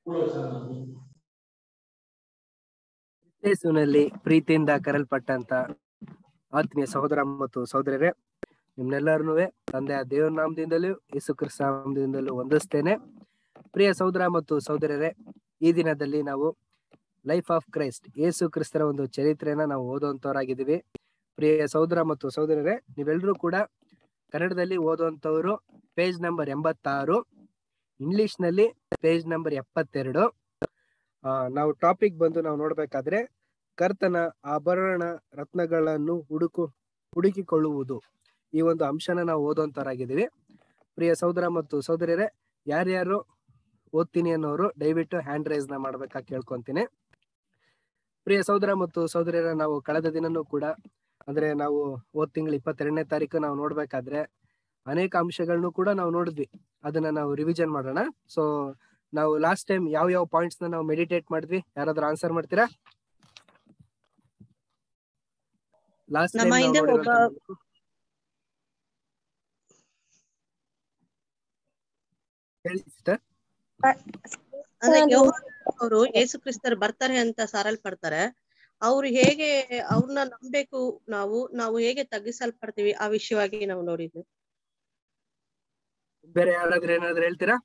ಯೇಸುವಿನಲ್ಲಿ ಪ್ರೀತಿಯಿಂದ ಕರೆಯಲ್ಪಟ್ಟಂತ ಆತ್ಮೀಯ ಸಹೋದರ ಮತ್ತು ಸಹೋದರರೇ ನಿಮ್ನೆಲ್ಲರನ್ನೂ ತಂದೆಯ ದೇವರ ನಾಮದಿಂದಲೂ ಯೇಸು ಕ್ರಿಸ್ತ ನಾಮದಿಂದಲೂ ವಂದಿಸ್ತೇನೆ ಪ್ರಿಯ ಸಹೋದರ ಮತ್ತು ಸಹೋದರರೇ ಈ ದಿನದಲ್ಲಿ ನಾವು ಲೈಫ್ ಆಫ್ ಕ್ರೈಸ್ಟ್ ಯೇಸು ಕ್ರಿಸ್ತರ ಒಂದು ಚರಿತ್ರೆಯನ್ನ ನಾವು ಓದುವಂತವರಾಗಿದ್ದೀವಿ ಪ್ರಿಯ ಸಹೋದರ ಮತ್ತು ಸಹೋದರರೇ ನೀವೆಲ್ಲರೂ ಕೂಡ ಕನ್ನಡದಲ್ಲಿ ಓದುವಂತವರು ಪೇಜ್ ನಂಬರ್ ಎಂಬತ್ತಾರು ಇಂಗ್ಲಿಷ್ ನಲ್ಲಿ ಪೇಜ್ ನಂಬರ್ ಎಪ್ಪತ್ತೆರಡು ಆ, ನಾವು ಟಾಪಿಕ್ ಬಂದು ನಾವು ನೋಡ್ಬೇಕಾದ್ರೆ ಕರ್ತನ ಆಭರಣ ರತ್ನಗಳನ್ನು ಹುಡುಕು ಹುಡುಕಿಕೊಳ್ಳುವುದು ಈ ಒಂದು ಅಂಶನ ನಾವು ಓದುವಂತರಾಗಿದ್ದೀವಿ ಪ್ರಿಯ ಸಹೋದರ ಮತ್ತು ಸಹೋದರಿಯರೇ ಯಾರ್ಯಾರು ಓದ್ತೀನಿ ಅನ್ನೋರು ದಯವಿಟ್ಟು ಹ್ಯಾಂಡ್ ರೈಸ್ ನ ಮಾಡ್ಬೇಕಾ ಕೇಳ್ಕೊಂತೀನಿ ಪ್ರಿಯ ಸಹೋದರ ಮತ್ತು ಸಹೋದರಿಯರ ನಾವು ಕಳೆದ ದಿನನೂ ಕೂಡ ಅಂದ್ರೆ ನಾವು ಹೋದ್ ತಿಂಗಳು ಇಪ್ಪತ್ತೆರಡನೇ ತಾರೀಕು ನಾವು ನೋಡ್ಬೇಕಾದ್ರೆ ಅನೇಕ ಅಂಶಗಳನ್ನು ಕೂಡ ನಾವು ನೋಡಿದ್ವಿ ಅದನ್ನ ನಾವು ರಿವಿಷನ್ ಮಾಡೋಣ ಸೊ ನಾವು ಲಾಸ್ಟ್ ಟೈಮ್ ಯಾವ ಯಾವ ಪಾಯಿಂಟ್ಸ್ ನ ನಾವು ಮೆಡಿಟೇಟ್ ಮಾಡಿದ್ವಿ ಯಾರಾದ್ರೂ ಆನ್ಸರ್ ಮಾಡ್ತೀರಾ ಲಾಸ್ಟ್ ನಮ್ಮ ಹಿಂದೆ ಒಬ್ಬ- ಹೇಳಿ sister. ಅಂದ್ರೆ ಯೋಹಾನ ಅವರು ಯೇಸು ಕ್ರಿಸ್ತರು ಬರ್ತಾರೆ ಅಂತ ಸಾರಲ್ಪಡ್ತಾರೆ ಅವ್ರು ಹೇಗೆ ಅವ್ರನ್ನ ನಂಬೇಕು ನಾವು ನಾವು ಹೇಗೆ ತಗ್ಗಿಸಲ್ಪಡ್ತೀವಿ ಆ ವಿಷಯವಾಗಿ ನಾವು ನೋಡಿದ್ವಿ ಬೇರೆ ಯಾರಾದ್ರೂ ಏನಾದ್ರು ಹೇಳ್ತೀರಾ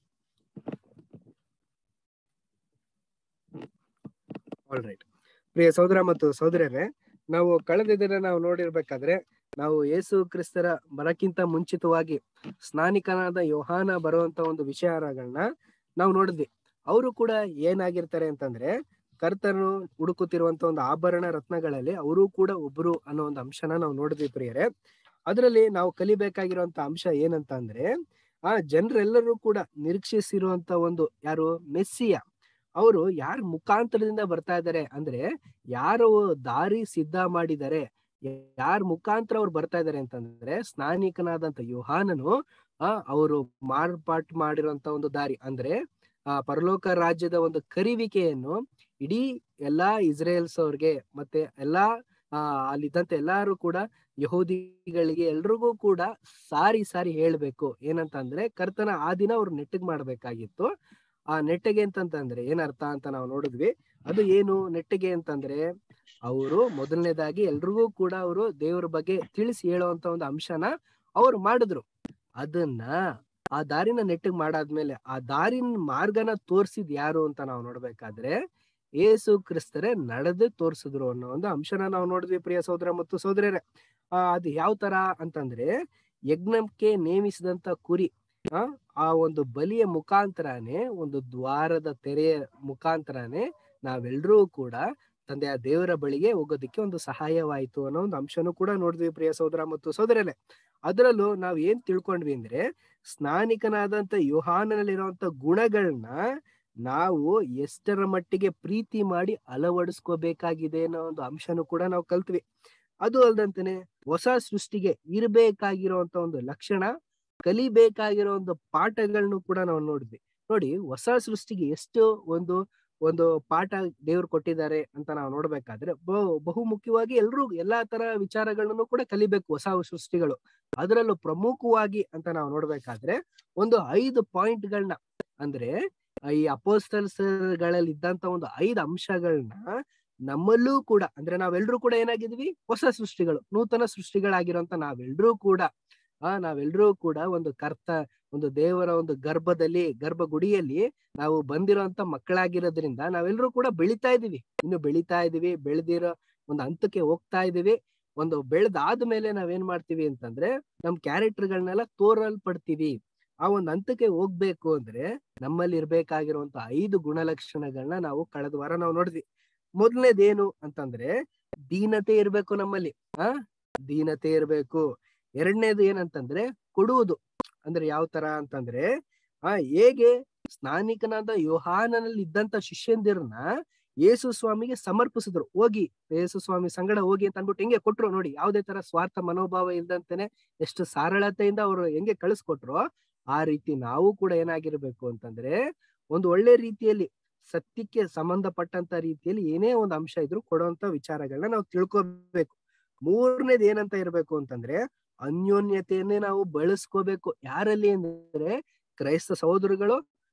ಆಲ್ ರೈಟ್ ಪ್ರಿಯ ಸಹೋದರ ಮತ್ತು ಸಹೋದರರೇ ನಾವು ಕಳೆದ ದಿನ ನಾವು ನೋಡಿರ್ಬೇಕಾದ್ರೆ ನಾವು ಯೇಸು ಕ್ರಿಸ್ತರ ಬರಕ್ಕಿಂತ ಮುಂಚಿತವಾಗಿ ಸ್ನಾನಿಕನಾದ ಯೋಹಾನ ಬರುವಂತ ಒಂದು ವಿಚಾರಗಳನ್ನ ನಾವು ನೋಡಿದ್ವಿ ಅವರು ಕೂಡ ಏನಾಗಿರ್ತಾರೆ ಅಂತಂದ್ರೆ ಕರ್ತನು ಹುಡುಕುತ್ತಿರುವಂತ ಒಂದು ಆಭರಣ ರತ್ನಗಳಲ್ಲಿ ಅವರು ಕೂಡ ಒಬ್ರು ಅನ್ನೋ ಒಂದು ಅಂಶನ ನಾವು ನೋಡಿದ್ವಿ ಪ್ರಿಯರೇ ಅದರಲ್ಲಿ ನಾವು ಕಲಿಬೇಕಾಗಿರುವಂತ ಅಂಶ ಏನಂತ ಅಂದ್ರೆ ಆ ಜನರೆಲ್ಲರೂ ಕೂಡ ನಿರೀಕ್ಷಿಸಿರುವಂತ ಒಂದು ಯಾರು ಮೆಸ್ಸಿಯ ಅವರು ಯಾರ ಮುಖಾಂತರದಿಂದ ಬರ್ತಾ ಇದ್ದಾರೆ ಅಂದ್ರೆ ಯಾರು ದಾರಿ ಸಿದ್ಧ ಮಾಡಿದ್ದಾರೆ ಯಾರ ಮುಖಾಂತರ ಅವ್ರು ಬರ್ತಾ ಇದ್ದಾರೆ ಅಂತಂದ್ರೆ ಸ್ನಾನಿಕನಾದಂತ ಯೋಹಾನನು ಆ ಅವರು ಮಾರ್ಪಾಟ್ ಮಾಡಿರುವಂತ ಒಂದು ದಾರಿ ಅಂದ್ರೆ ಆ ಪರಲೋಕ ರಾಜ್ಯದ ಒಂದು ಕರಿವಿಕೆಯನ್ನು ಇಡೀ ಎಲ್ಲಾ ಇಸ್ರೇಲ್ಸ್ ಅವ್ರಿಗೆ ಮತ್ತೆ ಎಲ್ಲಾ ಆ ಅಲ್ಲಿದ್ದಂತ ಎಲ್ಲಾರು ಕೂಡ ಯಹೂದಿಗಳಿಗೆ ಎಲ್ರಿಗೂ ಕೂಡ ಸಾರಿ ಸಾರಿ ಹೇಳ್ಬೇಕು ಏನಂತ ಅಂದ್ರೆ ಕರ್ತನ ಆ ದಿನ ಅವ್ರು ನೆಟ್ಟಗ್ ಮಾಡ್ಬೇಕಾಗಿತ್ತು ಆ ನೆಟ್ಟಗೆ ಅಂತಂತಂದ್ರೆ ಏನರ್ಥ ಅಂತ ನಾವು ನೋಡಿದ್ವಿ ಅದು ಏನು ನೆಟ್ಟಗೆ ಅಂತಂದ್ರೆ ಅವರು ಮೊದಲನೇದಾಗಿ ಎಲ್ರಿಗೂ ಕೂಡ ಅವರು ದೇವ್ರ ಬಗ್ಗೆ ತಿಳಿಸಿ ಹೇಳುವಂತ ಒಂದು ಅಂಶನ ಅವ್ರು ಮಾಡಿದ್ರು ಅದನ್ನ ಆ ದಾರಿನ ನೆಟ್ಟಗ್ ಮಾಡಾದ್ಮೇಲೆ ಆ ದಾರಿನ ಮಾರ್ಗನ ತೋರ್ಸಿದ್ ಯಾರು ಅಂತ ನಾವು ನೋಡ್ಬೇಕಾದ್ರೆ ಏಸು ಕ್ರಿಸ್ತರೇ ನಡೆದು ತೋರ್ಸಿದ್ರು ಅನ್ನೋ ಒಂದು ಅಂಶನ ನಾವು ನೋಡಿದ್ವಿ ಪ್ರಿಯ ಸಹೋದರ ಮತ್ತು ಸಹೋದರರೇ ಆ ಅದು ಯಾವ ತರ ಅಂತಂದ್ರೆ ಯಜ್ಞಕ್ಕೆ ನೇಮಿಸಿದಂತ ಕುರಿ ಆ ಆ ಒಂದು ಬಲಿಯ ಮುಖಾಂತರನೇ ಒಂದು ದ್ವಾರದ ತೆರೆಯ ಮುಖಾಂತರನೇ ನಾವೆಲ್ಲರೂ ಕೂಡ ತಂದೆಯ ದೇವರ ಬಳಿಗೆ ಹೋಗೋದಕ್ಕೆ ಒಂದು ಸಹಾಯವಾಯಿತು ಅನ್ನೋ ಒಂದು ಅಂಶನೂ ಕೂಡ ನೋಡಿದ್ವಿ ಪ್ರಿಯ ಸಹೋದರ ಮತ್ತು ಸಹೋದರರೇ ಅದರಲ್ಲೂ ನಾವ್ ಏನ್ ತಿಳ್ಕೊಂಡ್ವಿ ಅಂದ್ರೆ ಸ್ನಾನಿಕನಾದಂತ ಯೋಹಾನನಲ್ಲಿರುವಂತ ಗುಣಗಳನ್ನ ನಾವು ಎಷ್ಟರ ಮಟ್ಟಿಗೆ ಪ್ರೀತಿ ಮಾಡಿ ಅಳವಡಿಸ್ಕೋಬೇಕಾಗಿದೆ ಅನ್ನೋ ಒಂದು ಅಂಶನೂ ಕೂಡ ನಾವು ಕಲ್ತ್ವಿ ಅದು ಅಲ್ದಂತಾನೆ ಹೊಸ ಸೃಷ್ಟಿಗೆ ಇರ್ಬೇಕಾಗಿರುವಂತ ಒಂದು ಲಕ್ಷಣ ಕಲಿಬೇಕಾಗಿರೋ ಒಂದು ಪಾಠಗಳನ್ನು ಕೂಡ ನಾವು ನೋಡಿದ್ವಿ ನೋಡಿ ಹೊಸ ಸೃಷ್ಟಿಗೆ ಎಷ್ಟು ಒಂದು ಒಂದು ಪಾಠ ದೇವ್ರು ಕೊಟ್ಟಿದ್ದಾರೆ ಅಂತ ನಾವು ನೋಡ್ಬೇಕಾದ್ರೆ ಬಹು ಬಹು ಮುಖ್ಯವಾಗಿ ಎಲ್ರು ಎಲ್ಲಾ ತರ ವಿಚಾರಗಳನ್ನು ಕೂಡ ಕಲಿಬೇಕು ಹೊಸ ಸೃಷ್ಟಿಗಳು ಅದರಲ್ಲೂ ಪ್ರಮುಖವಾಗಿ ಅಂತ ನಾವು ನೋಡ್ಬೇಕಾದ್ರೆ ಒಂದು ಐದು ಪಾಯಿಂಟ್ಗಳನ್ನ ಅಂದ್ರೆ ಈ ಅಪೋಸ್ಟಲ್ಸ್ ಗಳಲ್ಲಿ ಇದ್ದಂತ ಒಂದು ಐದು ಅಂಶಗಳನ್ನ ನಮ್ಮಲ್ಲೂ ಕೂಡ ಅಂದ್ರೆ ನಾವೆಲ್ಲರೂ ಕೂಡ ಏನಾಗಿದ್ವಿ ಹೊಸ ಸೃಷ್ಟಿಗಳು ನೂತನ ಸೃಷ್ಟಿಗಳಾಗಿರೋಂತ ನಾವೆಲ್ಲರೂ ಕೂಡ ಆ ನಾವೆಲ್ಲರೂ ಕೂಡ ಒಂದು ಕರ್ತ ಒಂದು ದೇವರ ಒಂದು ಗರ್ಭದಲ್ಲಿ ಗರ್ಭ ಗುಡಿಯಲ್ಲಿ ನಾವು ಬಂದಿರೋಂತ ಮಕ್ಕಳಾಗಿರೋದ್ರಿಂದ ನಾವೆಲ್ಲರೂ ಕೂಡ ಬೆಳಿತಾ ಇದೀವಿ ಇನ್ನು ಬೆಳಿತಾ ಇದೀವಿ ಬೆಳೆದಿರೋ ಒಂದು ಹಂತಕ್ಕೆ ಹೋಗ್ತಾ ಇದೀವಿ ಒಂದು ಬೆಳೆದಾದ್ಮೇಲೆ ನಾವೇನ್ ಮಾಡ್ತೀವಿ ಅಂತಂದ್ರೆ ನಮ್ ಕ್ಯಾರೆಕ್ಟರ್ಗಳನ್ನೆಲ್ಲ ತೋರಲ್ಪಡ್ತೀವಿ ಆ ಒಂದು ಹಂತಕ್ಕೆ ಹೋಗ್ಬೇಕು ಅಂದ್ರೆ ನಮ್ಮಲ್ಲಿ ಇರ್ಬೇಕಾಗಿರುವಂತ ಐದು ಗುಣಲಕ್ಷಣಗಳನ್ನ ನಾವು ಕಳೆದ ವಾರ ನಾವು ನೋಡಿದ್ವಿ ಮೊದಲನೇದೇನು ಅಂತಂದ್ರೆ ದೀನತೆ ಇರ್ಬೇಕು ನಮ್ಮಲ್ಲಿ ಆ ದೀನತೆ ಇರ್ಬೇಕು ಎರಡನೇದು ಏನಂತಂದ್ರೆ ಕೊಡುವುದು ಅಂದ್ರೆ ಯಾವ ತರ ಅಂತಂದ್ರೆ ಆ ಹೇಗೆ ಸ್ನಾನಿಕನಾದ ಯೋಹಾನನಲ್ಲಿ ಇದ್ದಂತ ಶಿಷ್ಯಂದಿರನ್ನ ಯೇಸು ಸ್ವಾಮಿಗೆ ಸಮರ್ಪಿಸಿದ್ರು ಹೋಗಿ ಯೇಸು ಸ್ವಾಮಿ ಸಂಗಡ ಹೋಗಿ ಅಂತ ಅನ್ಬಿಟ್ಟು ಹೆಂಗೆ ಕೊಟ್ರು ನೋಡಿ ಯಾವುದೇ ತರ ಸ್ವಾರ್ಥ ಮನೋಭಾವ ಇಲ್ದಂತೆನೆ ಎಷ್ಟು ಸಾರಳತೆಯಿಂದ ಅವರು ಹೆಂಗೆ ಕಳಿಸ್ಕೊಟ್ರು ಆ ರೀತಿ ನಾವು ಕೂಡ ಏನಾಗಿರ್ಬೇಕು ಅಂತಂದ್ರೆ ಒಂದು ಒಳ್ಳೆ ರೀತಿಯಲ್ಲಿ ಸತ್ಯಕ್ಕೆ ಸಂಬಂಧಪಟ್ಟಂತ ರೀತಿಯಲ್ಲಿ ಏನೇ ಒಂದು ಅಂಶ ಇದ್ರು ಕೊಡುವಂತ ವಿಚಾರಗಳನ್ನ ನಾವು ತಿಳ್ಕೊಬೇಕು ಮೂರನೇದು ಏನಂತ ಇರ್ಬೇಕು ಅಂತಂದ್ರೆ ಅನ್ಯೋನ್ಯತೆಯನ್ನೇ ನಾವು ಬಳಸ್ಕೋಬೇಕು ಯಾರಲ್ಲಿ ಅಂದ್ರೆ ಕ್ರೈಸ್ತ ಸಹೋದರಗಳು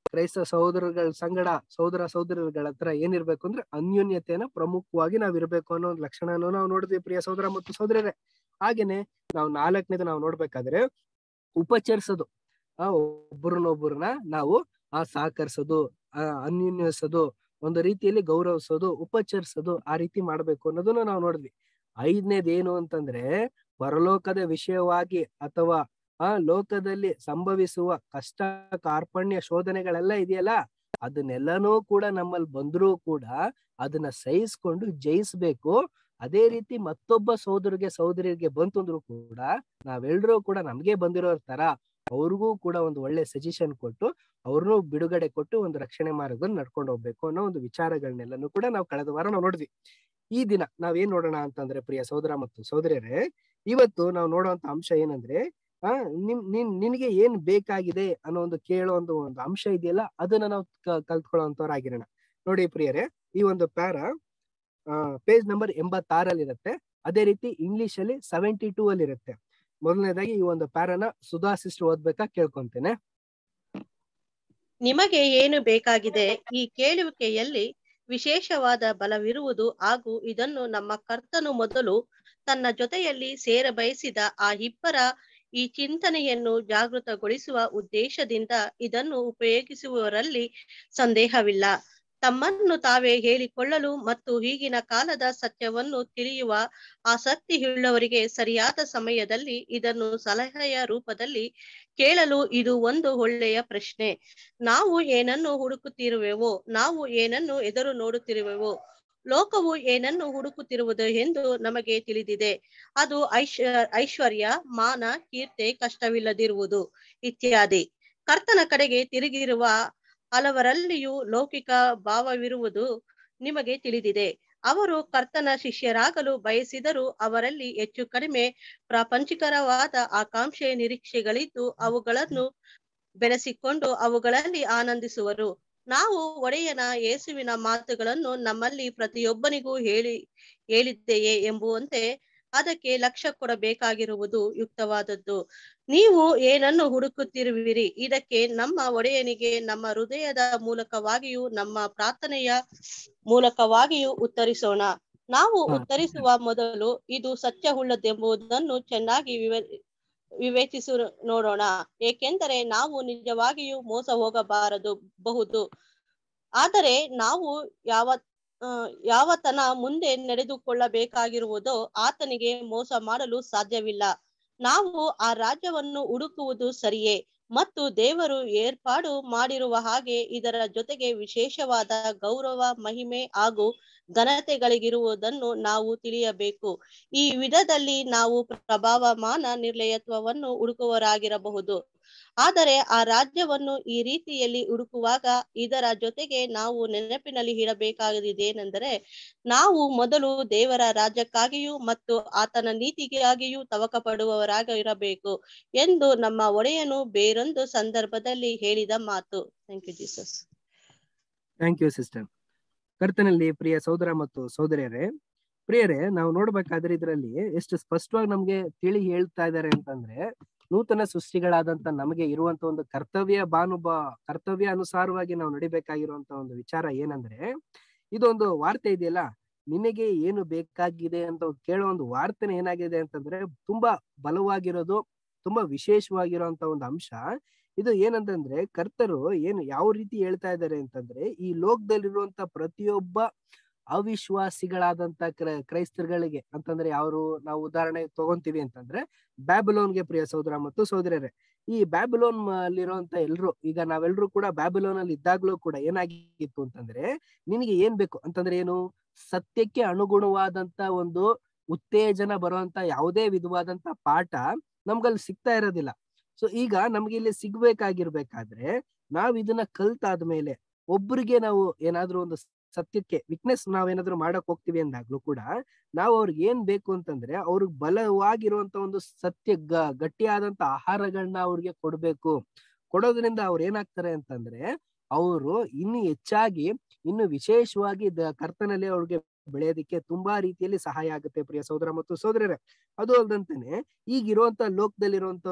ಕ್ರೈಸ್ತ ಸಹೋದರಗಳ ಸಂಗಡ ಸಹೋದರ ಸಹೋದರಗಳ ಹತ್ರ ಏನಿರ್ಬೇಕು ಅಂದ್ರೆ ಅನ್ಯೋನ್ಯತೆಯನ್ನ ಪ್ರಮುಖವಾಗಿ ನಾವ್ ಇರ್ಬೇಕು ಅನ್ನೋ ಒಂದು ಲಕ್ಷಣವನ್ನು ನಾವು ನೋಡಿದ್ವಿ ಪ್ರಿಯ ಸಹೋದರ ಮತ್ತು ಸಹೋದರರೇ ಹಾಗೇನೆ ನಾವು ನಾಲ್ಕನೇದು ನಾವು ನೋಡ್ಬೇಕಾದ್ರೆ ಉಪಚರಿಸೋದು ಆ ಒಬ್ಬರನ್ನೊಬ್ಬರನ್ನ ನಾವು ಆ ಸಹಕರಿಸೋದು ಆ ಅನ್ಯೋನ್ಯಿಸೋದು ಒಂದು ರೀತಿಯಲ್ಲಿ ಗೌರವಿಸೋದು ಉಪಚರಿಸೋದು ಆ ರೀತಿ ಮಾಡ್ಬೇಕು ಅನ್ನೋದನ್ನ ನಾವು ನೋಡಿದ್ವಿ ಐದನೇದು ಏನು ಅಂತಂದ್ರೆ ಪರಲೋಕದ ವಿಷಯವಾಗಿ ಅಥವಾ ಆ ಲೋಕದಲ್ಲಿ ಸಂಭವಿಸುವ ಕಷ್ಟ ಕಾರ್ಪಣ್ಯ ಶೋಧನೆಗಳೆಲ್ಲ ಇದೆಯಲ್ಲ ಅದನ್ನೆಲ್ಲನೂ ಕೂಡ ನಮ್ಮಲ್ಲಿ ಬಂದ್ರೂ ಕೂಡ ಅದನ್ನ ಸಹಿಸ್ಕೊಂಡು ಜಯಿಸ್ಬೇಕು ಅದೇ ರೀತಿ ಮತ್ತೊಬ್ಬ ಸೋದರಿಗೆ ಸಹೋದರಿಗೆ ಬಂತಂದ್ರು ಕೂಡ ನಾವೆಲ್ಲರೂ ಕೂಡ ನಮ್ಗೆ ಬಂದಿರೋ ತರ ಅವ್ರಿಗೂ ಕೂಡ ಒಂದು ಒಳ್ಳೆ ಸಜೆಷನ್ ಕೊಟ್ಟು ಅವ್ರನ್ನೂ ಬಿಡುಗಡೆ ಕೊಟ್ಟು ಒಂದು ರಕ್ಷಣೆ ಮಾರ್ಗದಲ್ಲಿ ನಡ್ಕೊಂಡು ಹೋಗ್ಬೇಕು ಅನ್ನೋ ಒಂದು ವಿಚಾರಗಳನ್ನೆಲ್ಲನೂ ಕೂಡ ನಾವು ಕಳೆದ ವಾರ ನಾವು ನೋಡಿದ್ವಿ ಈ ದಿನ ನಾವೇನ್ ನೋಡೋಣ ಅಂತಂದ್ರೆ ಪ್ರಿಯ ಸಹೋದರ ಮತ್ತು ಸಹೋದರಿಯರೇ ಇವತ್ತು ನಾವು ನೋಡುವಂತ ಅಂಶ ಏನಂದ್ರೆ ಆ ನಿಮ್ ನಿನ್ ನಿನಗೆ ಏನ್ ಬೇಕಾಗಿದೆ ಅನ್ನೋ ಒಂದು ಕೇಳೋ ಒಂದು ಒಂದು ಅಂಶ ಇದೆಯಲ್ಲ ಅದನ್ನ ನಾವು ಕಲ್ತ್ಕೊಳ್ಳೋಂತವ್ರಾಗಿರೋಣ ನೋಡಿ ಪ್ರಿಯರೇ ಈ ಒಂದು ಪ್ಯಾರ ಪೇಜ್ ನಂಬರ್ ಎಂಬತ್ತಾರಲ್ಲಿ ಇರುತ್ತೆ ಅದೇ ರೀತಿ ಇಂಗ್ಲಿಷ್ ಅಲ್ಲಿ ಸೆವೆಂಟಿ ಟೂ ಅಲ್ಲಿ ಇರುತ್ತೆ ಮೊದಲನೇದಾಗಿ ಈ ಒಂದು ಪ್ಯಾರನ ಸುಧಾ ಸಿಸ್ಟರ್ ಓದ್ಬೇಕಾ ಕೇಳ್ಕೊಂತೇನೆ ನಿಮಗೆ ಏನು ಬೇಕಾಗಿದೆ ಈ ಕೇಳುವಿಕೆಯಲ್ಲಿ ವಿಶೇಷವಾದ ಬಲವಿರುವುದು ಹಾಗೂ ಇದನ್ನು ನಮ್ಮ ಕರ್ತನು ಮೊದಲು ತನ್ನ ಜೊತೆಯಲ್ಲಿ ಸೇರ ಬಯಸಿದ ಆ ಇಬ್ಬರ ಈ ಚಿಂತನೆಯನ್ನು ಜಾಗೃತಗೊಳಿಸುವ ಉದ್ದೇಶದಿಂದ ಇದನ್ನು ಉಪಯೋಗಿಸುವವರಲ್ಲಿ ಸಂದೇಹವಿಲ್ಲ ತಮ್ಮನ್ನು ತಾವೇ ಹೇಳಿಕೊಳ್ಳಲು ಮತ್ತು ಈಗಿನ ಕಾಲದ ಸತ್ಯವನ್ನು ತಿಳಿಯುವ ಆಸಕ್ತಿಯುಳ್ಳವರಿಗೆ ಸರಿಯಾದ ಸಮಯದಲ್ಲಿ ಇದನ್ನು ಸಲಹೆಯ ರೂಪದಲ್ಲಿ ಕೇಳಲು ಇದು ಒಂದು ಒಳ್ಳೆಯ ಪ್ರಶ್ನೆ ನಾವು ಏನನ್ನು ಹುಡುಕುತ್ತಿರುವೆವೋ ನಾವು ಏನನ್ನು ಎದುರು ನೋಡುತ್ತಿರುವೆವೋ ಲೋಕವು ಏನನ್ನು ಹುಡುಕುತ್ತಿರುವುದು ಎಂದು ನಮಗೆ ತಿಳಿದಿದೆ ಅದು ಐಶ್ ಐಶ್ವರ್ಯ ಮಾನ ಕೀರ್ತಿ ಕಷ್ಟವಿಲ್ಲದಿರುವುದು ಇತ್ಯಾದಿ ಕರ್ತನ ಕಡೆಗೆ ತಿರುಗಿರುವ ಹಲವರಲ್ಲಿಯೂ ಲೌಕಿಕ ಭಾವವಿರುವುದು ನಿಮಗೆ ತಿಳಿದಿದೆ ಅವರು ಕರ್ತನ ಶಿಷ್ಯರಾಗಲು ಬಯಸಿದರೂ ಅವರಲ್ಲಿ ಹೆಚ್ಚು ಕಡಿಮೆ ಪ್ರಾಪಂಚಿಕರವಾದ ಆಕಾಂಕ್ಷೆ ನಿರೀಕ್ಷೆಗಳಿದ್ದು ಅವುಗಳನ್ನು ಬೆಳೆಸಿಕೊಂಡು ಅವುಗಳಲ್ಲಿ ಆನಂದಿಸುವರು ನಾವು ಒಡೆಯನ ಯೇಸುವಿನ ಮಾತುಗಳನ್ನು ನಮ್ಮಲ್ಲಿ ಪ್ರತಿಯೊಬ್ಬನಿಗೂ ಹೇಳಿ ಹೇಳಿದ್ದೆಯೇ ಎಂಬುವಂತೆ ಅದಕ್ಕೆ ಲಕ್ಷ್ಯ ಕೊಡಬೇಕಾಗಿರುವುದು ಯುಕ್ತವಾದದ್ದು ನೀವು ಏನನ್ನು ಹುಡುಕುತ್ತಿರುವಿರಿ ಇದಕ್ಕೆ ನಮ್ಮ ಒಡೆಯನಿಗೆ ನಮ್ಮ ಹೃದಯದ ಮೂಲಕವಾಗಿಯೂ ನಮ್ಮ ಪ್ರಾರ್ಥನೆಯ ಮೂಲಕವಾಗಿಯೂ ಉತ್ತರಿಸೋಣ ನಾವು ಹಾ. ಉತ್ತರಿಸುವ ಮೊದಲು ಇದು ಸತ್ಯವುಳ್ಳದೆಂಬುದನ್ನು ಚೆನ್ನಾಗಿ ವಿವ ವಿವೇಚಿಸು ನೋಡೋಣ ಏಕೆಂದರೆ ನಾವು ನಿಜವಾಗಿಯೂ ಮೋಸ ಹೋಗಬಾರದು ಬಹುದು ಆದರೆ ನಾವು ಯಾವ ಆ, ಯಾವತನ ಮುಂದೆ ನಡೆದುಕೊಳ್ಳಬೇಕಾಗಿರುವುದೋ ಆತನಿಗೆ ಮೋಸ ಮಾಡಲು ಸಾಧ್ಯವಿಲ್ಲ ನಾವು ಆ ರಾಜ್ಯವನ್ನು ಹುಡುಕುವುದು ಸರಿಯೇ ಮತ್ತು ದೇವರು ಏರ್ಪಾಡು ಮಾಡಿರುವ ಹಾಗೆ ಇದರ ಜೊತೆಗೆ ವಿಶೇಷವಾದ ಗೌರವ ಮಹಿಮೆ ಹಾಗೂ ಘನತೆಗಳಿಗಿರುವುದನ್ನು ನಾವು ತಿಳಿಯಬೇಕು ಈ ವಿಧದಲ್ಲಿ ನಾವು ಪ್ರಭಾವಮಾನ ನಿರ್ಲಯತ್ವವನ್ನು ಹುಡುಕುವರಾಗಿರಬಹುದು ಆದರೆ ಆ ರಾಜ್ಯವನ್ನು ಈ ರೀತಿಯಲ್ಲಿ ಹುಡುಕುವಾಗ ಇದರ ಜೊತೆಗೆ ನಾವು ನೆನಪಿನಲ್ಲಿ ಇಡಬೇಕಾಗಿದ್ದೇನೆಂದರೆ ನಾವು ಮೊದಲು ದೇವರ ರಾಜ್ಯಕ್ಕಾಗಿಯೂ ಮತ್ತು ಆತನ ನೀತಿಗಾಗಿಯೂ ತವಕ ಪಡುವವರಾಗ ಇರಬೇಕು ಎಂದು ನಮ್ಮ ಒಡೆಯನು ಬೇರೊಂದು ಸಂದರ್ಭದಲ್ಲಿ ಹೇಳಿದ ಮಾತು thank you Jesus thank you sister ಕರ್ತನಲ್ಲಿ ಪ್ರಿಯ ಸಹೋದರ ಮತ್ತು ಸಹೋದರಿಯರೇ ಪ್ರಿಯರೇ ನಾವು ನೋಡ್ಬೇಕಾದ್ರೆ ಇದರಲ್ಲಿ ಎಷ್ಟು ಸ್ಪಷ್ಟವಾಗಿ ನಮ್ಗೆ ತಿಳಿ ಹೇಳ್ತಾ ಇದ್ದಾರೆ ಅಂತಂದ್ರೆ ನೂತನ ಸೃಷ್ಟಿಗಳಾದಂತ ನಮಗೆ ಇರುವಂತ ಒಂದು ಕರ್ತವ್ಯ ಭಾನುಭ ಕರ್ತವ್ಯ ಅನುಸಾರವಾಗಿ ನಾವು ನಡಿಬೇಕಾಗಿರುವಂತ ಒಂದು ವಿಚಾರ ಏನಂದ್ರೆ ಇದೊಂದು ವಾರ್ತೆ ಇದೆಯಲ್ಲ ನಿನಗೆ ಏನು ಬೇಕಾಗಿದೆ ಅಂತ ಕೇಳೋ ಒಂದು ವಾರ್ತೆನ ಏನಾಗಿದೆ ಅಂತಂದ್ರೆ ತುಂಬಾ ಬಲವಾಗಿರೋದು ತುಂಬಾ ವಿಶೇಷವಾಗಿರುವಂತ ಒಂದು ಅಂಶ ಇದು ಏನಂತಂದ್ರೆ ಕರ್ತರು ಏನು ಯಾವ ರೀತಿ ಹೇಳ್ತಾ ಇದ್ದಾರೆ ಅಂತಂದ್ರೆ ಈ ಲೋಕದಲ್ಲಿರುವಂತ ಪ್ರತಿಯೊಬ್ಬ ಅವಿಶ್ವಾಸಿಗಳಾದಂತ ಕ್ರೈ ಕ್ರೈಸ್ತರುಗಳಿಗೆ ಅಂತಂದ್ರೆ ಯಾರು ನಾವು ಉದಾಹರಣೆ ತಗೊಂತೀವಿ ಅಂತಂದ್ರೆ ಬ್ಯಾಬಿಲೋನ್ಗೆ ಪ್ರಿಯ ಸಹೋದರ ಮತ್ತು ಸಹೋದರರೇ ಈ ಬ್ಯಾಬಿಲೋನ್ ಅಲ್ಲಿರುವಂತ ಎಲ್ರು ಈಗ ನಾವೆಲ್ಲರೂ ಕೂಡ ಬ್ಯಾಬಿಲೋನ್ ಅಲ್ಲಿ ಇದ್ದಾಗ್ಲೂ ಕೂಡ ಏನಾಗಿತ್ತು ಅಂತಂದ್ರೆ ನಿನಗೆ ಏನ್ ಬೇಕು ಅಂತಂದ್ರೆ ಏನು ಸತ್ಯಕ್ಕೆ ಅನುಗುಣವಾದಂತ ಒಂದು ಉತ್ತೇಜನ ಬರುವಂತ ಯಾವುದೇ ವಿಧವಾದಂತ ಪಾಠ ನಮ್ಗಲ್ಲಿ ಸಿಗ್ತಾ ಇರೋದಿಲ್ಲ ಸೊ ಈಗ ನಮ್ಗೆ ಇಲ್ಲಿ ಸಿಗ್ಬೇಕಾಗಿರ್ಬೇಕಾದ್ರೆ ನಾವ್ ಇದನ್ನ ಕಲ್ತಾದ್ಮೇಲೆ ಒಬ್ರಿಗೆ ನಾವು ಏನಾದ್ರೂ ಒಂದು ಸತ್ಯಕ್ಕೆ ವಿಕ್ನೆಸ್ ನಾವೇನಾದ್ರೂ ಮಾಡಕ್ ಹೋಗ್ತೀವಿ ಅಂದಾಗ್ಲೂ ಕೂಡ ನಾವು ಅವ್ರಿಗೆ ಏನ್ ಬೇಕು ಅಂತಂದ್ರೆ ಅವ್ರಿಗೆ ಬಲವಾಗಿರುವಂತ ಒಂದು ಸತ್ಯ ಗ ಗಟ್ಟಿಯಾದಂತ ಆಹಾರಗಳನ್ನ ಅವ್ರಿಗೆ ಕೊಡ್ಬೇಕು ಕೊಡೋದ್ರಿಂದ ಅವ್ರು ಏನಾಗ್ತಾರೆ ಅಂತಂದ್ರೆ ಅವರು ಇನ್ನು ಹೆಚ್ಚಾಗಿ ಇನ್ನು ವಿಶೇಷವಾಗಿ ದ- ಕರ್ತನಲ್ಲಿ ಅವ್ರಿಗೆ ಬೆಳೆಯೋದಿಕ್ಕೆ ತುಂಬಾ ರೀತಿಯಲ್ಲಿ ಸಹಾಯ ಆಗುತ್ತೆ ಪ್ರಿಯ ಸಹೋದರ ಮತ್ತು ಸಹೋದರರೇ ಅದು ಅಲ್ದಂತಾನೆ ಈಗಿರುವಂತ ಲೋಕದಲ್ಲಿರುವಂತವ್ರು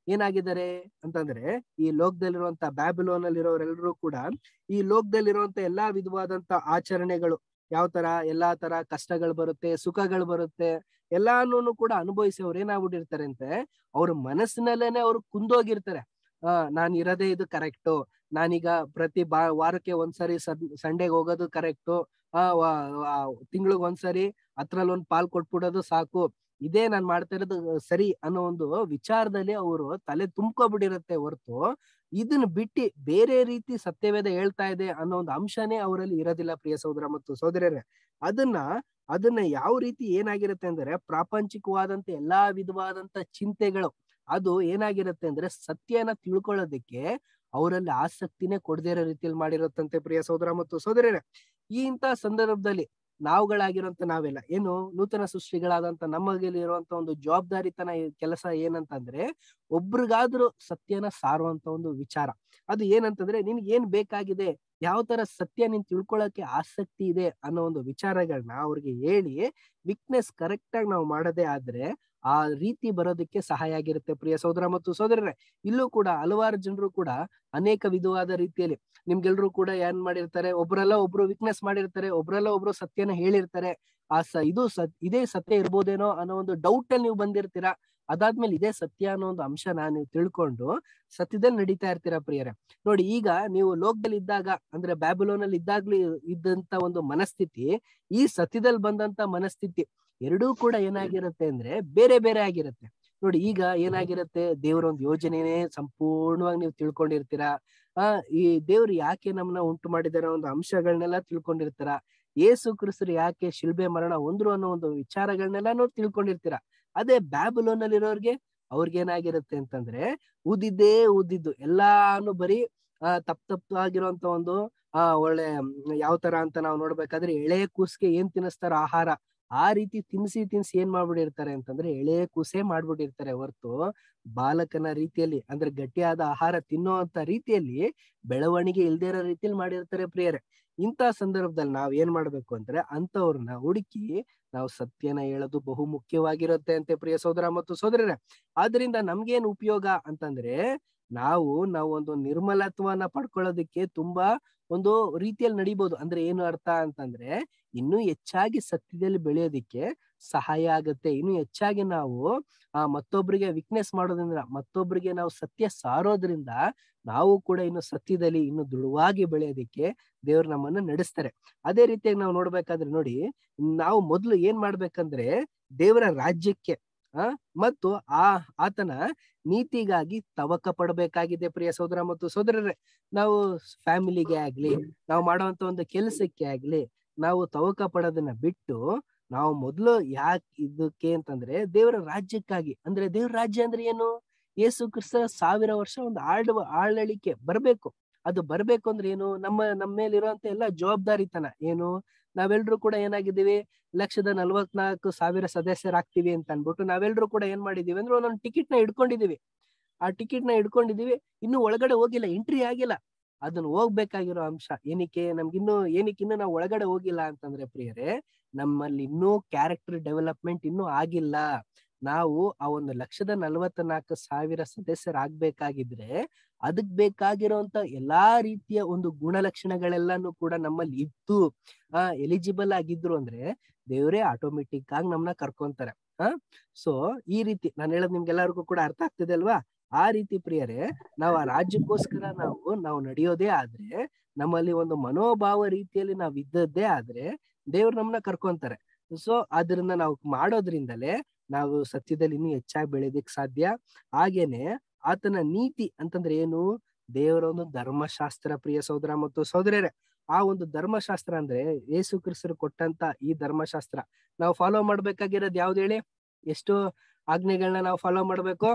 ಏನಾಗಿದ್ದಾರೆ ಅಂತಂದ್ರೆ ಈ ಲೋಕದಲ್ಲಿರುವಂತ ಬ್ಯಾಬಿಲೋನ್ ಅಲ್ಲಿರೋರೆಲ್ಲರೂ ಕೂಡ ಈ ಲೋಕದಲ್ಲಿರುವಂತ ಎಲ್ಲಾ ವಿಧವಾದಂತ ಆಚರಣೆಗಳು ಯಾವ ತರ ಎಲ್ಲಾ ತರ ಕಷ್ಟಗಳು ಬರುತ್ತೆ ಸುಖಗಳು ಬರುತ್ತೆ ಎಲ್ಲಾನು ಕೂಡ ಅನುಭವಿಸಿ ಅವ್ರು ಏನಾಗ್ಬಿಟ್ಟಿರ್ತಾರೆ ಅಂತೆ ಅವ್ರ ಮನಸ್ಸಿನಲ್ಲೇನೆ ಅವ್ರು ಕುಂದೋಗಿರ್ತಾರೆ ಆ ನಾನ್ ಇರೋದೇ ಇದು ಕರೆಕ್ಟು ನಾನೀಗ ಪ್ರತಿ ಬಾ ವಾರಕ್ಕೆ ಒಂದ್ಸರಿ ಸಂಡೇಗೆ ಹೋಗೋದು ಕರೆಕ್ಟು ಆ ತಿಂಗಳಿಗೆ ಒಂದ್ಸರಿ ಅದ್ರಲ್ಲಿ ಒಂದ್ ಪಾಲ್ ಕೊಟ್ಬಿಡೋದು ಸಾಕು ಇದೇ ನಾನ್ ಮಾಡ್ತಾ ಇರೋದು ಸರಿ ಅನ್ನೋ ಒಂದು ವಿಚಾರದಲ್ಲಿ ಅವರು ತಲೆ ತುಂಬ್ಕೊಬಿಟ್ಟಿರತ್ತೆ ಹೊರತು ಇದನ್ನ ಬಿಟ್ಟು ಬೇರೆ ರೀತಿ ಸತ್ಯವೇದ ಹೇಳ್ತಾ ಇದೆ ಅನ್ನೋ ಒಂದು ಅಂಶನೇ ಅವರಲ್ಲಿ ಇರೋದಿಲ್ಲ ಪ್ರಿಯ ಸಹೋದರ ಮತ್ತು ಸಹೋದರರೇ ಅದನ್ನ ಅದನ್ನ ಯಾವ ರೀತಿ ಏನಾಗಿರುತ್ತೆ ಅಂದ್ರೆ ಪ್ರಾಪಂಚಿಕವಾದಂತ ಎಲ್ಲಾ ವಿಧವಾದಂತ ಚಿಂತೆಗಳು ಅದು ಏನಾಗಿರುತ್ತೆ ಅಂದ್ರೆ ಸತ್ಯನ ತಿಳ್ಕೊಳ್ಳೋದಕ್ಕೆ ಅವರಲ್ಲಿ ಆಸಕ್ತಿನೇ ಕೊಡದೇ ಇರೋ ರೀತಿಯಲ್ಲಿ ಮಾಡಿರುತ್ತಂತೆ ಪ್ರಿಯ ಸಹೋದರ ಮತ್ತು ಸಹೋದರರೇ ಈ ಇಂತ ಸಂದರ್ಭದಲ್ಲಿ ನಾವುಗಳಾಗಿರುವಂತ ನಾವೆಲ್ಲ ಏನು ನೂತನ ಸೃಷ್ಟಿಗಳಾದಂತ ನಮಗಲ್ಲಿ ಇರುವಂತ ಒಂದು ಜವಾಬ್ದಾರಿತನ ಕೆಲಸ ಏನಂತಂದ್ರೆ ಒಬ್ರಿಗಾದ್ರೂ ಸತ್ಯನ ಸಾರುವಂತ ಒಂದು ವಿಚಾರ ಅದು ಏನಂತಂದ್ರೆ ನಿನ್ಗೆ ಏನ್ ಬೇಕಾಗಿದೆ ಯಾವ ತರ ಸತ್ಯ ನೀನ್ ತಿಳ್ಕೊಳಕ್ಕೆ ಆಸಕ್ತಿ ಇದೆ ಅನ್ನೋ ಒಂದು ವಿಚಾರಗಳನ್ನ ಅವ್ರಿಗೆ ಹೇಳಿ ವಿಕ್ನೆಸ್ ಕರೆಕ್ಟ್ ಆಗಿ ನಾವು ಮಾಡದೇ ಆದ್ರೆ ಆ ರೀತಿ ಬರೋದಕ್ಕೆ ಸಹಾಯ ಆಗಿರುತ್ತೆ ಪ್ರಿಯ ಸಹೋದರ ಮತ್ತು ಸಹೋದರರೇ ಇಲ್ಲೂ ಕೂಡ ಹಲವಾರು ಜನರು ಕೂಡ ಅನೇಕ ವಿಧವಾದ ರೀತಿಯಲ್ಲಿ ನಿಮ್ಗೆಲ್ರು ಕೂಡ ಏನ್ ಮಾಡಿರ್ತಾರೆ ಒಬ್ರೆಲ್ಲ ಒಬ್ರು ವಿಕ್ನೆಸ್ ಮಾಡಿರ್ತಾರೆ ಒಬ್ರೆಲ್ಲ ಒಬ್ರು ಸತ್ಯನ ಹೇಳಿರ್ತಾರೆ ಆ ಸ ಇದು ಸ ಇದೇ ಸತ್ಯ ಇರ್ಬೋದೇನೋ ಅನ್ನೋ ಒಂದು ಡೌಟ್ ಅಲ್ಲಿ ನೀವು ಬಂದಿರ್ತೀರಾ ಅದಾದ್ಮೇಲೆ ಇದೇ ಸತ್ಯ ಅನ್ನೋ ಒಂದು ಅಂಶನ ನೀವು ತಿಳ್ಕೊಂಡು ಸತ್ಯದಲ್ಲಿ ನಡೀತಾ ಇರ್ತೀರಾ ಪ್ರಿಯರೇ ನೋಡಿ ಈಗ ನೀವು ಲೋಕದಲ್ಲಿ ಇದ್ದಾಗ ಅಂದ್ರೆ ಬ್ಯಾಬಿಲೋನ್ ಅಲ್ಲಿ ಇದ್ದಾಗ್ಲೂ ಇದ್ದಂತ ಒಂದು ಮನಸ್ಥಿತಿ ಈ ಸತ್ಯದಲ್ಲಿ ಬಂದಂತ ಮನಸ್ಥಿತಿ ಎರಡೂ ಕೂಡ ಏನಾಗಿರುತ್ತೆ ಅಂದ್ರೆ ಬೇರೆ ಬೇರೆ ಆಗಿರುತ್ತೆ ನೋಡಿ ಈಗ ಏನಾಗಿರುತ್ತೆ ದೇವರ ಒಂದು ಯೋಜನೆನೇ ಸಂಪೂರ್ಣವಾಗಿ ನೀವು ತಿಳ್ಕೊಂಡಿರ್ತೀರಾ ಆ ಈ ದೇವ್ರು ಯಾಕೆ ನಮ್ಮನ್ನ ಉಂಟು ಮಾಡಿದಾರೆ ಒಂದು ಅಂಶಗಳನ್ನೆಲ್ಲ ತಿಳ್ಕೊಂಡಿರ್ತಾರ ಏಸು ಕ್ರಿಸ್ತರು ಯಾಕೆ ಶಿಲ್ಬೆ ಮರಣ ಹೊಂದ್ರು ಅನ್ನೋ ಒಂದು ವಿಚಾರಗಳನ್ನೆಲ್ಲ ನೀವು ತಿಳ್ಕೊಂಡಿರ್ತೀರಾ ಅದೇ ಬ್ಯಾಬುಲೋನ್ ಅಲ್ಲಿ ಇರೋರ್ಗೆ ಅವ್ರಿಗೆ ಏನಾಗಿರುತ್ತೆ ಅಂತಂದ್ರೆ ಊದಿದ್ದೇ ಊದಿದ್ದು ಎಲ್ಲಾನು ಬರೀ ಆ ತಪ್ಪ ತಪ್ಪಾಗಿರುವಂತ ಒಂದು ಆ ಒಳ್ಳೆ ಯಾವ ತರ ಅಂತ ನಾವು ನೋಡ್ಬೇಕಾದ್ರೆ ಎಳೆ ಕೂಸ್ಗೆ ಏನ್ ತಿನ್ನಿಸ್ತಾರ ಆಹಾರ ಆ ರೀತಿ ತಿನ್ಸಿ ತಿನ್ಸಿ ಏನ್ ಮಾಡ್ಬಿಟ್ಟಿರ್ತಾರೆ ಅಂತಂದ್ರೆ ಎಳೆ ಕೂಸೆ ಮಾಡ್ಬಿಟ್ಟಿರ್ತಾರೆ ಹೊರ್ತು ಬಾಲಕನ ರೀತಿಯಲ್ಲಿ ಅಂದ್ರೆ ಗಟ್ಟಿಯಾದ ಆಹಾರ ತಿನ್ನೋಂತ ರೀತಿಯಲ್ಲಿ ಬೆಳವಣಿಗೆ ಇಲ್ದೇ ಇರೋ ರೀತಿಯಲ್ಲಿ ಮಾಡಿರ್ತಾರೆ ಪ್ರಿಯರೇ ಇಂಥ ಸಂದರ್ಭದಲ್ಲಿ ನಾವ್ ಏನ್ ಮಾಡ್ಬೇಕು ಅಂದ್ರೆ ಅಂತವ್ರನ್ನ ಹುಡುಕಿ ನಾವು ಸತ್ಯನ ಹೇಳೋದು ಬಹು ಮುಖ್ಯವಾಗಿರುತ್ತೆ ಅಂತೆ ಪ್ರಿಯ ಸೋದರ ಮತ್ತು ಸೋದರರೇ ಆದ್ರಿಂದ ನಮ್ಗೇನ್ ಉಪಯೋಗ ಅಂತಂದ್ರೆ ನಾವು ನಾವು ಒಂದು ನಿರ್ಮಲತ್ವನ ಪಡ್ಕೊಳ್ಳೋದಕ್ಕೆ ತುಂಬಾ ಒಂದು ರೀತಿಯಲ್ಲಿ ನಡಿಬಹುದು ಅಂದ್ರೆ ಏನು ಅರ್ಥ ಅಂತಂದ್ರೆ ಇನ್ನೂ ಹೆಚ್ಚಾಗಿ ಸತ್ಯದಲ್ಲಿ ಬೆಳೆಯೋದಿಕ್ಕೆ ಸಹಾಯ ಆಗುತ್ತೆ ಇನ್ನು ಹೆಚ್ಚಾಗಿ ನಾವು ಆ ಮತ್ತೊಬ್ಬರಿಗೆ ವಿಕ್ನೆಸ್ ಮಾಡೋದ್ರಿಂದ ಮತ್ತೊಬ್ಬರಿಗೆ ನಾವು ಸತ್ಯ ಸಾರೋದ್ರಿಂದ ನಾವು ಕೂಡ ಇನ್ನು ಸತ್ಯದಲ್ಲಿ ಇನ್ನು ದೃಢವಾಗಿ ಬೆಳೆಯೋದಿಕ್ಕೆ ದೇವ್ರು ನಮ್ಮನ್ನ ನಡೆಸ್ತಾರೆ ಅದೇ ರೀತಿಯಾಗಿ ನಾವು ನೋಡ್ಬೇಕಾದ್ರೆ ನೋಡಿ ನಾವು ಮೊದ್ಲು ಏನ್ ಮಾಡ್ಬೇಕಂದ್ರೆ ದೇವರ ರಾಜ್ಯಕ್ಕೆ ಆ ಮತ್ತು ಆ ಆತನ ನೀತಿಗಾಗಿ ತವಕ ಪಡಬೇಕಾಗಿದೆ ಪ್ರಿಯ ಸೋದರ ಮತ್ತು ಸೋದರರೇ ನಾವು ಫ್ಯಾಮಿಲಿಗೆ ಆಗ್ಲಿ ನಾವು ಮಾಡುವಂತ ಒಂದು ಕೆಲಸಕ್ಕೆ ಆಗ್ಲಿ ನಾವು ತವಕ ಪಡೋದನ್ನ ಬಿಟ್ಟು ನಾವು ಮೊದ್ಲು ಯಾಕೆ ಇದಕ್ಕೆ ಅಂತಂದ್ರೆ ದೇವರ ರಾಜ್ಯಕ್ಕಾಗಿ ಅಂದ್ರೆ ದೇವರ ರಾಜ್ಯ ಅಂದ್ರೆ ಏನು ಯೇಸು ಕ್ರಿಸ್ತ ಸಾವಿರ ವರ್ಷ ಒಂದು ಆಳುವ ಆಳಳಿಕೆ ಬರ್ಬೇಕು ಅದು ಬರ್ಬೇಕು ಅಂದ್ರೆ ಏನು ನಮ್ಮ ನಮ್ಮ ಮೇಲಿರುವಂತ ಎಲ್ಲ ಜವಾಬ್ದಾರಿತನ ಏನು ನಾವೆಲ್ರೂ ಕೂಡ ಏನಾಗಿದ್ದೀವಿ ಲಕ್ಷದ ನಲ್ವತ್ನಾಲ್ಕು ಸಾವಿರ ಸದಸ್ಯರಾಗ್ತೀವಿ ಅಂತ ಅನ್ಬಿಟ್ಟು ನಾವೆಲ್ರೂ ಕೂಡ ಏನ್ ಮಾಡಿದೀವಿ ಅಂದ್ರೆ ಒಂದೊಂದು ಟಿಕೆಟ್ ನ ಇಟ್ಕೊಂಡಿದೀವಿ ಆ ಟಿಕೆಟ್ ನ ಇಟ್ಕೊಂಡಿದೀವಿ ಇನ್ನು ಒಳಗಡೆ ಹೋಗಿಲ್ಲ ಎಂಟ್ರಿ ಆಗಿಲ್ಲ ಅದನ್ನ ಹೋಗ್ಬೇಕಾಗಿರೋ ಅಂಶ ಏನಕ್ಕೆ ನಮ್ಗಿನ್ನು ಏನಕ್ಕೆ ಇನ್ನು ನಾವು ಒಳಗಡೆ ಹೋಗಿಲ್ಲ ಅಂತಂದ್ರೆ ಪ್ರಿಯರೇ ನಮ್ಮಲ್ಲಿ ಇನ್ನೂ ಕ್ಯಾರೆಕ್ಟರ್ ಡೆವಲಪ್ಮೆಂಟ್ ಇನ್ನೂ ಆಗಿಲ್ಲ ನಾವು ಆ ಒಂದು ಲಕ್ಷದ ನಲವತ್ತ ನಾಲ್ಕು ಸಾವಿರ ಸದಸ್ಯರಾಗ್ಬೇಕಾಗಿದ್ರೆ ಅದಕ್ ಬೇಕಾಗಿರೋಂತ ಎಲ್ಲಾ ರೀತಿಯ ಒಂದು ಗುಣಲಕ್ಷಣಗಳೆಲ್ಲಾನು ಕೂಡ ನಮ್ಮಲ್ಲಿ ಇದ್ದು ಆ ಎಲಿಜಿಬಲ್ ಆಗಿದ್ರು ಅಂದ್ರೆ ದೇವರೇ ಆಟೋಮೆಟಿಕ್ ಆಗಿ ನಮ್ನ ಕರ್ಕೊಂತಾರೆ ಆ ಸೊ ಈ ರೀತಿ ನಾನು ಹೇಳೋದು ನಿಮ್ಗೆಲ್ಲರಿಗೂ ಕೂಡ ಅರ್ಥ ಆಗ್ತಿದೆ ಅಲ್ವಾ ಆ ರೀತಿ ಪ್ರಿಯರೇ ನಾವು ಆ ರಾಜ್ಯಕ್ಕೋಸ್ಕರ ನಾವು ನಾವು ನಡೆಯೋದೇ ಆದ್ರೆ ನಮ್ಮಲ್ಲಿ ಒಂದು ಮನೋಭಾವ ರೀತಿಯಲ್ಲಿ ನಾವ್ ಇದ್ದದ್ದೇ ಆದ್ರೆ ದೇವ್ರು ನಮ್ಮನ್ನ ಕರ್ಕೊಂತಾರೆ ಸೊ ಅದರಿಂದ ನಾವು ಮಾಡೋದ್ರಿಂದಲೇ ನಾವು ಸತ್ಯದಲ್ಲಿ ಇನ್ನೂ ಹೆಚ್ಚಾಗಿ ಬೆಳೆಯೋದಿಕ್ ಸಾಧ್ಯ ಹಾಗೇನೆ ಆತನ ನೀತಿ ಅಂತಂದ್ರೆ ಏನು ದೇವರ ಒಂದು ಧರ್ಮಶಾಸ್ತ್ರ ಪ್ರಿಯ ಸಹೋದರ ಮತ್ತು ಸಹೋದರರೇ ಆ ಒಂದು ಧರ್ಮಶಾಸ್ತ್ರ ಅಂದ್ರೆ ಯೇಸು ಕ್ರಿಸ್ತರು ಕೊಟ್ಟಂತ ಈ ಧರ್ಮಶಾಸ್ತ್ರ ನಾವು ಫಾಲೋ ಮಾಡ್ಬೇಕಾಗಿರೋದು ಯಾವ್ದು ಹೇಳಿ ಎಷ್ಟು ಆಜ್ಞೆಗಳನ್ನ ನಾವು ಫಾಲೋ ಮಾಡ್ಬೇಕು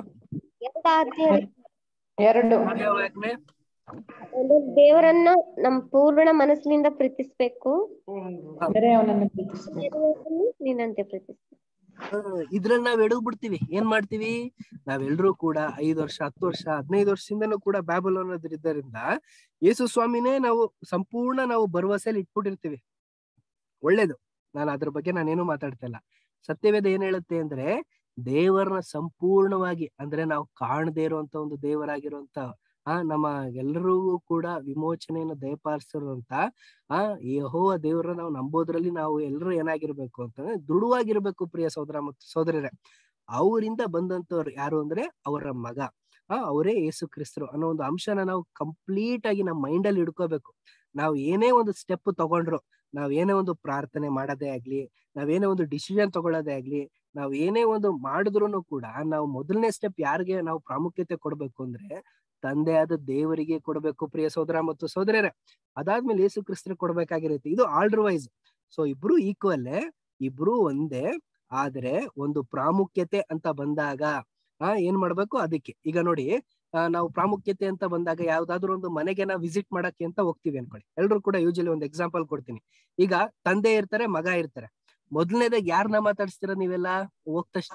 ಎರಡು ಯಾವ ಆಜ್ಞೆ ಒಂದು ದೇವರನ್ನ ನಮ್ ಪೂರ್ಣ ಮನಸ್ಸಿನಿಂದ ಪ್ರೀತಿಸ್ಬೇಕು ಬೇರೆ ಅವನನ್ನು ಪ್ರೀತಿಸ್ಬೇಕು ಬೇರೆಯವರನ್ನು ನೀನಂತೆ ಪ್ರೀತಿಸ್ಬೇಕು ಹ್ಮ್, ಇದ್ರಲ್ಲಿ ನಾವ್ ಎಡವ್ ಬಿಡ್ತೀವಿ ಏನ್ ಮಾಡ್ತೀವಿ ನಾವೆಲ್ರೂ ಕೂಡ ಐದ್ ವರ್ಷ ಹತ್ತು ವರ್ಷ ಹದಿನೈದು ವರ್ಷದಿಂದನೂ ಕೂಡ ಬ್ಯಾಬಲ್ ಅನ್ನೋದ್ರಿಂದ ಯೇಸು ಸ್ವಾಮಿನೇ ನಾವು ಸಂಪೂರ್ಣ ನಾವು ಭರವಸೆಯಲ್ಲಿ ಇಟ್ಬಿಟ್ಟಿರ್ತೀವಿ ಒಳ್ಳೇದು ನಾನು ಅದ್ರ ಬಗ್ಗೆ ನಾನೇನು ಮಾತಾಡ್ತಾ ಇಲ್ಲ ಸತ್ಯವೇದ ಏನ್ ಹೇಳುತ್ತೆ ಅಂದ್ರೆ ದೇವರನ್ನ ಸಂಪೂರ್ಣವಾಗಿ ಅಂದ್ರೆ ನಾವು ಕಾಣದೇ ಇರುವಂತ ಒಂದು ದೇವರಾಗಿರುವಂತ ಆ ನಮ್ಮ ಎಲ್ಲರಿಗೂ ಕೂಡ ವಿಮೋಚನೆಯನ್ನು ದಯಪಾಲಿಸಿರುವಂತ ಆ ಯಹೋವ ದೇವರನ್ನ ನಾವು ನಂಬೋದ್ರಲ್ಲಿ ನಾವು ಎಲ್ಲರೂ ಏನಾಗಿರ್ಬೇಕು ಅಂತಂದ್ರೆ ದೃಢವಾಗಿರ್ಬೇಕು ಪ್ರಿಯ ಸಹೋದರ ಮತ್ತು ಸಹೋದರರೇ ಅವರಿಂದ ಬಂದಂತವ್ರು ಯಾರು ಅಂದ್ರೆ ಅವರ ಮಗ ಆ ಅವರೇ ಯೇಸು ಕ್ರಿಸ್ತರು ಅನ್ನೋ ಒಂದು ಅಂಶನ ನಾವು ಕಂಪ್ಲೀಟ್ ಆಗಿ ನಮ್ಮ ಮೈಂಡ್ ಅಲ್ಲಿ ಹಿಡ್ಕೋಬೇಕು ನಾವು ಏನೇ ಒಂದು ಸ್ಟೆಪ್ ತಗೊಂಡ್ರು ನಾವ್ ಏನೇ ಒಂದು ಪ್ರಾರ್ಥನೆ ಮಾಡೋದೇ ಆಗ್ಲಿ ನಾವೇನೇ ಒಂದು ಡಿಸಿಷನ್ ತಗೊಳ್ಳೋದೇ ಆಗ್ಲಿ ನಾವ್ ಏನೇ ಒಂದು ಮಾಡಿದ್ರು ಕೂಡ ನಾವು ಮೊದಲನೇ ಸ್ಟೆಪ್ ಯಾರಿಗೆ ನಾವು ಪ್ರಾಮುಖ್ಯತೆ ಕೊಡ್ಬೇಕು ಅಂದ್ರೆ ತಂದೆಯಾದ ದೇವರಿಗೆ ಕೊಡ್ಬೇಕು ಪ್ರಿಯ ಸಹೋದರ ಮತ್ತು ಸಹೋದರರೇ ಅದಾದ್ಮೇಲೆ ಯೇಸು ಕ್ರಿಸ್ತರಿಗೆ ಕೊಡ್ಬೇಕಾಗಿರುತ್ತೆ ಇದು ಆರ್ಡರ್ ವೈಸ್ ಸೊ ಇಬ್ರು ಈಕ್ವಲ್ ಇಬ್ರು ಒಂದೇ ಆದ್ರೆ ಒಂದು ಪ್ರಾಮುಖ್ಯತೆ ಅಂತ ಬಂದಾಗ ಆ ಏನ್ ಮಾಡ್ಬೇಕು ಅದಕ್ಕೆ ಈಗ ನೋಡಿ ಆ, ನಾವು ಪ್ರಾಮುಖ್ಯತೆ ಅಂತ ಬಂದಾಗ ಯಾವ್ದಾದ್ರು ಒಂದು ಮನೆಗೆ ನಾವು ವಿಸಿಟ್ ಮಾಡಕ್ಕೆ ಅಂತ ಹೋಗ್ತೀವಿ ಅನ್ಕೊಳ್ಳಿ ಎಲ್ರು ಕೂಡ ಯೂಶಲಿ ಒಂದು ಎಕ್ಸಾಂಪಲ್ ಕೊಡ್ತೀನಿ ಈಗ ತಂದೆ ಇರ್ತಾರೆ ಮಗ ಇರ್ತಾರೆ ಮೊದಲನೇದಾಗ ಯಾರನ್ನ ಮಾತಾಡ್ಸ್ತೀರ ನೀವೆಲ್ಲ ಹೋಗ್ ತಕ್ಷಣ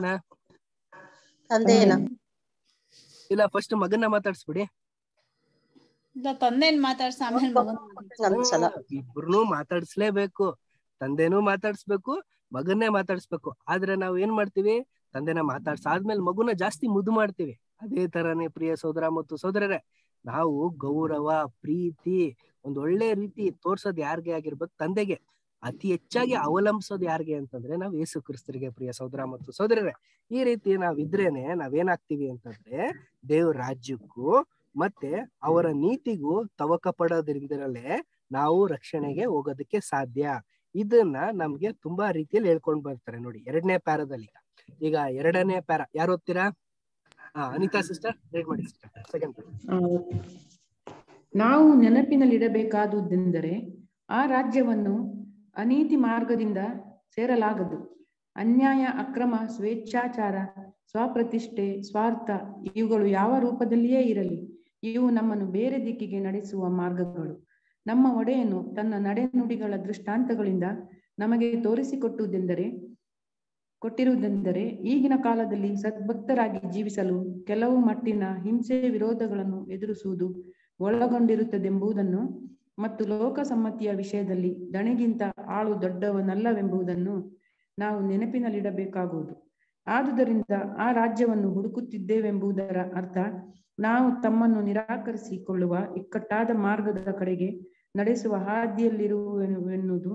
ತಂದೆನ ಇಲ್ಲ ಫಸ್ಟ್ ಮಗನ್ನ ಮಾತಾಡ್ಸ್ಬಿಡಿ ಇಲ್ಲ ತಂದೆನ್ ಮಾತಾಡ್ಸ ಆಮೇಲೆ ಮಗನ್ ಒಂದ್ಸಲ ಇಬ್ರು ಮಾತಾಡ್ಸ್ಲೇಬೇಕು ತಂದೆನೂ ಮಾತಾಡ್ಸ್ಬೇಕು ಮಗನ್ನೇ ಮಾತಾಡ್ಸ್ಬೇಕು ಆದ್ರೆ ನಾವ್ ಏನ್ ಮಾಡ್ತೀವಿ ತಂದೆನ ಮಾತಾಡ್ಸ ಆದ್ಮೇಲೆ ಮಗುನ ಜಾಸ್ತಿ ಮುದ್ದು ಮಾಡ್ತೀವಿ ಅದೇ ತರಾನೇ ಪ್ರಿಯ ಸೋದರ ಮತ್ತು ಸೋದರರೇ ನಾವು ಗೌರವ ಪ್ರೀತಿ ಒಂದ್ ಒಳ್ಳೆ ರೀತಿ ತೋರ್ಸೋದ್ ಯಾರ್ಗೆ ಆಗಿರ್ಬೇಕು ತಂದೆಗೆ ಅತಿ ಹೆಚ್ಚಾಗಿ ಅವಲಂಬಿಸೋದು ಯಾರಿಗೆ ಅಂತಂದ್ರೆ ನಾವ್ ಯೇಸು ಕ್ರಿಸ್ತರಿಗೆ ಪ್ರಿಯ ಸೋದರ ಮತ್ತು ಸೋದರರೇ ಈ ರೀತಿ ನಾವ್ ಇದ್ರೇನೆ ನಾವೇನಾಗ್ತೀವಿ ಅಂತಂದ್ರೆ ದೇವ್ರ ರಾಜ್ಯಕ್ಕೂ ಮತ್ತೆ ಅವರ ನೀತಿಗೂ ತವಕ ಪಡೋದ್ರಿಂದಲೇ ನಾವು ರಕ್ಷಣೆಗೆ ಹೋಗೋದಕ್ಕೆ ಸಾಧ್ಯ ಇದನ್ನ ನಮ್ಗೆ ತುಂಬಾ ರೀತಿಯಲ್ಲಿ ಹೇಳ್ಕೊಂಡ್ ಬರ್ತಾರೆ ನೋಡಿ ಎರಡನೇ ಪ್ಯಾರದಲ್ಲಿ ಈಗ ಈಗ ಎರಡನೇ ಪ್ಯಾರ ಯಾರು ಓದ್ತೀರಾ ಹಾ ಅನಿತಾ ಸಿಸ್ಟರ್ ರೇಟ್ ಮಾಡಿ ಸಿಸ್ಟರ್ ಸೆಕೆಂಡ್ ಆ, ನಾವು ನೆನಪಿನಲ್ಲಿಡಬೇಕಾದುದೆಂದರೆ ಆ ರಾಜ್ಯವನ್ನು ಅನೀತಿ ಮಾರ್ಗದಿಂದ ಸೇರಲಾಗದು ಅನ್ಯಾಯ ಅಕ್ರಮ ಸ್ವೇಚ್ಛಾಚಾರ ಸ್ವಪ್ರತಿಷ್ಠೆ ಸ್ವಾರ್ಥ ಇವುಗಳು ಯಾವ ರೂಪದಲ್ಲಿಯೇ ಇರಲಿ ಇವು ನಮ್ಮನ್ನು ಬೇರೆ ದಿಕ್ಕಿಗೆ ನಡೆಸುವ ಮಾರ್ಗಗಳು ನಮ್ಮ ಒಡೆಯನು ತನ್ನ ನಡೆನುಡಿಗಳ ದೃಷ್ಟಾಂತಗಳಿಂದ ನಮಗೆ ತೋರಿಸಿಕೊಟ್ಟುದೆಂದರೆ ಕೊಟ್ಟಿರುವುದೆಂದರೆ ಈಗಿನ ಕಾಲದಲ್ಲಿ ಸದ್ಭಕ್ತರಾಗಿ ಜೀವಿಸಲು ಕೆಲವು ಮಟ್ಟಿನ ಹಿಂಸೆ ವಿರೋಧಗಳನ್ನು ಎದುರಿಸುವುದು ಒಳಗೊಂಡಿರುತ್ತದೆಂಬುದನ್ನು ಮತ್ತು ಲೋಕಸಮ್ಮತಿಯ ವಿಷಯದಲ್ಲಿ ದಣಿಗಿಂತ ಆಳು ದೊಡ್ಡವನಲ್ಲವೆಂಬುದನ್ನು ನಾವು ನೆನಪಿನಲ್ಲಿಡಬೇಕಾಗುವುದು ಆದುದರಿಂದ ಆ ರಾಜ್ಯವನ್ನು ಹುಡುಕುತ್ತಿದ್ದೇವೆಂಬುದರ ಅರ್ಥ ನಾವು ತಮ್ಮನ್ನು ನಿರಾಕರಿಸಿಕೊಳ್ಳುವ ಇಕ್ಕಟ್ಟಾದ ಮಾರ್ಗದ ಕಡೆಗೆ ನಡೆಸುವ ಹಾದಿಯಲ್ಲಿರುವೆವೆನ್ನುವುದು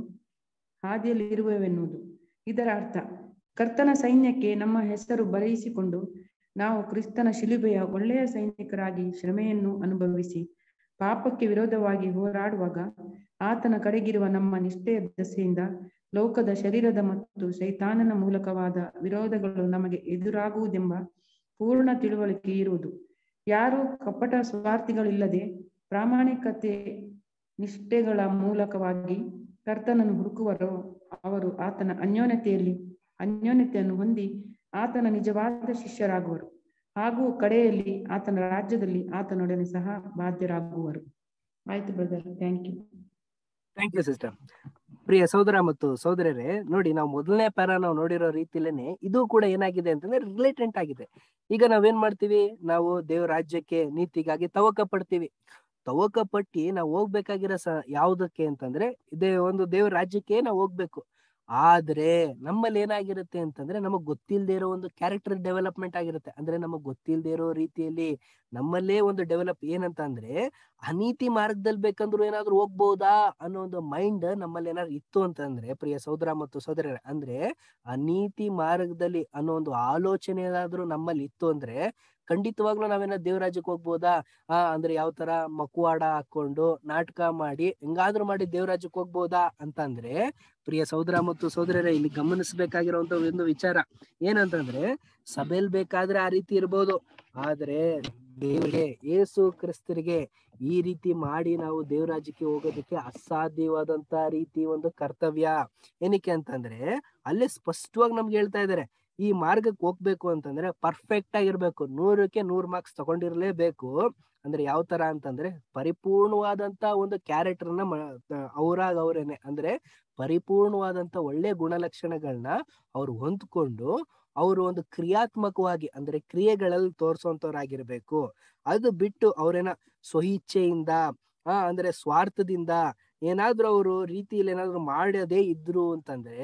ಹಾದಿಯಲ್ಲಿರುವೆವೆನ್ನುವುದು ಇದರ ಅರ್ಥ ಕರ್ತನ ಸೈನ್ಯಕ್ಕೆ ನಮ್ಮ ಹೆಸರು ಬರೆಯಿಸಿಕೊಂಡು ನಾವು ಕ್ರಿಸ್ತನ ಶಿಲುಬೆಯ ಒಳ್ಳೆಯ ಸೈನಿಕರಾಗಿ ಶ್ರಮೆಯನ್ನು ಅನುಭವಿಸಿ ಪಾಪಕ್ಕೆ ವಿರೋಧವಾಗಿ ಹೋರಾಡುವಾಗ ಆತನ ಕಡೆಗಿರುವ ನಮ್ಮ ನಿಷ್ಠೆಯ ದಸೆಯಿಂದ ಲೋಕದ ಶರೀರದ ಮತ್ತು ಶೈತಾನನ ಮೂಲಕವಾದ ವಿರೋಧಗಳು ನಮಗೆ ಎದುರಾಗುವುದೆಂಬ ಪೂರ್ಣ ತಿಳುವಳಿಕೆ ಇರುವುದು ಯಾರು ಕಪಟ ಸ್ವಾರ್ಥಿಗಳಿಲ್ಲದೆ ಪ್ರಾಮಾಣಿಕತೆ ನಿಷ್ಠೆಗಳ ಮೂಲಕವಾಗಿ ಕರ್ತನನ್ನು ಹುಡುಕುವರೋ ಅವರು ಆತನ ಅನ್ಯೋನ್ಯತೆಯಲ್ಲಿ ಅನ್ಯೋನ್ಯತೆಯನ್ನು ಹೊಂದಿ ಆತನ ನಿಜವಾದ ಶಿಷ್ಯರಾಗುವರು ಹಾಗೂ ಕಡೆಯಲ್ಲಿ ಆತನ ರಾಜ್ಯದಲ್ಲಿ ಆತನೊಡನೆ ಸಹ ಬಾಧ್ಯರಾಗುವರು ಆಯ್ತು brother thank you thank you sister ಪ್ರಿಯ ಸಹೋದರ ಮತ್ತು ಸಹೋದರರೇ ನೋಡಿ ನಾವು ಮೊದಲನೇ ಪ್ಯಾರ ನಾವು ನೋಡಿರೋ ರೀತಿಲೇನೆ ಇದು ಕೂಡ ಏನಾಗಿದೆ ಅಂತಂದ್ರೆ ರಿಲೇಟೆಂಟ್ ಆಗಿದೆ ಈಗ ನಾವೇನ್ ಮಾಡ್ತೀವಿ ನಾವು ದೇವ್ರ ರಾಜ್ಯಕ್ಕೆ ನೀತಿಗಾಗಿ ತವಕ ಪಡ್ತೀವಿ ತವಕ ಪಟ್ಟಿ ನಾವು ಹೋಗ್ಬೇಕಾಗಿರೋ ಸ ಯಾವ್ದಕ್ಕೆ ಅಂತಂದ್ರೆ ಇದೇ ಒಂದು ದೇವ್ರ ರಾಜ್ಯಕ್ಕೆ ನಾವು ಹೋಗ್ಬೇಕು ಆದ್ರೆ ನಮ್ಮಲ್ಲಿ ಏನಾಗಿರುತ್ತೆ ಅಂತಂದ್ರೆ ನಮಗ್ ಗೊತ್ತಿಲ್ಲದೆ ಇರೋ ಒಂದು ಕ್ಯಾರೆಕ್ಟರ್ ಡೆವಲಪ್ಮೆಂಟ್ ಆಗಿರುತ್ತೆ ಅಂದ್ರೆ ನಮಗ್ ಗೊತ್ತಿಲ್ಲದೆ ಇರೋ ರೀತಿಯಲ್ಲಿ ನಮ್ಮಲ್ಲೇ ಒಂದು ಡೆವಲಪ್ ಏನಂತ ಅಂದ್ರೆ ಅನೀತಿ ಮಾರ್ಗದಲ್ಲಿ ಬೇಕಂದ್ರು ಏನಾದ್ರು ಹೋಗ್ಬೋದಾ ಅನ್ನೋ ಒಂದು ಮೈಂಡ್ ನಮ್ಮಲ್ಲಿ ಏನಾದ್ರು ಇತ್ತು ಅಂತಂದ್ರೆ ಪ್ರಿಯ ಸಹೋದರ ಮತ್ತು ಸಹೋದರ ಅಂದ್ರೆ ಅನೀತಿ ಮಾರ್ಗದಲ್ಲಿ ಅನ್ನೋ ಒಂದು ಆಲೋಚನೆ ಏನಾದ್ರು ನಮ್ಮಲ್ಲಿ ಇತ್ತು ಅಂದ್ರೆ ಖಂಡಿತವಾಗ್ಲೂ ನಾವೇನ ದೇವರಾಜ್ಯಕ್ಕೆ ಹೋಗ್ಬೋದಾ ಆ ಅಂದ್ರೆ ಯಾವ ತರ ಮಕುವಾಡ ಹಾಕೊಂಡು ನಾಟಕ ಮಾಡಿ ಹೆಂಗಾದ್ರೂ ಮಾಡಿ ದೇವರಾಜ್ಯಕ್ಕೆ ಹೋಗ್ಬೋದಾ ಅಂತಂದ್ರೆ ಪ್ರಿಯ ಸಹೋದರ ಮತ್ತು ಸಹೋದರರೇ ಇಲ್ಲಿ ಗಮನಿಸಬೇಕಾಗಿರುವಂತ ಒಂದು ವಿಚಾರ ಏನಂತಂದ್ರೆ ಸಭೆಲ್ ಬೇಕಾದ್ರೆ ಆ ರೀತಿ ಇರ್ಬೋದು ಆದ್ರೆ ದೇವರಿಗೆ ಏಸು ಕ್ರಿಸ್ತರಿಗೆ ಈ ರೀತಿ ಮಾಡಿ ನಾವು ದೇವರಾಜ್ಯಕ್ಕೆ ಹೋಗೋದಕ್ಕೆ ಅಸಾಧ್ಯವಾದಂತ ರೀತಿ ಒಂದು ಕರ್ತವ್ಯ ಏನಕ್ಕೆ ಅಂತಂದ್ರೆ ಅಲ್ಲೇ ಸ್ಪಷ್ಟವಾಗಿ ನಮ್ಗೆ ಹೇಳ್ತಾ ಇದಾರೆ ಈ ಮಾರ್ಗಕ್ಕೆ ಹೋಗ್ಬೇಕು ಅಂತಂದ್ರೆ ಪರ್ಫೆಕ್ಟ್ ಆಗಿರ್ಬೇಕು ನೂರಕ್ಕೆ ನೂರ್ ಮಾರ್ಕ್ಸ್ ತಗೊಂಡಿರ್ಲೇಬೇಕು ಅಂದ್ರೆ ಯಾವ ತರ ಅಂತಂದ್ರೆ ಪರಿಪೂರ್ಣವಾದಂತ ಒಂದು ಕ್ಯಾರೆಕ್ಟರ್ನ ಅವರಾಗ ಅವ್ರೇನೆ ಅಂದ್ರೆ ಪರಿಪೂರ್ಣವಾದಂತ ಒಳ್ಳೆ ಗುಣಲಕ್ಷಣಗಳನ್ನ ಅವ್ರು ಹೊಂದ್ಕೊಂಡು ಅವರು ಒಂದು ಕ್ರಿಯಾತ್ಮಕವಾಗಿ ಅಂದ್ರೆ ಕ್ರಿಯೆಗಳಲ್ಲಿ ತೋರ್ಸೋಂತವ್ರಾಗಿರ್ಬೇಕು ಅದು ಬಿಟ್ಟು ಅವ್ರೇನ ಸ್ವಇಚ್ಛೆಯಿಂದ ಆ ಅಂದ್ರೆ ಸ್ವಾರ್ಥದಿಂದ ಏನಾದ್ರೂ ಅವರು ರೀತಿಯಲ್ಲಿ ಏನಾದ್ರು ಮಾಡದೇ ಇದ್ರು ಅಂತಂದ್ರೆ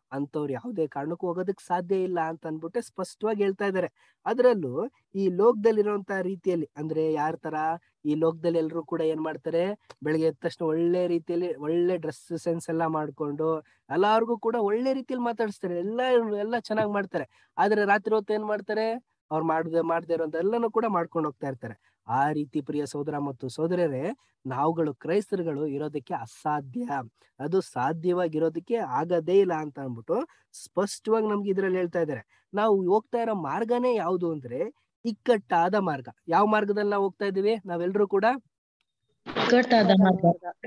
ಅಂತವ್ರು ಯಾವುದೇ ಕಾರಣಕ್ಕೂ ಹೋಗೋದಕ್ ಸಾಧ್ಯ ಇಲ್ಲ ಅಂತ ಅನ್ಬಿಟ್ಟು ಸ್ಪಷ್ಟವಾಗಿ ಹೇಳ್ತಾ ಇದ್ದಾರೆ ಅದರಲ್ಲೂ ಈ ಲೋಕದಲ್ಲಿರುವಂತ ರೀತಿಯಲ್ಲಿ ಅಂದ್ರೆ ಯಾರ ತರ ಈ ಲೋಕದಲ್ಲಿ ಎಲ್ಲರೂ ಕೂಡ ಏನ್ ಮಾಡ್ತಾರೆ ಬೆಳಿಗ್ಗೆ ಎದ್ದ ತಕ್ಷಣ ಒಳ್ಳೆ ರೀತಿಯಲ್ಲಿ ಒಳ್ಳೆ ಡ್ರೆಸ್ ಸೆನ್ಸ್ ಎಲ್ಲ ಮಾಡ್ಕೊಂಡು ಎಲ್ಲಾರ್ಗೂ ಕೂಡ ಒಳ್ಳೆ ರೀತಿಯಲ್ಲಿ ಮಾತಾಡಿಸ್ತಾರೆ ಎಲ್ಲ ಎಲ್ಲ ಚೆನ್ನಾಗಿ ಮಾಡ್ತಾರೆ ಆದ್ರೆ ರಾತ್ರಿ ಹೊತ್ತು ಏನ್ ಮಾಡ್ತಾರೆ ಅವ್ರು ಮಾಡದೆ ಮಾಡದೆ ಇರೋಂತ ಎಲ್ಲಾನು ಕೂಡ ಮಾಡ್ಕೊಂಡು ಹೋಗ್ತಾ ಇರ್ತಾರೆ ಆ ರೀತಿ ಪ್ರಿಯ ಸೋದರ ಮತ್ತು ಸೋದರರೇ ನಾವುಗಳು ಕ್ರೈಸ್ತರುಗಳು ಇರೋದಕ್ಕೆ ಅಸಾಧ್ಯ ಅದು ಸಾಧ್ಯವಾಗಿರೋದಕ್ಕೆ ಆಗದೇ ಇಲ್ಲ ಅಂತ ಅಂದ್ಬಿಟ್ಟು ಸ್ಪಷ್ಟವಾಗಿ ನಮ್ಗೆ ಇದ್ರಲ್ಲಿ ಹೇಳ್ತಾ ಇದ್ದಾರೆ ನಾವು ಹೋಗ್ತಾ ಇರೋ ಮಾರ್ಗನೇ ಯಾವುದು ಅಂದ್ರೆ ಇಕ್ಕಟ್ಟಾದ ಮಾರ್ಗ ಯಾವ ಮಾರ್ಗದಲ್ಲಿ ನಾವು ಹೋಗ್ತಾ ಇದೀವಿ ನಾವೆಲ್ಲರೂ ಕೂಡ ಇಕ್ಕಟ್ಟಾದ ಮಾರ್ಗ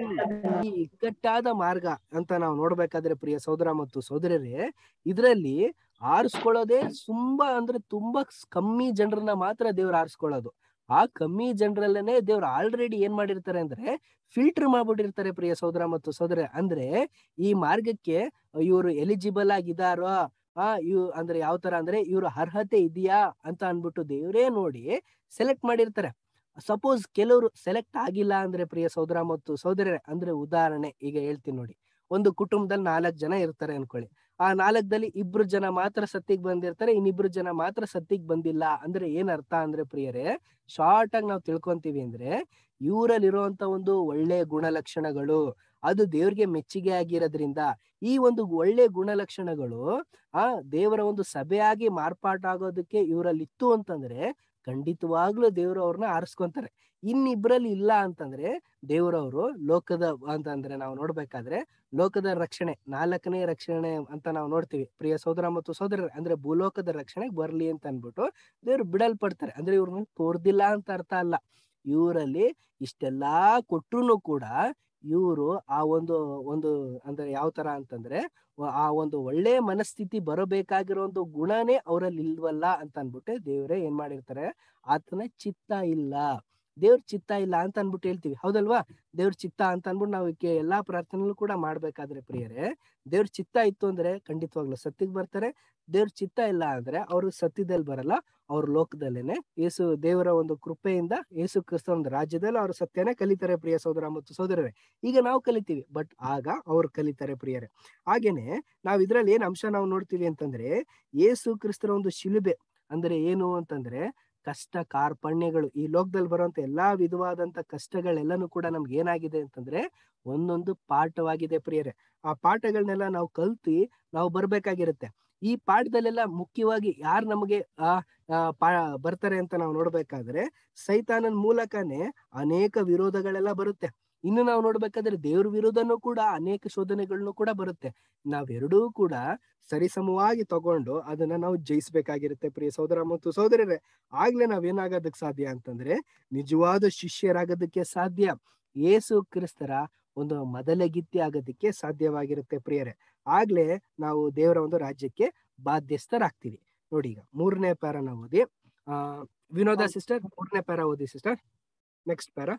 ಈ ಇಕ್ಕಟ್ಟಾದ ಮಾರ್ಗ ಅಂತ ನಾವು ನೋಡ್ಬೇಕಾದ್ರೆ ಪ್ರಿಯ ಸೋದರ ಮತ್ತು ಸೋದರರೇ ಇದರಲ್ಲಿ ಆರಿಸ್ಕೊಳ್ಳೋದೇ ತುಂಬಾ ಅಂದ್ರೆ ತುಂಬಾ ಕಮ್ಮಿ ಜನರನ್ನ ಮಾತ್ರ ದೇವ್ರು ಆರಿಸ್ಕೊಳ್ಳೋದು ಆ ಕಮ್ಮಿ ಜನರಲ್ಲೇನೆ ದೇವ್ರು ಆಲ್ರೆಡಿ ಏನ್ ಮಾಡಿರ್ತಾರೆ ಅಂದ್ರೆ ಫಿಲ್ಟರ್ ಮಾಡ್ಬಿಟ್ಟಿರ್ತಾರೆ ಪ್ರಿಯ ಸೋದರ ಮತ್ತು ಸೋದರ ಅಂದ್ರೆ ಈ ಮಾರ್ಗಕ್ಕೆ ಇವರು ಎಲಿಜಿಬಲ್ ಆಗಿದಾರೋ ಆ ಇವ್ ಅಂದ್ರೆ ಯಾವ ತರ ಅಂದ್ರೆ ಇವ್ರ ಅರ್ಹತೆ ಇದೆಯಾ ಅಂತ ಅನ್ಬಿಟ್ಟು ದೇವರೇ ನೋಡಿ ಸೆಲೆಕ್ಟ್ ಮಾಡಿರ್ತಾರೆ ಸಪೋಸ್ ಕೆಲವರು ಸೆಲೆಕ್ಟ್ ಆಗಿಲ್ಲ ಅಂದ್ರೆ ಪ್ರಿಯ ಸೋದರ ಮತ್ತು ಸೋದರರೇ ಅಂದ್ರೆ ಉದಾಹರಣೆ ಈಗ ಹೇಳ್ತೀನಿ ನೋಡಿ ಒಂದು ಕುಟುಂಬದಲ್ಲಿ ನಾಲ್ಕು ಜನ ಇರ್ತಾರೆ ಅನ್ಕೊಳ್ಳಿ ಆ ನಾಲ್ಕದಲ್ಲಿ ಇಬ್ರು ಜನ ಮಾತ್ರ ಸತ್ತಿಗೆ ಬಂದಿರ್ತಾರೆ ಇನ್ನಿಬ್ರು ಜನ ಮಾತ್ರ ಸತ್ತಿಗೆ ಬಂದಿಲ್ಲ ಅಂದ್ರೆ ಏನ್ ಅರ್ಥ ಅಂದ್ರೆ ಪ್ರಿಯರೇ ಶಾರ್ಟ್ ಆಗಿ ನಾವು ತಿಳ್ಕೊಂತೀವಿ ಅಂದ್ರೆ ಇವರಲ್ಲಿರುವಂತ ಒಂದು ಒಳ್ಳೆ ಗುಣಲಕ್ಷಣಗಳು ಅದು ದೇವ್ರಿಗೆ ಮೆಚ್ಚುಗೆ ಆಗಿರೋದ್ರಿಂದ ಈ ಒಂದು ಒಳ್ಳೆ ಗುಣಲಕ್ಷಣಗಳು ಆ ದೇವರ ಒಂದು ಸಭೆಯಾಗಿ ಮಾರ್ಪಾಟಾಗೋದಕ್ಕೆ ಇವರಲ್ಲಿ ಇತ್ತು ಅಂತಂದ್ರೆ ಖಂಡಿತವಾಗ್ಲೂ ದೇವರು ಅವ್ರನ್ನ ಆರಿಸ್ಕೊಂತಾರೆ ಇನ್ನಿಬ್ರಲ್ಲಿ ಇಲ್ಲ ಅಂತಂದ್ರೆ ದೇವರವರು ಲೋಕದ ಅಂತಂದ್ರೆ ನಾವು ನೋಡ್ಬೇಕಾದ್ರೆ ಲೋಕದ ರಕ್ಷಣೆ ನಾಲ್ಕನೇ ರಕ್ಷಣೆ ಅಂತ ನಾವು ನೋಡ್ತೀವಿ ಪ್ರಿಯ ಸೋದರ ಮತ್ತು ಸೋದರ ಅಂದ್ರೆ ಭೂಲೋಕದ ರಕ್ಷಣೆಗೆ ಬರ್ಲಿ ಅಂತ ಅನ್ಬಿಟ್ಟು ದೇವ್ರು ಬಿಡಲ್ಪಡ್ತಾರೆ ಅಂದ್ರೆ ಇವ್ರನ್ನ ತೋರ್ದಿಲ್ಲ ಅಂತ ಅರ್ಥ ಅಲ್ಲ ಇವರಲ್ಲಿ ಇಷ್ಟೆಲ್ಲಾ ಕೊಟ್ರು ಕೂಡ ಇವರು ಆ ಒಂದು ಒಂದು ಅಂದ್ರೆ ಯಾವ ತರ ಅಂತಂದ್ರೆ ಆ ಒಂದು ಒಳ್ಳೆ ಮನಸ್ಥಿತಿ ಬರಬೇಕಾಗಿರೋ ಒಂದು ಗುಣನೇ ಅವರಲ್ಲಿ ಇಲ್ವಲ್ಲ ಅಂತ ಅನ್ಬಿಟ್ಟು ದೇವ್ರೆ ಏನ್ ಮಾಡಿರ್ತಾರೆ ಆತನ ಚಿತ್ತ ಇಲ್ಲ ದೇವ್ರ ಚಿತ್ತ ಇಲ್ಲ ಅಂತ ಅನ್ಬಿಟ್ಟು ಹೇಳ್ತೀವಿ ಹೌದಲ್ವಾ ದೇವ್ರ ಚಿತ್ತ ಅಂತ ಅನ್ಬಿಟ್ಟು ನಾವು ಕೆ- ಎಲ್ಲಾ ಪ್ರಾರ್ಥನೆಗಳು ಕೂಡ ಮಾಡ್ಬೇಕಾದ್ರೆ ಪ್ರಿಯರೇ ದೇವ್ರ ಚಿತ್ತ ಇತ್ತು ಅಂದ್ರೆ ಖಂಡಿತವಾಗ್ಲೂ ಸತ್ತಿಗೆ ಬರ್ತಾರೆ ದೇವ್ರ ಚಿತ್ತ ಇಲ್ಲ ಅಂದ್ರೆ ಅವರು ಸತ್ಯದಲ್ಲಿ ಬರಲ್ಲ ಅವ್ರ ಲೋಕದಲ್ಲೇನೆ ಯೇಸು ದೇವರ ಒಂದು ಕೃಪೆಯಿಂದ ಯೇಸು ಕ್ರಿಸ್ತ ಒಂದು ರಾಜ್ಯದಲ್ಲಿ ಅವ್ರ ಸತ್ಯನೇ ಕಲಿತಾರೆ ಪ್ರಿಯ ಸೋದರ ಮತ್ತು ಸೋದರರೇ ಈಗ ನಾವು ಕಲಿತೀವಿ ಬಟ್ ಆಗ ಅವ್ರು ಕಲಿತಾರೆ ಪ್ರಿಯರೇ ಹಾಗೇನೆ ನಾವ್ ಇದ್ರಲ್ಲಿ ಏನ್ ಅಂಶ ನಾವು ನೋಡ್ತೀವಿ ಅಂತಂದ್ರೆ ಯೇಸು ಕ್ರಿಸ್ತರ ಒಂದು ಶಿಲುಬೆ ಅಂದ್ರೆ ಏನು ಅಂತಂದ್ರೆ ಕಷ್ಟ ಕಾರ್ಪಣ್ಯಗಳು ಈ ಲೋಕದಲ್ಲಿ ಬರುವಂತ ಎಲ್ಲಾ ವಿಧವಾದಂತ ಕಷ್ಟಗಳೆಲ್ಲನೂ ಕೂಡ ನಮ್ಗೆ ಏನಾಗಿದೆ ಅಂತಂದ್ರೆ ಒಂದೊಂದು ಪಾಠವಾಗಿದೆ ಪ್ರಿಯರೇ ಆ ಪಾಠಗಳನ್ನೆಲ್ಲ ನಾವು ಕಲ್ತಿ ನಾವು ಬರ್ಬೇಕಾಗಿರುತ್ತೆ ಈ ಪಾಠದಲ್ಲೆಲ್ಲ ಮುಖ್ಯವಾಗಿ ಯಾರು ನಮಗೆ ಆ ಆ, ಪಾ ಬರ್ತಾರೆ ಅಂತ ನಾವು ನೋಡ್ಬೇಕಾದ್ರೆ ಸೈತಾನನ್ ಮೂಲಕನೇ ಅನೇಕ ವಿರೋಧಗಳೆಲ್ಲ ಬರುತ್ತೆ ಇನ್ನು ನಾವು ನೋಡ್ಬೇಕಾದ್ರೆ ದೇವ್ರ ವಿರೋಧನೂ ಕೂಡ ಅನೇಕ ಶೋಧನೆಗಳನ್ನು ಕೂಡ ಬರುತ್ತೆ ನಾವೆರಡೂ ಕೂಡ ಸರಿಸಮವಾಗಿ ತಗೊಂಡು ಅದನ್ನ ನಾವು ಜಯಿಸ್ಬೇಕಾಗಿರುತ್ತೆ ಪ್ರಿಯ ಸೋದರ ಮತ್ತು ಸೋದರರೇ ಆಗ್ಲೇ ನಾವೇನಾಗೋದಕ್ ಸಾಧ್ಯ ಅಂತಂದ್ರೆ ನಿಜವಾದ ಶಿಷ್ಯರಾಗೋದಕ್ಕೆ ಸಾಧ್ಯ ಯೇಸು ಕ್ರಿಸ್ತರ ಒಂದು ಮೊದಲಗಿತ್ತಿ ಆಗೋದಕ್ಕೆ ಸಾಧ್ಯವಾಗಿರುತ್ತೆ ಪ್ರಿಯರೇ ಆಗ್ಲೇ ನಾವು ದೇವರ ಒಂದು ರಾಜ್ಯಕ್ಕೆ ಬಾಧ್ಯಸ್ಥರಾಗ್ತೀವಿ ನೋಡಿ ಈಗ ಮೂರನೇ ಪ್ಯಾರ ನಾವು ಓದಿ ಆ ವಿನೋದ ಸಿಸ್ಟರ್ ಮೂರನೇ ಪ್ಯಾರ ಓದಿ sister next para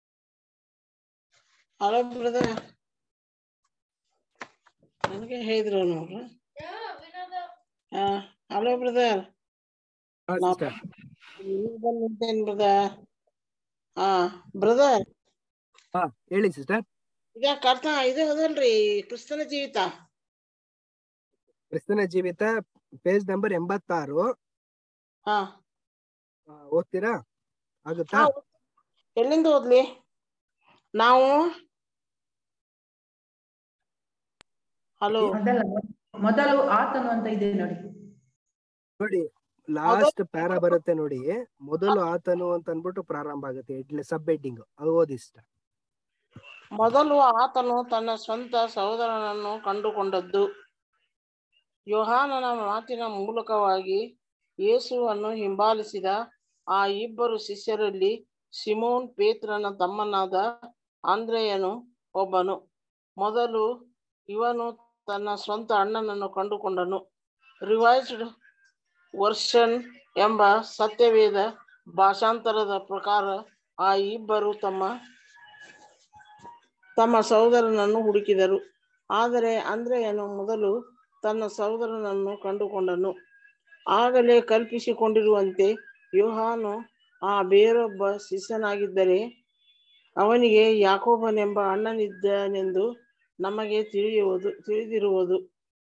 hello brother ನನಗೆ ಹೇಳಿದ್ರು ನೋಡ್ರಿ ಹಲೋ ಬ್ರದರ್ ಸಿಸ್ಟರ್ ನಿಂತೇನ್ ಬ್ರದರ್ ಹಾ ಬ್ರದರ್ ಹಾ ಹೇಳಿ ಸಿಸ್ಟರ್ ಈಗ ಕರ್ತ ಇದು ಅದಲ್ರಿ ಕ್ರಿಸ್ತನ ಜೀವಿತ ಕ್ರಿಸ್ತನ ಜೀವಿತ ಪೇಜ್ ನಂಬರ್ ಎಂಬತ್ತಾರು ಹಾ ಆ, ಓದ್ತೀರಾ ಆಗುತ್ತಾ ಹಾ, ಎಲ್ಲಿಂದ ಓದ್ಲಿ ನಾವು ಹಲೋ ಅದಲ್ಲ ಮೊದಲು ಆತನು ಅಂತ ಇದೆ ನೋಡಿ ನೋಡಿ ಲಾಸ್ಟ್ ಪ್ಯಾರ ಬರುತ್ತೆ ನೋಡಿ ಮೊದಲು ಆತನು ಅಂತ ಅನ್ಬಿಟ್ಟು ಪ್ರಾರಂಭ ಆಗುತ್ತೆ ಸಬ್ ಹೆಡ್ಡಿಂಗ್ ಅದು ಓದಿ ಸಿಸ್ಟರ್ ಮೊದಲು ಆತನು ತನ್ನ ಸ್ವಂತ ಸಹೋದರನನ್ನು ಕಂಡುಕೊಂಡದ್ದು ಯೋಹಾನನ ಮಾತಿನ ಮೂಲಕವಾಗಿ ಯೇಸುವನ್ನು ಹಿಂಬಾಲಿಸಿದ ಆ ಇಬ್ಬರು ಶಿಷ್ಯರಲ್ಲಿ ಸಿಮೋನ್ ಪೇತ್ರನ ತಮ್ಮನಾದ ಆಂದ್ರೆಯನು ಒಬ್ಬನು ಮೊದಲು ಇವನು ತನ್ನ ಸ್ವಂತ ಅಣ್ಣನನ್ನು ಕಂಡುಕೊಂಡನು ರಿವೈಸ್ಡ್ ವರ್ಷನ್ ಎಂಬ ಸತ್ಯವೇದ ಭಾಷಾಂತರದ ಪ್ರಕಾರ ಆ ಇಬ್ಬರು ತಮ್ಮ ತಮ್ಮ ಸಹೋದರನನ್ನು ಹುಡುಕಿದರು ಆದರೆ ಅಂದ್ರೆಯನು ಮೊದಲು ತನ್ನ ಸಹೋದರನನ್ನು ಕಂಡುಕೊಂಡನು ಆಗಲೇ ಕಲ್ಪಿಸಿಕೊಂಡಿರುವಂತೆ ಯೋಹಾನು ಆ ಬೇರೊಬ್ಬ ಶಿಷ್ಯನಾಗಿದ್ದರೆ ಅವನಿಗೆ ಯಾಕೋಬನೆಂಬ ಅಣ್ಣನಿದ್ದನೆಂದು ನಮಗೆ ತಿಳಿಯುವುದು ತಿಳಿದಿರುವುದು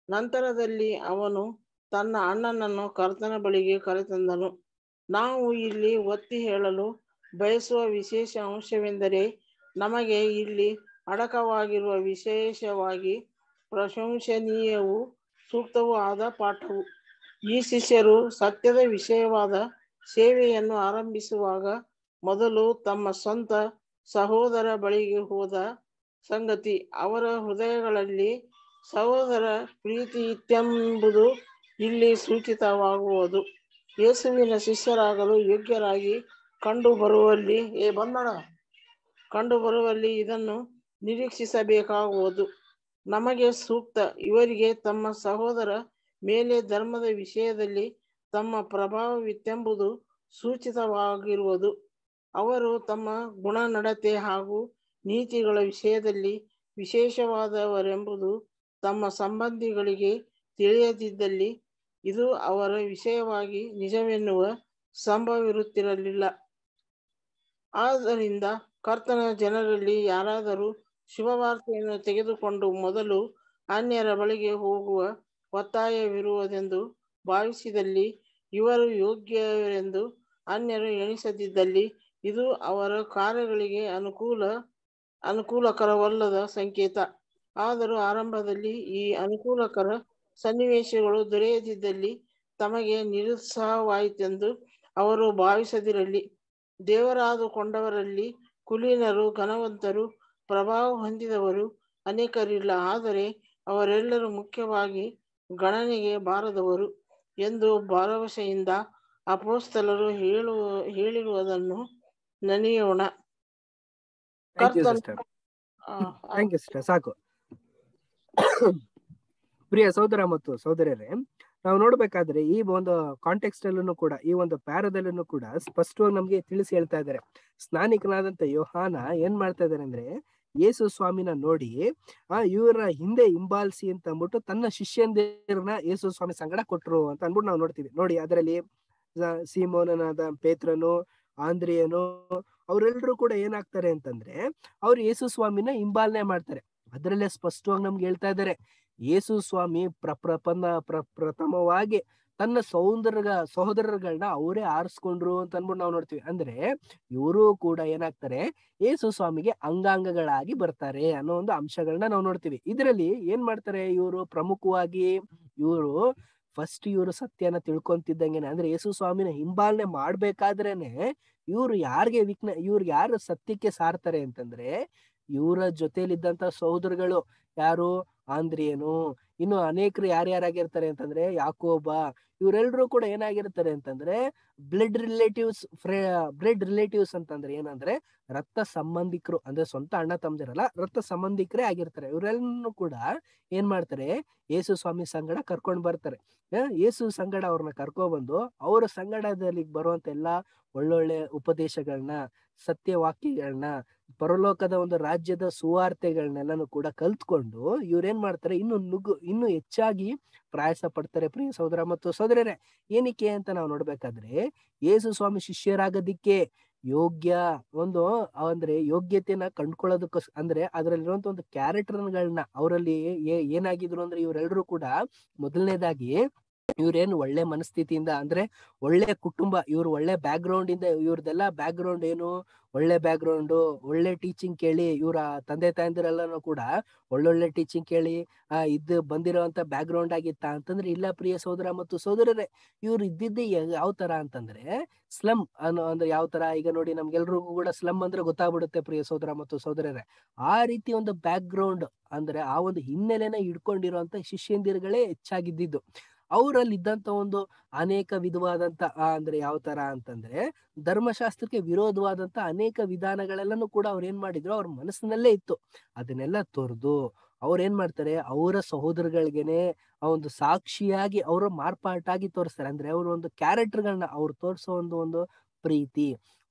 ನಂತರದಲ್ಲಿ ಅವನು ತನ್ನ ಅಣ್ಣನನ್ನು ಕರ್ತನ ಬಳಿಗೆ ಕರೆತಂದನು ನಾವು ಇಲ್ಲಿ ಒತ್ತಿ ಹೇಳಲು ಬಯಸುವ ವಿಶೇಷ ಅಂಶವೆಂದರೆ ನಮಗೆ ಇಲ್ಲಿ ಅಡಕವಾಗಿರುವ ವಿಶೇಷವಾಗಿ ಪ್ರಶಂಸನೀಯವೂ ಸೂಕ್ತವೂ ಆದ ಪಾಠವು ಈ ಶಿಷ್ಯರು ಸತ್ಯದ ವಿಷಯವಾದ ಸೇವೆಯನ್ನು ಆರಂಭಿಸುವಾಗ ಮೊದಲು ತಮ್ಮ ಸ್ವಂತ ಸಹೋದರ ಬಳಿಗೆ ಹೋದ ಸಂಗತಿ ಅವರ ಹೃದಯಗಳಲ್ಲಿ ಸಹೋದರ ಪ್ರೀತಿ ಇತ್ತೆಂಬುದು ಇಲ್ಲಿ ಸೂಚಿತವಾಗುವುದು ಯೇಸುವಿನ ಶಿಷ್ಯರಾಗಲು ಯೋಗ್ಯರಾಗಿ ಕಂಡು ಬರುವಲ್ಲಿ ಏ ಬಂದಣ ಕಂಡು ಬರುವಲ್ಲಿ ಇದನ್ನು ನಿರೀಕ್ಷಿಸಬೇಕಾಗುವುದು ನಮಗೆ ಸೂಕ್ತ ಇವರಿಗೆ ತಮ್ಮ ಸಹೋದರ ಮೇಲೆ ಧರ್ಮದ ವಿಷಯದಲ್ಲಿ ತಮ್ಮ ಪ್ರಭಾವವಿತ್ತೆಂಬುದು ಸೂಚಿತವಾಗಿರುವುದು ಅವರು ತಮ್ಮ ಗುಣ ನಡತೆ ಹಾಗೂ ನೀತಿಗಳ ವಿಷಯದಲ್ಲಿ ವಿಶೇಷವಾದವರೆಂಬುದು ತಮ್ಮ ಸಂಬಂಧಿಗಳಿಗೆ ತಿಳಿಯದಿದ್ದಲ್ಲಿ ಇದು ಅವರ ವಿಷಯವಾಗಿ ನಿಜವೆನ್ನುವ ಸಂಭವವಿರುತ್ತಿರಲಿಲ್ಲ ಆದ್ದರಿಂದ ಕರ್ತನ ಜನರಲ್ಲಿ ಯಾರಾದರೂ ಶುಭವಾರ್ತೆಯನ್ನು ತೆಗೆದುಕೊಂಡು ಮೊದಲು ಅನ್ಯರ ಬಳಿಗೆ ಹೋಗುವ ಒತ್ತಾಯವಿರುವುದೆಂದು ಭಾವಿಸಿದಲ್ಲಿ ಇವರು ಯೋಗ್ಯರೆಂದು ಅನ್ಯರು ಎಣಿಸದಿದ್ದಲ್ಲಿ ಇದು ಅವರ ಕಾರ್ಯಗಳಿಗೆ ಅನುಕೂಲ ಅನುಕೂಲಕರವಲ್ಲದ ಸಂಕೇತ ಆದರೂ ಆರಂಭದಲ್ಲಿ ಈ ಅನುಕೂಲಕರ ಸನ್ನಿವೇಶಗಳು ದೊರೆಯದಿದ್ದಲ್ಲಿ ತಮಗೆ ನಿರುತ್ಸಾಹವಾಯಿತೆಂದು ಅವರು ಭಾವಿಸದಿರಲಿ ದೇವರಾದುಕೊಂಡವರಲ್ಲಿ ಕುಲೀನರು ಘನವಂತರು ಪ್ರಭಾವ ಹೊಂದಿದವರು ಅನೇಕರಿಲ್ಲ ಆದರೆ ಅವರೆಲ್ಲರೂ ಮುಖ್ಯವಾಗಿ ಗಣನೆಗೆ ಬಾರದವರು ಎಂದು ಭರವಸೆಯಿಂದ ಅಪೋಸ್ತಲರು ಹೇಳುವ ಹೇಳಿರುವುದನ್ನು ನೆನೆಯೋಣ ಥ್ಯಾಂಕ್ ಯು ಕರ್ತನ ಸಿಸ್ಟರ್ ಆ, ಆ, ಥ್ಯಾಂಕ್ ಯು ಸಿಸ್ಟರ್ ಸಾಕು ಪ್ರಿಯ ಸಹೋದರ ಮತ್ತು ಸಹೋದರರೇ ನಾವು ನೋಡ್ಬೇಕಾದ್ರೆ ಈ ಒಂದು ಕಾಂಟೆಕ್ಸ್ಟ್ ಅಲ್ಲೂ ಕೂಡ ಈ ಒಂದು ಪ್ಯಾರದಲ್ಲೂ ಕೂಡ ಸ್ಪಷ್ಟವಾಗಿ ನಮ್ಗೆ ತಿಳಿಸಿ ಹೇಳ್ತಾ ಇದ್ದಾರೆ ಸ್ನಾನಿಕನಾದಂತ ಯೋಹಾನ ಏನ್ ಮಾಡ್ತಾ ಇದ್ದಾರೆ ಅಂದ್ರೆ ಯೇಸು ಸ್ವಾಮಿನ ನೋಡಿ ಆ ಇವರ ಹಿಂದೆ ಹಿಂಬಾಲಿಸಿ ಅಂತ ಅಂದ್ಬಿಟ್ಟು ತನ್ನ ಶಿಷ್ಯಂದಿರನ್ನ ಯೇಸು ಸ್ವಾಮಿ ಸಂಗಡ ಕೊಟ್ರು ಅಂತ ಅಂದ್ಬಿಟ್ಟು ನಾವು ನೋಡ್ತೀವಿ ನೋಡಿ ಅದರಲ್ಲಿ ಸೀಮೋನನಾದ ಪೇತ್ರನು ಆಂದ್ರಿಯನು ಅವರೆಲ್ಲರೂ ಕೂಡ ಏನಾಗ್ತಾರೆ ಅಂತಂದ್ರೆ ಅವ್ರು ಯೇಸು ಸ್ವಾಮಿನ ಹಿಂಬಾಲನೆ ಮಾಡ್ತಾರೆ ಅದರಲ್ಲೇ ಸ್ಪಷ್ಟವಾಗಿ ನಮ್ಗೆ ಹೇಳ್ತಾ ಇದ್ದಾರೆ ಯೇಸು ಸ್ವಾಮಿ ಪ್ರ ಪ್ರಪನ್ನ ಪ್ರ ಪ್ರಥಮವಾಗಿ ತನ್ನ ಸೌಂದರ್ಯ ಸಹೋದರಗಳನ್ನ ಅವರೇ ಆರಿಸ್ಕೊಂಡ್ರು ಅಂತ ಅಂದ್ಬಿಟ್ಟು ನಾವು ನೋಡ್ತೀವಿ ಅಂದ್ರೆ ಇವರು ಕೂಡ ಏನಾಗ್ತಾರೆ ಯೇಸು ಸ್ವಾಮಿಗೆ ಅಂಗಾಂಗಗಳಾಗಿ ಬರ್ತಾರೆ ಅನ್ನೋ ಒಂದು ಅಂಶಗಳನ್ನ ನಾವು ನೋಡ್ತೀವಿ ಇದರಲ್ಲಿ ಏನ್ ಮಾಡ್ತಾರೆ ಇವರು ಪ್ರಮುಖವಾಗಿ ಇವರು ಫಸ್ಟ್ ಇವರು ಸತ್ಯನ ತಿಳ್ಕೊಂತಿದ್ದಂಗೆನೆ ಅಂದ್ರೆ ಯೇಸು ಸ್ವಾಮಿನ ಹಿಂಬಾಲನೆ ಮಾಡ್ಬೇಕಾದ್ರೇನೆ ಇವ್ರು ಯಾರಿಗೆ ವಿಘ್ನ ಇವ್ರಿಗೆ ಯಾರು ಸತ್ಯಕ್ಕೆ ಸಾರ್ತಾರೆ ಅಂತಂದ್ರೆ ಇವರ ಜೊತೆಲಿದ್ದಂತ ಸಹೋದರಗಳು ಯಾರು ಆಂದ್ರಿಯನು ಇನ್ನು ಅನೇಕರು ಯಾರ್ಯಾರಾಗಿರ್ತಾರೆ ಅಂತಂದ್ರೆ ಯಾಕೋಬ ಇವರೆಲ್ಲರೂ ಕೂಡ ಏನಾಗಿರ್ತಾರೆ ಅಂತಂದ್ರೆ ಬ್ಲಡ್ ರಿಲೇಟಿವ್ಸ್ ಫ್ರೇ ಬ್ಲಡ್ ರಿಲೇಟಿವ್ಸ್ ಅಂತಂದ್ರೆ ಏನಂದ್ರೆ ರಕ್ತ ಸಂಬಂಧಿಕರು ಅಂದ್ರೆ ಸ್ವಂತ ಅಣ್ಣ ತಮ್ಮದಿರಲ್ಲ ರಕ್ತ ಸಂಬಂಧಿಕರೇ ಆಗಿರ್ತಾರೆ ಇವರೆಲ್ಲರೂ ಕೂಡ ಏನ್ ಮಾಡ್ತಾರೆ ಯೇಸು ಸ್ವಾಮಿ ಸಂಗಡ ಕರ್ಕೊಂಡ್ ಬರ್ತಾರೆ ಆ, ಯೇಸು ಸಂಗಡ ಅವ್ರನ್ನ ಕರ್ಕೊಬಂದು ಅವರ ಸಂಗಡದಲ್ಲಿ ಬರುವಂತ ಎಲ್ಲಾ ಒಳ್ಳೊಳ್ಳೆ ಉಪದೇಶಗಳನ್ನ ಸತ್ಯವಾಕ್ಯಗಳನ್ನ ಪರಲೋಕದ ಒಂದು ರಾಜ್ಯದ ಸುವಾರ್ತೆಗಳನ್ನೆಲ್ಲಾನು ಕೂಡ ಕಲ್ತ್ಕೊಂಡು ಇವ್ರೇನ್ ಮಾಡ್ತಾರೆ ಇನ್ನು ನುಗ್ಗು ಇನ್ನು ಹೆಚ್ಚಾಗಿ ಪ್ರಯಾಸ ಪಡ್ತಾರೆ ಪ್ರಿಯ ಸಹೋದರ ಮತ್ತು ಸಹೋದರರೇ ಏನಕ್ಕೆ ಅಂತ ನಾವು ನೋಡ್ಬೇಕಾದ್ರೆ ಯೇಸು ಸ್ವಾಮಿ ಶಿಷ್ಯರಾಗೋದಿಕ್ಕೆ ಯೋಗ್ಯ ಒಂದು ಅಂದ್ರೆ ಯೋಗ್ಯತೆನ ಕಂಡ್ಕೊಳ್ಳೋದಕ್ಕೋಸ್ ಅಂದ್ರೆ ಅದ್ರಲ್ಲಿರುವಂತ ಒಂದು ಕ್ಯಾರೆಕ್ಟರ್ಗಳನ್ನ ಅವರಲ್ಲಿ ಏನಾಗಿದ್ರು ಅಂದ್ರೆ ಇವರೆಲ್ಲರೂ ಕೂಡ ಮೊದಲನೇದಾಗಿ ಇವ್ರೇನು ಒಳ್ಳೆ ಮನಸ್ಥಿತಿಯಿಂದ ಅಂದ್ರೆ ಒಳ್ಳೆ ಕುಟುಂಬ ಇವ್ರು ಒಳ್ಳೆ ಬ್ಯಾಕ್ ಗ್ರೌಂಡ್ ಇಂದ ಇವ್ರದೆಲ್ಲ ಬ್ಯಾಕ್ ಗ್ರೌಂಡ್ ಏನು ಒಳ್ಳೆ ಬ್ಯಾಕ್ ಗ್ರೌಂಡ್ ಒಳ್ಳೆ ಟೀಚಿಂಗ್ ಕೇಳಿ ಇವರ ತಂದೆ ತಾಯಂದಿರೆಲ್ಲನೂ ಕೂಡ ಒಳ್ಳೊಳ್ಳೆ ಟೀಚಿಂಗ್ ಕೇಳಿ ಆ ಇದ್ದು ಬಂದಿರೋಂತ ಬ್ಯಾಕ್ ಗ್ರೌಂಡ್ ಆಗಿತ್ತ ಅಂತಂದ್ರೆ ಇಲ್ಲ ಪ್ರಿಯ ಸಹೋದರ ಮತ್ತು ಸಹೋದರರೇ ಇವ್ರು ಇದ್ದಿದ್ದೆ ಯಾವ ತರ ಅಂತಂದ್ರೆ ಸ್ಲಮ್ ಅನ್ನೋ ಅಂದ್ರೆ ಯಾವ ತರ ಈಗ ನೋಡಿ ನಮ್ಗೆಲ್ರಿಗೂ ಕೂಡ ಸ್ಲಮ್ ಅಂದ್ರೆ ಗೊತ್ತಾಗ್ಬಿಡುತ್ತೆ ಪ್ರಿಯ ಸಹೋದರ ಮತ್ತು ಸಹೋದರರೇ ಆ ರೀತಿ ಒಂದು ಬ್ಯಾಕ್ ಗ್ರೌಂಡ್ ಅಂದ್ರೆ ಆ ಒಂದು ಹಿನ್ನೆಲೆನ ಇಟ್ಕೊಂಡಿರುವಂತ ಶಿಷ್ಯಂದಿರುಗಳೇ ಹೆಚ್ಚಾಗಿದ್ದಿದ್ದು ಅವರಲ್ಲಿ ಇದ್ದಂತ ಒಂದು ಅನೇಕ ವಿಧವಾದಂತ ಆ, ಅಂದ್ರೆ ಯಾವ ತರ ಅಂತಂದ್ರೆ ಧರ್ಮಶಾಸ್ತ್ರಕ್ಕೆ ವಿರೋಧವಾದಂತ ಅನೇಕ ವಿಧಾನಗಳೆಲ್ಲನೂ ಕೂಡ ಅವ್ರು ಏನ್ ಮಾಡಿದ್ರು ಅವ್ರ ಮನಸ್ಸಿನಲ್ಲೇ ಇತ್ತು ಅದನ್ನೆಲ್ಲ ತೊರೆದು ಅವ್ರ ಏನ್ ಮಾಡ್ತಾರೆ ಅವರ ಸಹೋದರಗಳಿಗೆನೆ ಆ ಒಂದು ಸಾಕ್ಷಿಯಾಗಿ ಅವರು ಮಾರ್ಪಾಟಾಗಿ ತೋರಿಸ್ತಾರೆ ಅಂದ್ರೆ ಅವ್ರ ಒಂದು ಕ್ಯಾರೆಕ್ಟರ್ಗಳನ್ನ ಅವ್ರು ತೋರಿಸೋ ಒಂದು ಒಂದು ಪ್ರೀತಿ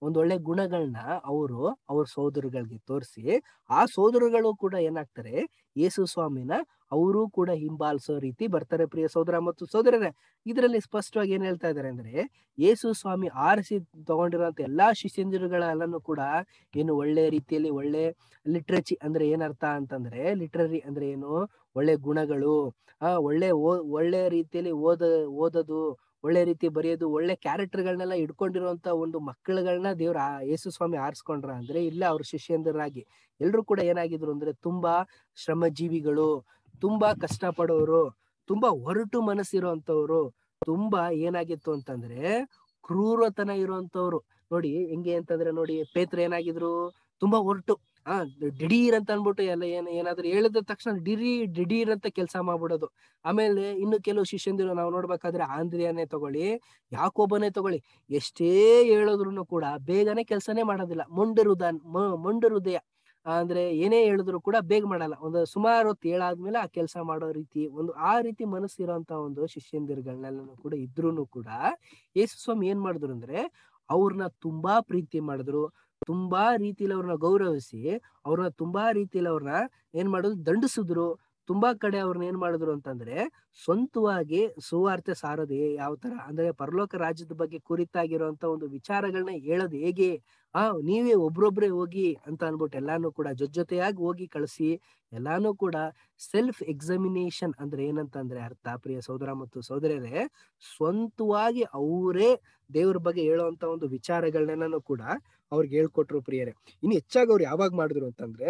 ಒಂದೊಳ್ಳೆ ಗುಣಗಳನ್ನ ಅವರು ಅವ್ರ ಸೋದರಗಳಿಗೆ ತೋರಿಸಿ ಆ ಸೋದರಗಳು ಕೂಡ ಏನಾಗ್ತಾರೆ ಯೇಸು ಸ್ವಾಮಿನ ಅವರು ಕೂಡ ಹಿಂಬಾಲಿಸೋ ರೀತಿ ಬರ್ತಾರೆ ಪ್ರಿಯ ಸೋದರ ಮತ್ತು ಸೋದರರೇ ಇದರಲ್ಲಿ ಸ್ಪಷ್ಟವಾಗಿ ಏನ್ ಹೇಳ್ತಾ ಇದ್ದಾರೆ ಅಂದ್ರೆ ಯೇಸು ಸ್ವಾಮಿ ಆರಿಸಿ ತಗೊಂಡಿರುವಂತ ಎಲ್ಲಾ ಶಿಷ್ಯಂದಿರುಗಳೆಲ್ಲನೂ ಕೂಡ ಏನು ಒಳ್ಳೆ ರೀತಿಯಲ್ಲಿ ಒಳ್ಳೆ ಲಿಟ್ರೇಚಿ ಅಂದ್ರೆ ಏನರ್ಥ ಅಂತಂದ್ರೆ ಲಿಟ್ರರಿ ಅಂದ್ರೆ ಏನು ಒಳ್ಳೆ ಗುಣಗಳು ಆ ಒಳ್ಳೆ ಓ ಒಳ್ಳೆ ರೀತಿಯಲ್ಲಿ ಓದ ಓದೋದು ಒಳ್ಳೆ ರೀತಿ ಬರೆಯೋದು ಒಳ್ಳೆ ಕ್ಯಾರೆಕ್ಟರ್ಗಳನ್ನೆಲ್ಲ ಇಟ್ಕೊಂಡಿರುವಂತ ಒಂದು ಮಕ್ಕಳುಗಳನ್ನ ದೇವ್ರ ಆ ಯೇಸು ಸ್ವಾಮಿ ಆರಿಸ್ಕೊಂಡ್ರ ಅಂದ್ರೆ ಇಲ್ಲ ಅವ್ರ ಶಿಷ್ಯಂದರಾಗಿ ಎಲ್ರು ಕೂಡ ಏನಾಗಿದ್ರು ಅಂದ್ರೆ ತುಂಬಾ ಶ್ರಮಜೀವಿಗಳು ತುಂಬಾ ಕಷ್ಟ ಪಡೋರು ತುಂಬಾ ಹೊರಟು ಮನಸ್ಸಿರುವಂತವ್ರು ತುಂಬಾ ಏನಾಗಿತ್ತು ಅಂತಂದ್ರೆ ಕ್ರೂರತನ ಇರುವಂತವ್ರು ನೋಡಿ ಹೆಂಗೆ ಅಂತಂದ್ರೆ ನೋಡಿ ಪೇತ್ರ ಏನಾಗಿದ್ರು ತುಂಬಾ ಹೊರಟು ಆ ದಿಢೀರ್ ಅಂತ ಅನ್ಬಿಟ್ಟು ಎಲ್ಲ ಏನ್ ಏನಾದ್ರು ಹೇಳಿದ ತಕ್ಷಣ ಡಿರಿ ದಿಢೀರ್ ಅಂತ ಕೆಲಸ ಮಾಡ್ಬಿಡೋದು ಆಮೇಲೆ ಇನ್ನು ಕೆಲವು ಶಿಷ್ಯಂದಿರು ನಾವು ನೋಡ್ಬೇಕಾದ್ರೆ ಆಂದ್ರಿಯನೇ ತಗೊಳ್ಳಿ ಯಾಕೋಬನೇ ತಗೊಳ್ಳಿ ಎಷ್ಟೇ ಹೇಳಿದ್ರು ಕೂಡ ಬೇಗನೆ ಕೆಲಸನೇ ಮಾಡೋದಿಲ್ಲ ಮೊಂಡ ಹೃದಯ ಮೊಂಡ ಹೃದಯ ಅಂದ್ರೆ ಏನೇ ಹೇಳಿದ್ರು ಕೂಡ ಬೇಗ ಮಾಡಲ್ಲ ಒಂದು ಸುಮಾರು ಹೊತ್ತು ಹೇಳಾದ್ಮೇಲೆ ಆ ಕೆಲಸ ಮಾಡೋ ರೀತಿ ಒಂದು ಆ ರೀತಿ ಮನಸ್ಸಿರೋಂತ ಒಂದು ಶಿಷ್ಯಂದಿರುಗಳನ್ನೆಲ್ಲ ಕೂಡ ಇದ್ರೂನು ಕೂಡ ಯೇಸು ಸ್ವಾಮಿ ಏನ್ ಮಾಡಿದ್ರು ಅಂದ್ರೆ ಅವ್ರನ್ನ ತುಂಬಾ ಪ್ರೀತಿ ಮಾಡಿದ್ರು ತುಂಬಾ ರೀತಿಯಲ್ಲಿ ಅವ್ರನ್ನ ಗೌರವಿಸಿ ಅವ್ರನ್ನ ತುಂಬಾ ರೀತಿಯಲ್ಲಿ ಅವ್ರನ್ನ ಏನ್ ಮಾಡೋದು ದಂಡಿಸಿದ್ರು ತುಂಬಾ ಕಡೆ ಅವ್ರನ್ನ ಏನ್ ಮಾಡಿದ್ರು ಅಂತಂದ್ರೆ ಸ್ವಂತವಾಗಿ ಸುವಾರ್ತೆ ಸಾರೋದು ಯಾವ ತರ ಅಂದ್ರೆ ಪರಲೋಕ ರಾಜ್ಯದ ಬಗ್ಗೆ ಕುರಿತಾಗಿರುವಂತ ಒಂದು ವಿಚಾರಗಳನ್ನ ಹೇಳೋದು ಹೇಗೆ ಆ ನೀವೇ ಒಬ್ರೊಬ್ರೆ ಹೋಗಿ ಅಂತ ಅನ್ಬಿಟ್ಟು ಎಲ್ಲಾನು ಕೂಡ ಜೊತೆಯಾಗಿ ಹೋಗಿ ಕಳಿಸಿ ಎಲ್ಲಾನು ಕೂಡ ಸೆಲ್ಫ್ ಎಕ್ಸಾಮಿನೇಷನ್ ಅಂದ್ರೆ ಏನಂತಂದ್ರೆ ಅರ್ಥ ಪ್ರಿಯ ಸೋದರ ಮತ್ತು ಸೋದರರೇ ಸ್ವಂತವಾಗಿ ಅವರೇ ದೇವ್ರ ಬಗ್ಗೆ ಹೇಳುವಂತ ಒಂದು ವಿಚಾರಗಳನ್ನೆಲ್ಲನೂ ಕೂಡ ಅವ್ರಿಗೆ ಹೇಳ್ಕೊಟ್ರು ಪ್ರಿಯರೇ ಇನ್ನು ಹೆಚ್ಚಾಗಿ ಅವ್ರು ಯಾವಾಗ ಮಾಡಿದ್ರು ಅಂತಂದ್ರೆ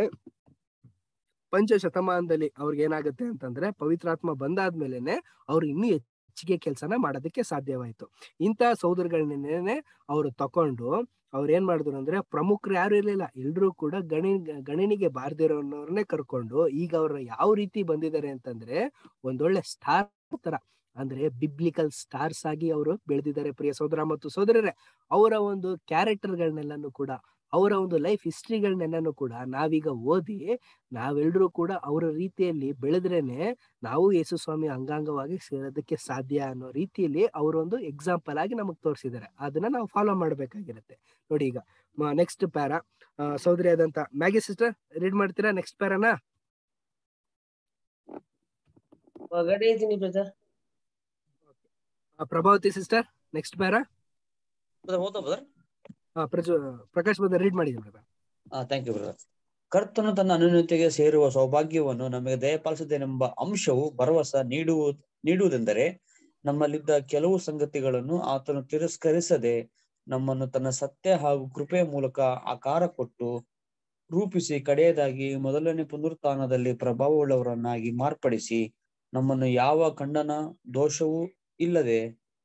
ಪಂಚ ಶತಮಾನದಲ್ಲಿ ಅವ್ರಿಗೆ ಏನಾಗುತ್ತೆ ಅಂತಂದ್ರೆ ಪವಿತ್ರಾತ್ಮ ಬಂದಾದ್ಮೇಲೆನೆ ಅವ್ರು ಇನ್ನೂ ಹೆಚ್ಚಿಗೆ ಕೆಲಸನ ಮಾಡೋದಕ್ಕೆ ಸಾಧ್ಯವಾಯ್ತು ಇಂಥ ಸೋದರಗಳನ್ನೇ ಅವರು ತಕೊಂಡು ಅವ್ರು ಏನ್ ಮಾಡಿದ್ರು ಅಂದ್ರೆ ಪ್ರಮುಖರು ಯಾರು ಇರ್ಲಿಲ್ಲ ಎಲ್ರು ಕೂಡ ಗಣಿ ಗಣನಿಗೆ ಬಾರ್ದಿರೋರ್ನೇ ಕರ್ಕೊಂಡು ಈಗ ಅವ್ರ ಯಾವ ರೀತಿ ಬಂದಿದ್ದಾರೆ ಅಂತಂದ್ರೆ ಒಂದೊಳ್ಳೆ ಸ್ಟಾರ್ ತರ ಅಂದ್ರೆ ಬಿಬ್ಲಿಕಲ್ ಸ್ಟಾರ್ಸ್ ಆಗಿ ಅವರು ಬೆಳೆದಿದ್ದಾರೆ ಪ್ರಿಯ ಸೋದರ ಮತ್ತು ಸೋದರರೇ ಅವರ ಒಂದು ಕ್ಯಾರೆಕ್ಟರ್ಗಳನ್ನೆಲ್ಲಾನು ಕೂಡ ಅವರ ಒಂದು ಲೈಫ್ ಹಿಸ್ಟ್ರಿಗಳನ್ನೆಲ್ಲನೂ ಕೂಡ ನಾವೀಗ ಓದಿ ನಾವೆಲ್ಲರೂ ಕೂಡ ಅವರ ರೀತಿಯಲ್ಲಿ ಬೆಳೆದ್ರೇನೆ ನಾವು ಯೇಸು ಸ್ವಾಮಿ ಅಂಗಾಂಗವಾಗಿ ಸೇರೋದಕ್ಕೆ ಸಾಧ್ಯ ಅನ್ನೋ ರೀತಿಯಲ್ಲಿ ಅವರೊಂದು ಎಕ್ಸಾಂಪಲ್ ಆಗಿ ನಮಗ್ ತೋರಿಸಿದ್ದಾರೆ ಅದನ್ನ ನಾವು ಫಾಲೋ ಮಾಡ್ಬೇಕಾಗಿರುತ್ತೆ ನೋಡಿ ಈಗ ನೆಕ್ಸ್ಟ್ ಪ್ಯಾರಾ ಸೌದರಿ ಆದಂತ ಮ್ಯಾಗಿ ಸಿಸ್ಟರ್ ರೀಡ್ ಮಾಡ್ತೀರಾ ನೆಕ್ಸ್ಟ್ ಪ್ಯಾರಾನ ಹೊರಗಡೆ ಇದ್ದೀನಿ brother Prabhavati sister next para ಓದೋ ಬ್ರದರ್ ಪ್ರಜು ಪ್ರಕಾಶ್ ಬ್ರದರ್ ರೀಡ್ ಮಾಡಿದ್ದೀನಿ brother. ಹಾ ಥ್ಯಾಂಕ್ ಯು ಬ್ರದರ್ ಕರ್ತನು ತನ್ನ ಅನುನ್ನತಿಗೆ ಸೇರುವ ಸೌಭಾಗ್ಯವನ್ನು ನಮಗೆ ದಯಪಾಲಿಸಿದೆನೆಂಬ ಅಂಶವು ಭರವಸೆ ನೀಡುವ ನೀಡುವುದೆಂದರೆ ನಮ್ಮಲ್ಲಿದ್ದ ಕೆಲವು ಸಂಗತಿಗಳನ್ನು ಆತನು ತಿರಸ್ಕರಿಸದೆ ನಮ್ಮನ್ನು ತನ್ನ ಸತ್ಯ ಹಾಗೂ ಕೃಪೆಯ ಮೂಲಕ ಆಕಾರ ಕೊಟ್ಟು ರೂಪಿಸಿ ಕಡೆಯದಾಗಿ ಮೊದಲನೇ ಪುನರುತ್ಥಾನದಲ್ಲಿ ಪ್ರಭಾವವುಳ್ಳವರನ್ನಾಗಿ ಮಾರ್ಪಡಿಸಿ ನಮ್ಮನ್ನು ಯಾವ ಖಂಡನ ದೋಷವೂ ಇಲ್ಲದೆ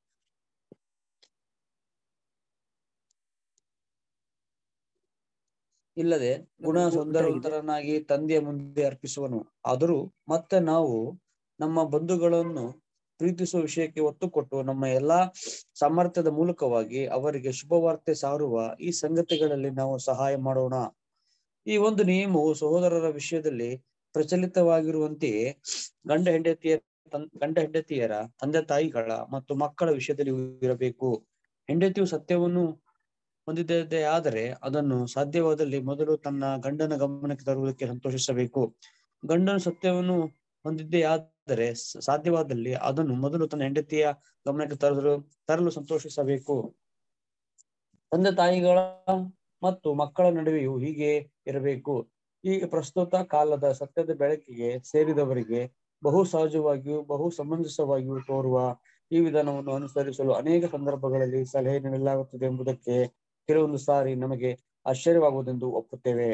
ಇಲ್ಲದೆ ಗುಣ ಸೌಂದರ್ಯವಂತರನ್ನಾಗಿ ತಂದೆಯ ಮುಂದೆ ಅರ್ಪಿಸುವನು ಆದರೂ ಮತ್ತೆ ನಾವು ನಮ್ಮ ಬಂಧುಗಳನ್ನು ಪ್ರೀತಿಸುವ ವಿಷಯಕ್ಕೆ ಒತ್ತು ಕೊಟ್ಟು ನಮ್ಮ ಎಲ್ಲಾ ಸಾಮರ್ಥ್ಯದ ಮೂಲಕವಾಗಿ ಅವರಿಗೆ ಶುಭವಾರ್ತೆ ಸಾರುವ ಈ ಸಂಗತಿಗಳಲ್ಲಿ ನಾವು ಸಹಾಯ ಮಾಡೋಣ ಈ ಒಂದು ನಿಯಮವು ಸಹೋದರರ ವಿಷಯದಲ್ಲಿ ಪ್ರಚಲಿತವಾಗಿರುವಂತೆಯೇ ಗಂಡ ಹೆಂಡತಿಯ ಗಂಡ ಹೆಂಡತಿಯರ ತಂದೆ ತಾಯಿಗಳ ಮತ್ತು ಮಕ್ಕಳ ವಿಷಯದಲ್ಲಿ ಇರಬೇಕು ಹೆಂಡತಿಯು ಸತ್ಯವನ್ನು ಹೊಂದಿದ್ದೇ ಆದರೆ ಅದನ್ನು ಸಾಧ್ಯವಾದಲ್ಲಿ ಮೊದಲು ತನ್ನ ಗಂಡನ ಗಮನಕ್ಕೆ ತರುವುದಕ್ಕೆ ಸಂತೋಷಿಸಬೇಕು ಗಂಡನು ಸತ್ಯವನ್ನು ಹೊಂದಿದ್ದೇ ಆದರೆ ಸಾಧ್ಯವಾದಲ್ಲಿ ಅದನ್ನು ಮೊದಲು ತನ್ನ ಹೆಂಡತಿಯ ಗಮನಕ್ಕೆ ತರಲು ತರಲು ಸಂತೋಷಿಸಬೇಕು ತಂದೆ ತಾಯಿಗಳ ಮತ್ತು ಮಕ್ಕಳ ನಡುವೆಯೂ ಹೀಗೆ ಇರಬೇಕು ಈ ಪ್ರಸ್ತುತ ಕಾಲದ ಸತ್ಯದ ಬೆಳಕಿಗೆ ಸೇರಿದವರಿಗೆ ಬಹು ಸಹಜವಾಗಿಯೂ ಬಹು ಸಮಂಜಸವಾಗಿಯೂ ತೋರುವ ಈ ವಿಧಾನವನ್ನು ಅನುಸರಿಸಲು ಅನೇಕ ಸಂದರ್ಭಗಳಲ್ಲಿ ಸಲಹೆ ನೀಡಲಾಗುತ್ತದೆ ಎಂಬುದಕ್ಕೆ ಕೆಲವೊಂದು ಸಾರಿ ನಮಗೆ ಆಶ್ಚರ್ಯವಾಗುವುದೆಂದು ಒಪ್ಪುತ್ತೇವೆ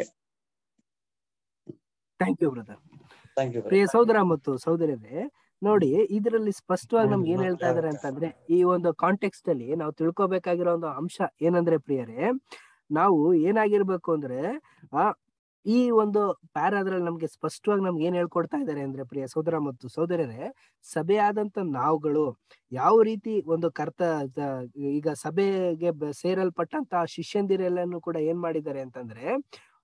thank you brother thank you ಪ್ರಿಯ ಸಹೋದರ ಮತ್ತು ಸಹೋದರರೇ ನೋಡಿ ಇದರಲ್ಲಿ ಸ್ಪಷ್ಟವಾಗಿ ನಮ್ಗೆ ಏನ್ ಹೇಳ್ತಾ ಇದಾರೆ ಅಂತಂದ್ರೆ ಈ ಒಂದು ಕಾಂಟೆಕ್ಸ್ಟ್ ಅಲ್ಲಿ ನಾವು ತಿಳ್ಕೊಬೇಕಾಗಿರೋ ಒಂದು ಅಂಶ ಏನಂದ್ರೆ ಪ್ರಿಯರೇ ನಾವು ಏನಾಗಿರ್ಬೇಕು ಅಂದ್ರೆ ಆ ಈ ಒಂದು ಪ್ಯಾರಾದ್ರಲ್ಲಿ ನಮ್ಗೆ ಸ್ಪಷ್ಟವಾಗಿ ನಮ್ಗೆ ಏನ್ ಹೇಳ್ಕೊಡ್ತಾ ಇದ್ದಾರೆ ಅಂದ್ರೆ ಪ್ರಿಯ ಸಹೋದರ ಮತ್ತು ಸಹೋದರರೇ ಸಭೆಯಾದಂತ ನಾವುಗಳು ಯಾವ ರೀತಿ ಒಂದು ಕರ್ತ ಈಗ ಸಭೆಗೆ ಸೇರಲ್ಪಟ್ಟಂತ ಶಿಷ್ಯಂದಿರೆಲ್ಲನು ಕೂಡ ಏನ್ ಮಾಡಿದ್ದಾರೆ ಅಂತಂದ್ರೆ